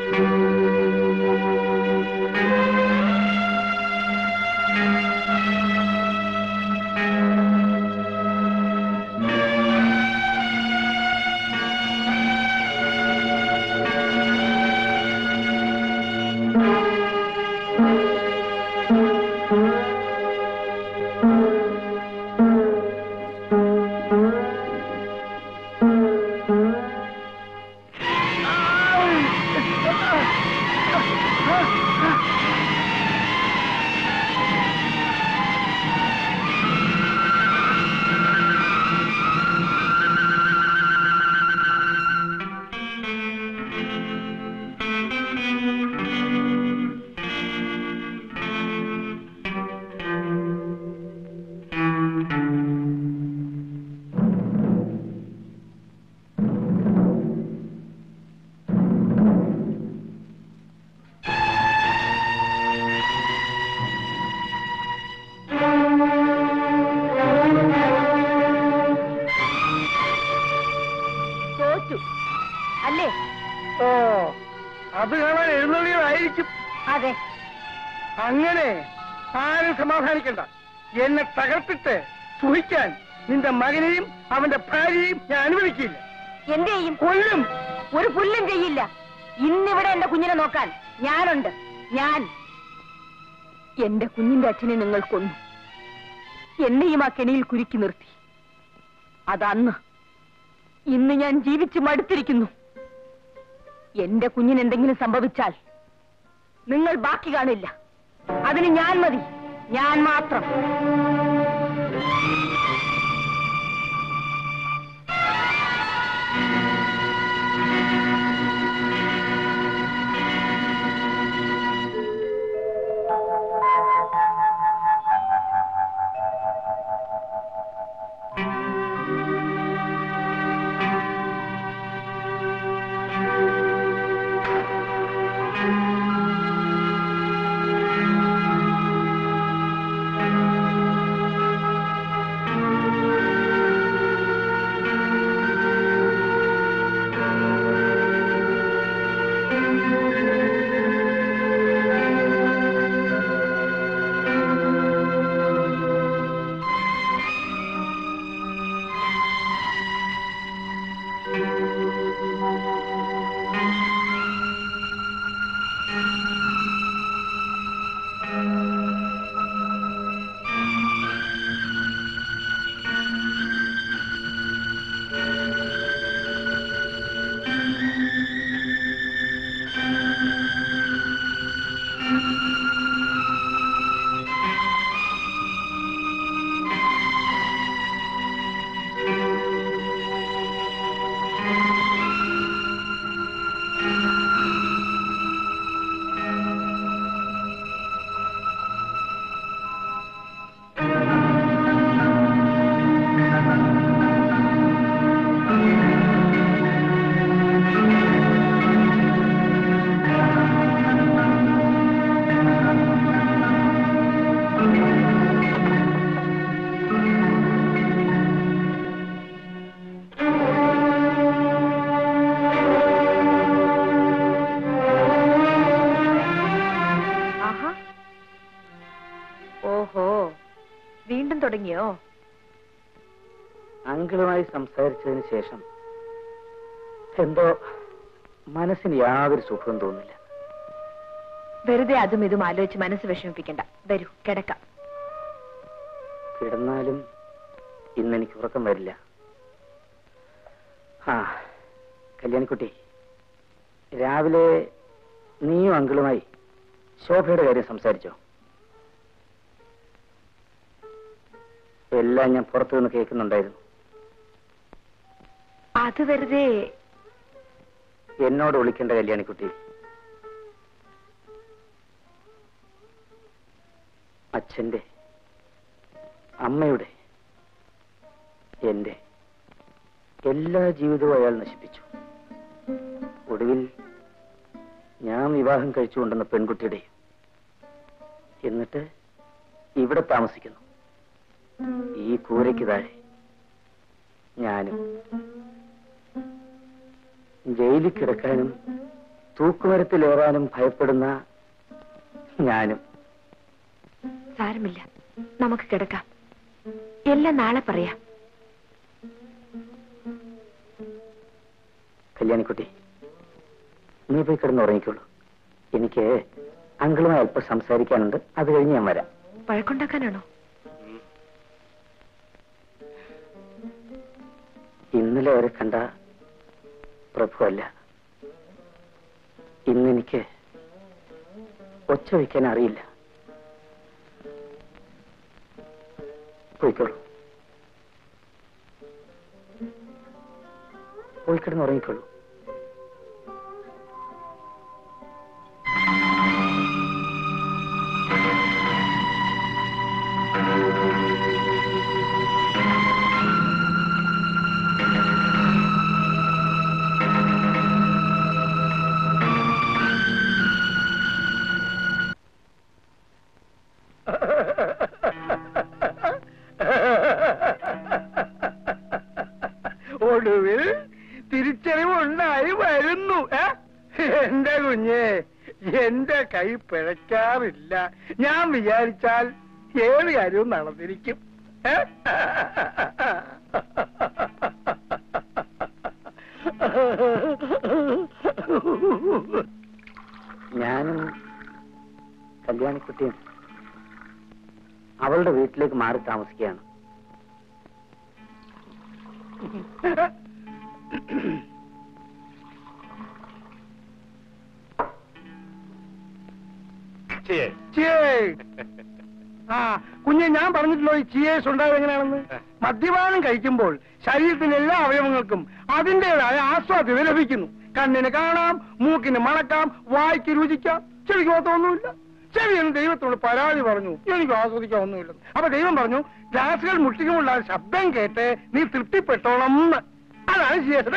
തോറ്റു അല്ലേ ഓ അത് കാണാൻ എഴുന്നള്ളിയതായിരിക്കും അതെ അങ്ങനെ ആരും സമാധാനിക്കണ്ട എന്നെ തകർത്തിട്ട് സുഹിക്കാൻ നിന്റെ മകനെയും അവന്റെ ഭാര്യയും ഞാൻ അനുവദിക്കില്ല എന്ത് ചെയ്യും കൊല്ലും ഒരു പുല്ലും ചെയ്യില്ല ഇന്നിവിടെ എന്റെ കുഞ്ഞിനെ നോക്കാൻ ഞാനുണ്ട് ഞാൻ എന്റെ കുഞ്ഞിന്റെ അച്ഛനെ നിങ്ങൾ കൊന്നു എന്നെയും ആ കെണിയിൽ കുരുക്കി നിർത്തി അതന്ന് ഇന്ന് ഞാൻ ജീവിച്ചു മടുത്തിരിക്കുന്നു എന്റെ കുഞ്ഞിന് എന്തെങ്കിലും സംഭവിച്ചാൽ നിങ്ങൾ ബാക്കി കാണില്ല അതിന് ഞാൻ മതി ഞാൻ മാത്രം ആഹാ ഓഹോ വീണ്ടും തുടങ്ങിയോ അങ്കിളുമായി സംസാരിച്ചതിന് ശേഷം എന്തോ മനസ്സിന് യാതൊരു സുഖവും തോന്നില്ല വെറുതെ അതും ഇതും ആലോചിച്ച് മനസ്സ് വിഷമിപ്പിക്കണ്ട വരൂ കിടക്കാം കിടന്നാലും ഇന്നെനിക്ക് ഉറക്കം വരില്ല ആ കല്യാണിക്കുട്ടി രാവിലെ നീയും അങ്കിളുമായി ശോഭയുടെ കാര്യം സംസാരിച്ചോ എല്ലാം ഞാൻ പുറത്തു നിന്ന് കേൾക്കുന്നുണ്ടായിരുന്നു അത് വെറുതെ എന്നോട് വിളിക്കേണ്ട കല്യാണിക്കുട്ടി അച്ഛന്റെ അമ്മയുടെ എന്റെ എല്ലാ ജീവിതവും അയാൾ നശിപ്പിച്ചു ഒടുവിൽ ഞാൻ വിവാഹം കഴിച്ചുകൊണ്ടുവന്ന പെൺകുട്ടിയുടെ എന്നിട്ട് ഇവിടെ താമസിക്കുന്നു ഈ കൂരയ്ക്ക് താഴെ ഞാനും ജയിലിൽ കിടക്കാനും തൂക്കുമരത്തിലേറാനും ഭയപ്പെടുന്ന ഞാനും സാരമില്ല നമുക്ക് കിടക്കാം എല്ലാം നാളെ പറയാം കല്യാണിക്കുട്ടി നീ പോയി കിടന്ന് ഉറങ്ങിക്കോളൂ എനിക്ക് അങ്കിളുമായി അല്പം സംസാരിക്കാനുണ്ട് അത് കഴിഞ്ഞ് ഞാൻ വരാം വഴക്കുണ്ടാക്കാനാണോ ഇന്നലെ വരെ കണ്ട പ്രഭുവല്ല ഇന്നെനിക്ക് ഒച്ച വയ്ക്കാൻ അറിയില്ല പോയിക്കോളൂ പോയി കിടന്ന് ഉറങ്ങിക്കോളൂ ഒടുവിൽ തിരിച്ചറിവുണ്ടായി വരുന്നു ഏ? എന്റെ കുഞ്ഞെ എന്റെ കൈ പിഴയ്ക്കാറില്ല ഞാൻ വിചാരിച്ചാൽ ഏത് കാര്യവും നടന്നിരിക്കും ഏ? ഞാനും കല്യാണിക്കുട്ടിയും അവളുടെ വീട്ടിലേക്ക് മാറി താമസിക്കുകയാണ് ചിയേഴ്സ്. ആ കുഞ്ഞെ ഞാൻ പറഞ്ഞിട്ടുള്ളൂ ഈ ചിയേഴ്സ് ഉണ്ടായത് എങ്ങനെയാണെന്ന് മദ്യപാനം കഴിക്കുമ്പോൾ ശരീരത്തിലെ എല്ലാ അവയവങ്ങൾക്കും അതിന്റേതായ ആസ്വാദ്യത ലഭിക്കുന്നു കണ്ണിന് കാണാം മൂക്കിന് മണക്കാം വായിക്ക് രുചിക്കാം ചെവിക്ക് മാത്രമൊന്നുമില്ല ചെവി എന്ന് ദൈവത്തോട് പരാതി പറഞ്ഞു എനിക്ക് ആസ്വദിക്കാൻ ഒന്നുമില്ല അപ്പൊ ദൈവം പറഞ്ഞു ഗ്ലാസുകൾ മുട്ടിക്കുമുള്ള ശബ്ദം കേട്ട് നീ തൃപ്തിപ്പെട്ടോണം എന്ന് അതാണ് ചിയേഴ്സ്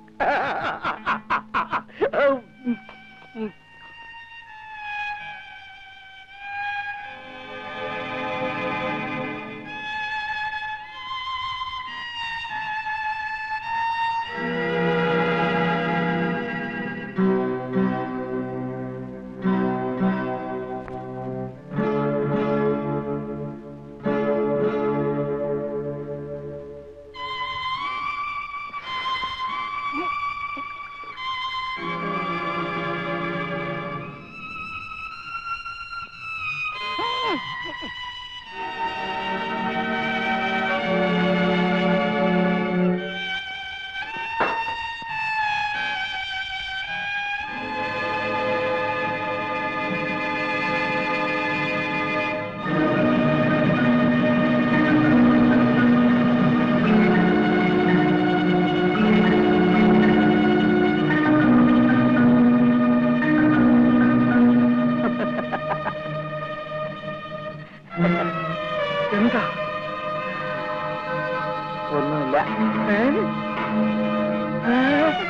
എന്താ ഒന്നുമില്ല ഏ? ഏ?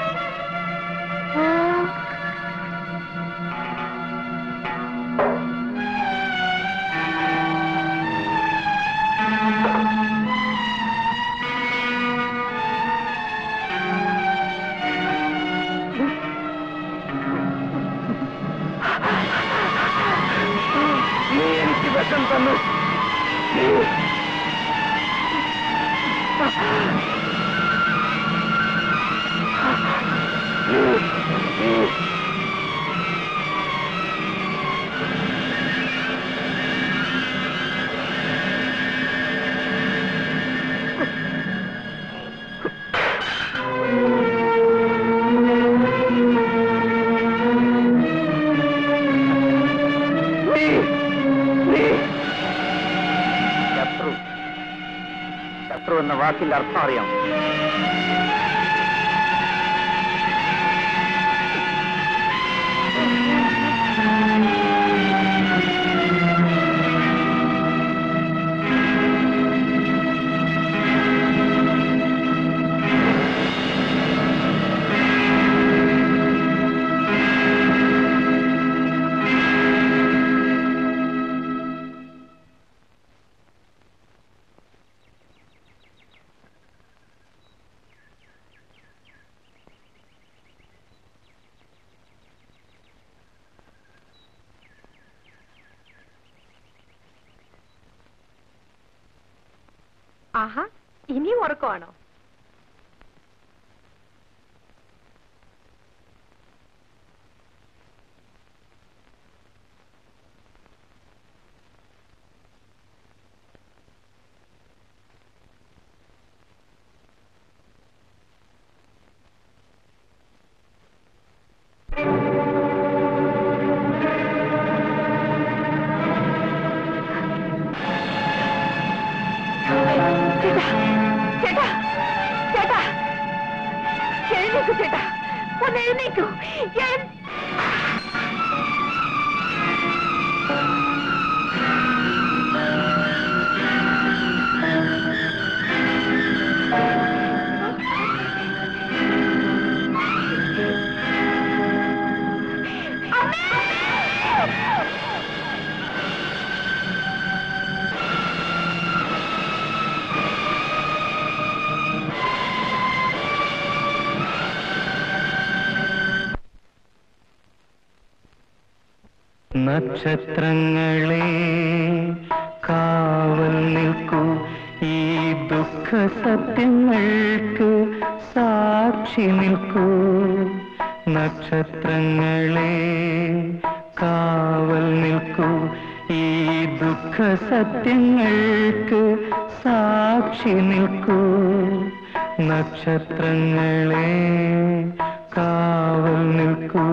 നീ എനിക്ക് വിഷം തന്നു നീ നീ നീ ശത്രു ശത്രു എന്ന വാക്കിന്റെ അർത്ഥം അറിയാം ഇനിയും ഉറക്കമാണോ ചേട്ടാ ചേട്ടാ എഴുന്നേക്കൂ ചേട്ടാ ഒന്ന് എഴുന്നേക്കൂ എഴ്- നക്ഷത്രങ്ങളെ കാവൽ നിൽക്കൂ ഈ ദുഃഖ സത്യങ്ങൾക്ക് സാക്ഷി നിൽക്കൂ നക്ഷത്രങ്ങളെ കാവൽ നിൽക്കൂ ഈ ദുഃഖ സത്യങ്ങൾക്ക് സാക്ഷി നിൽക്കൂ നക്ഷത്രങ്ങളെ കാവൽ നിൽക്കൂ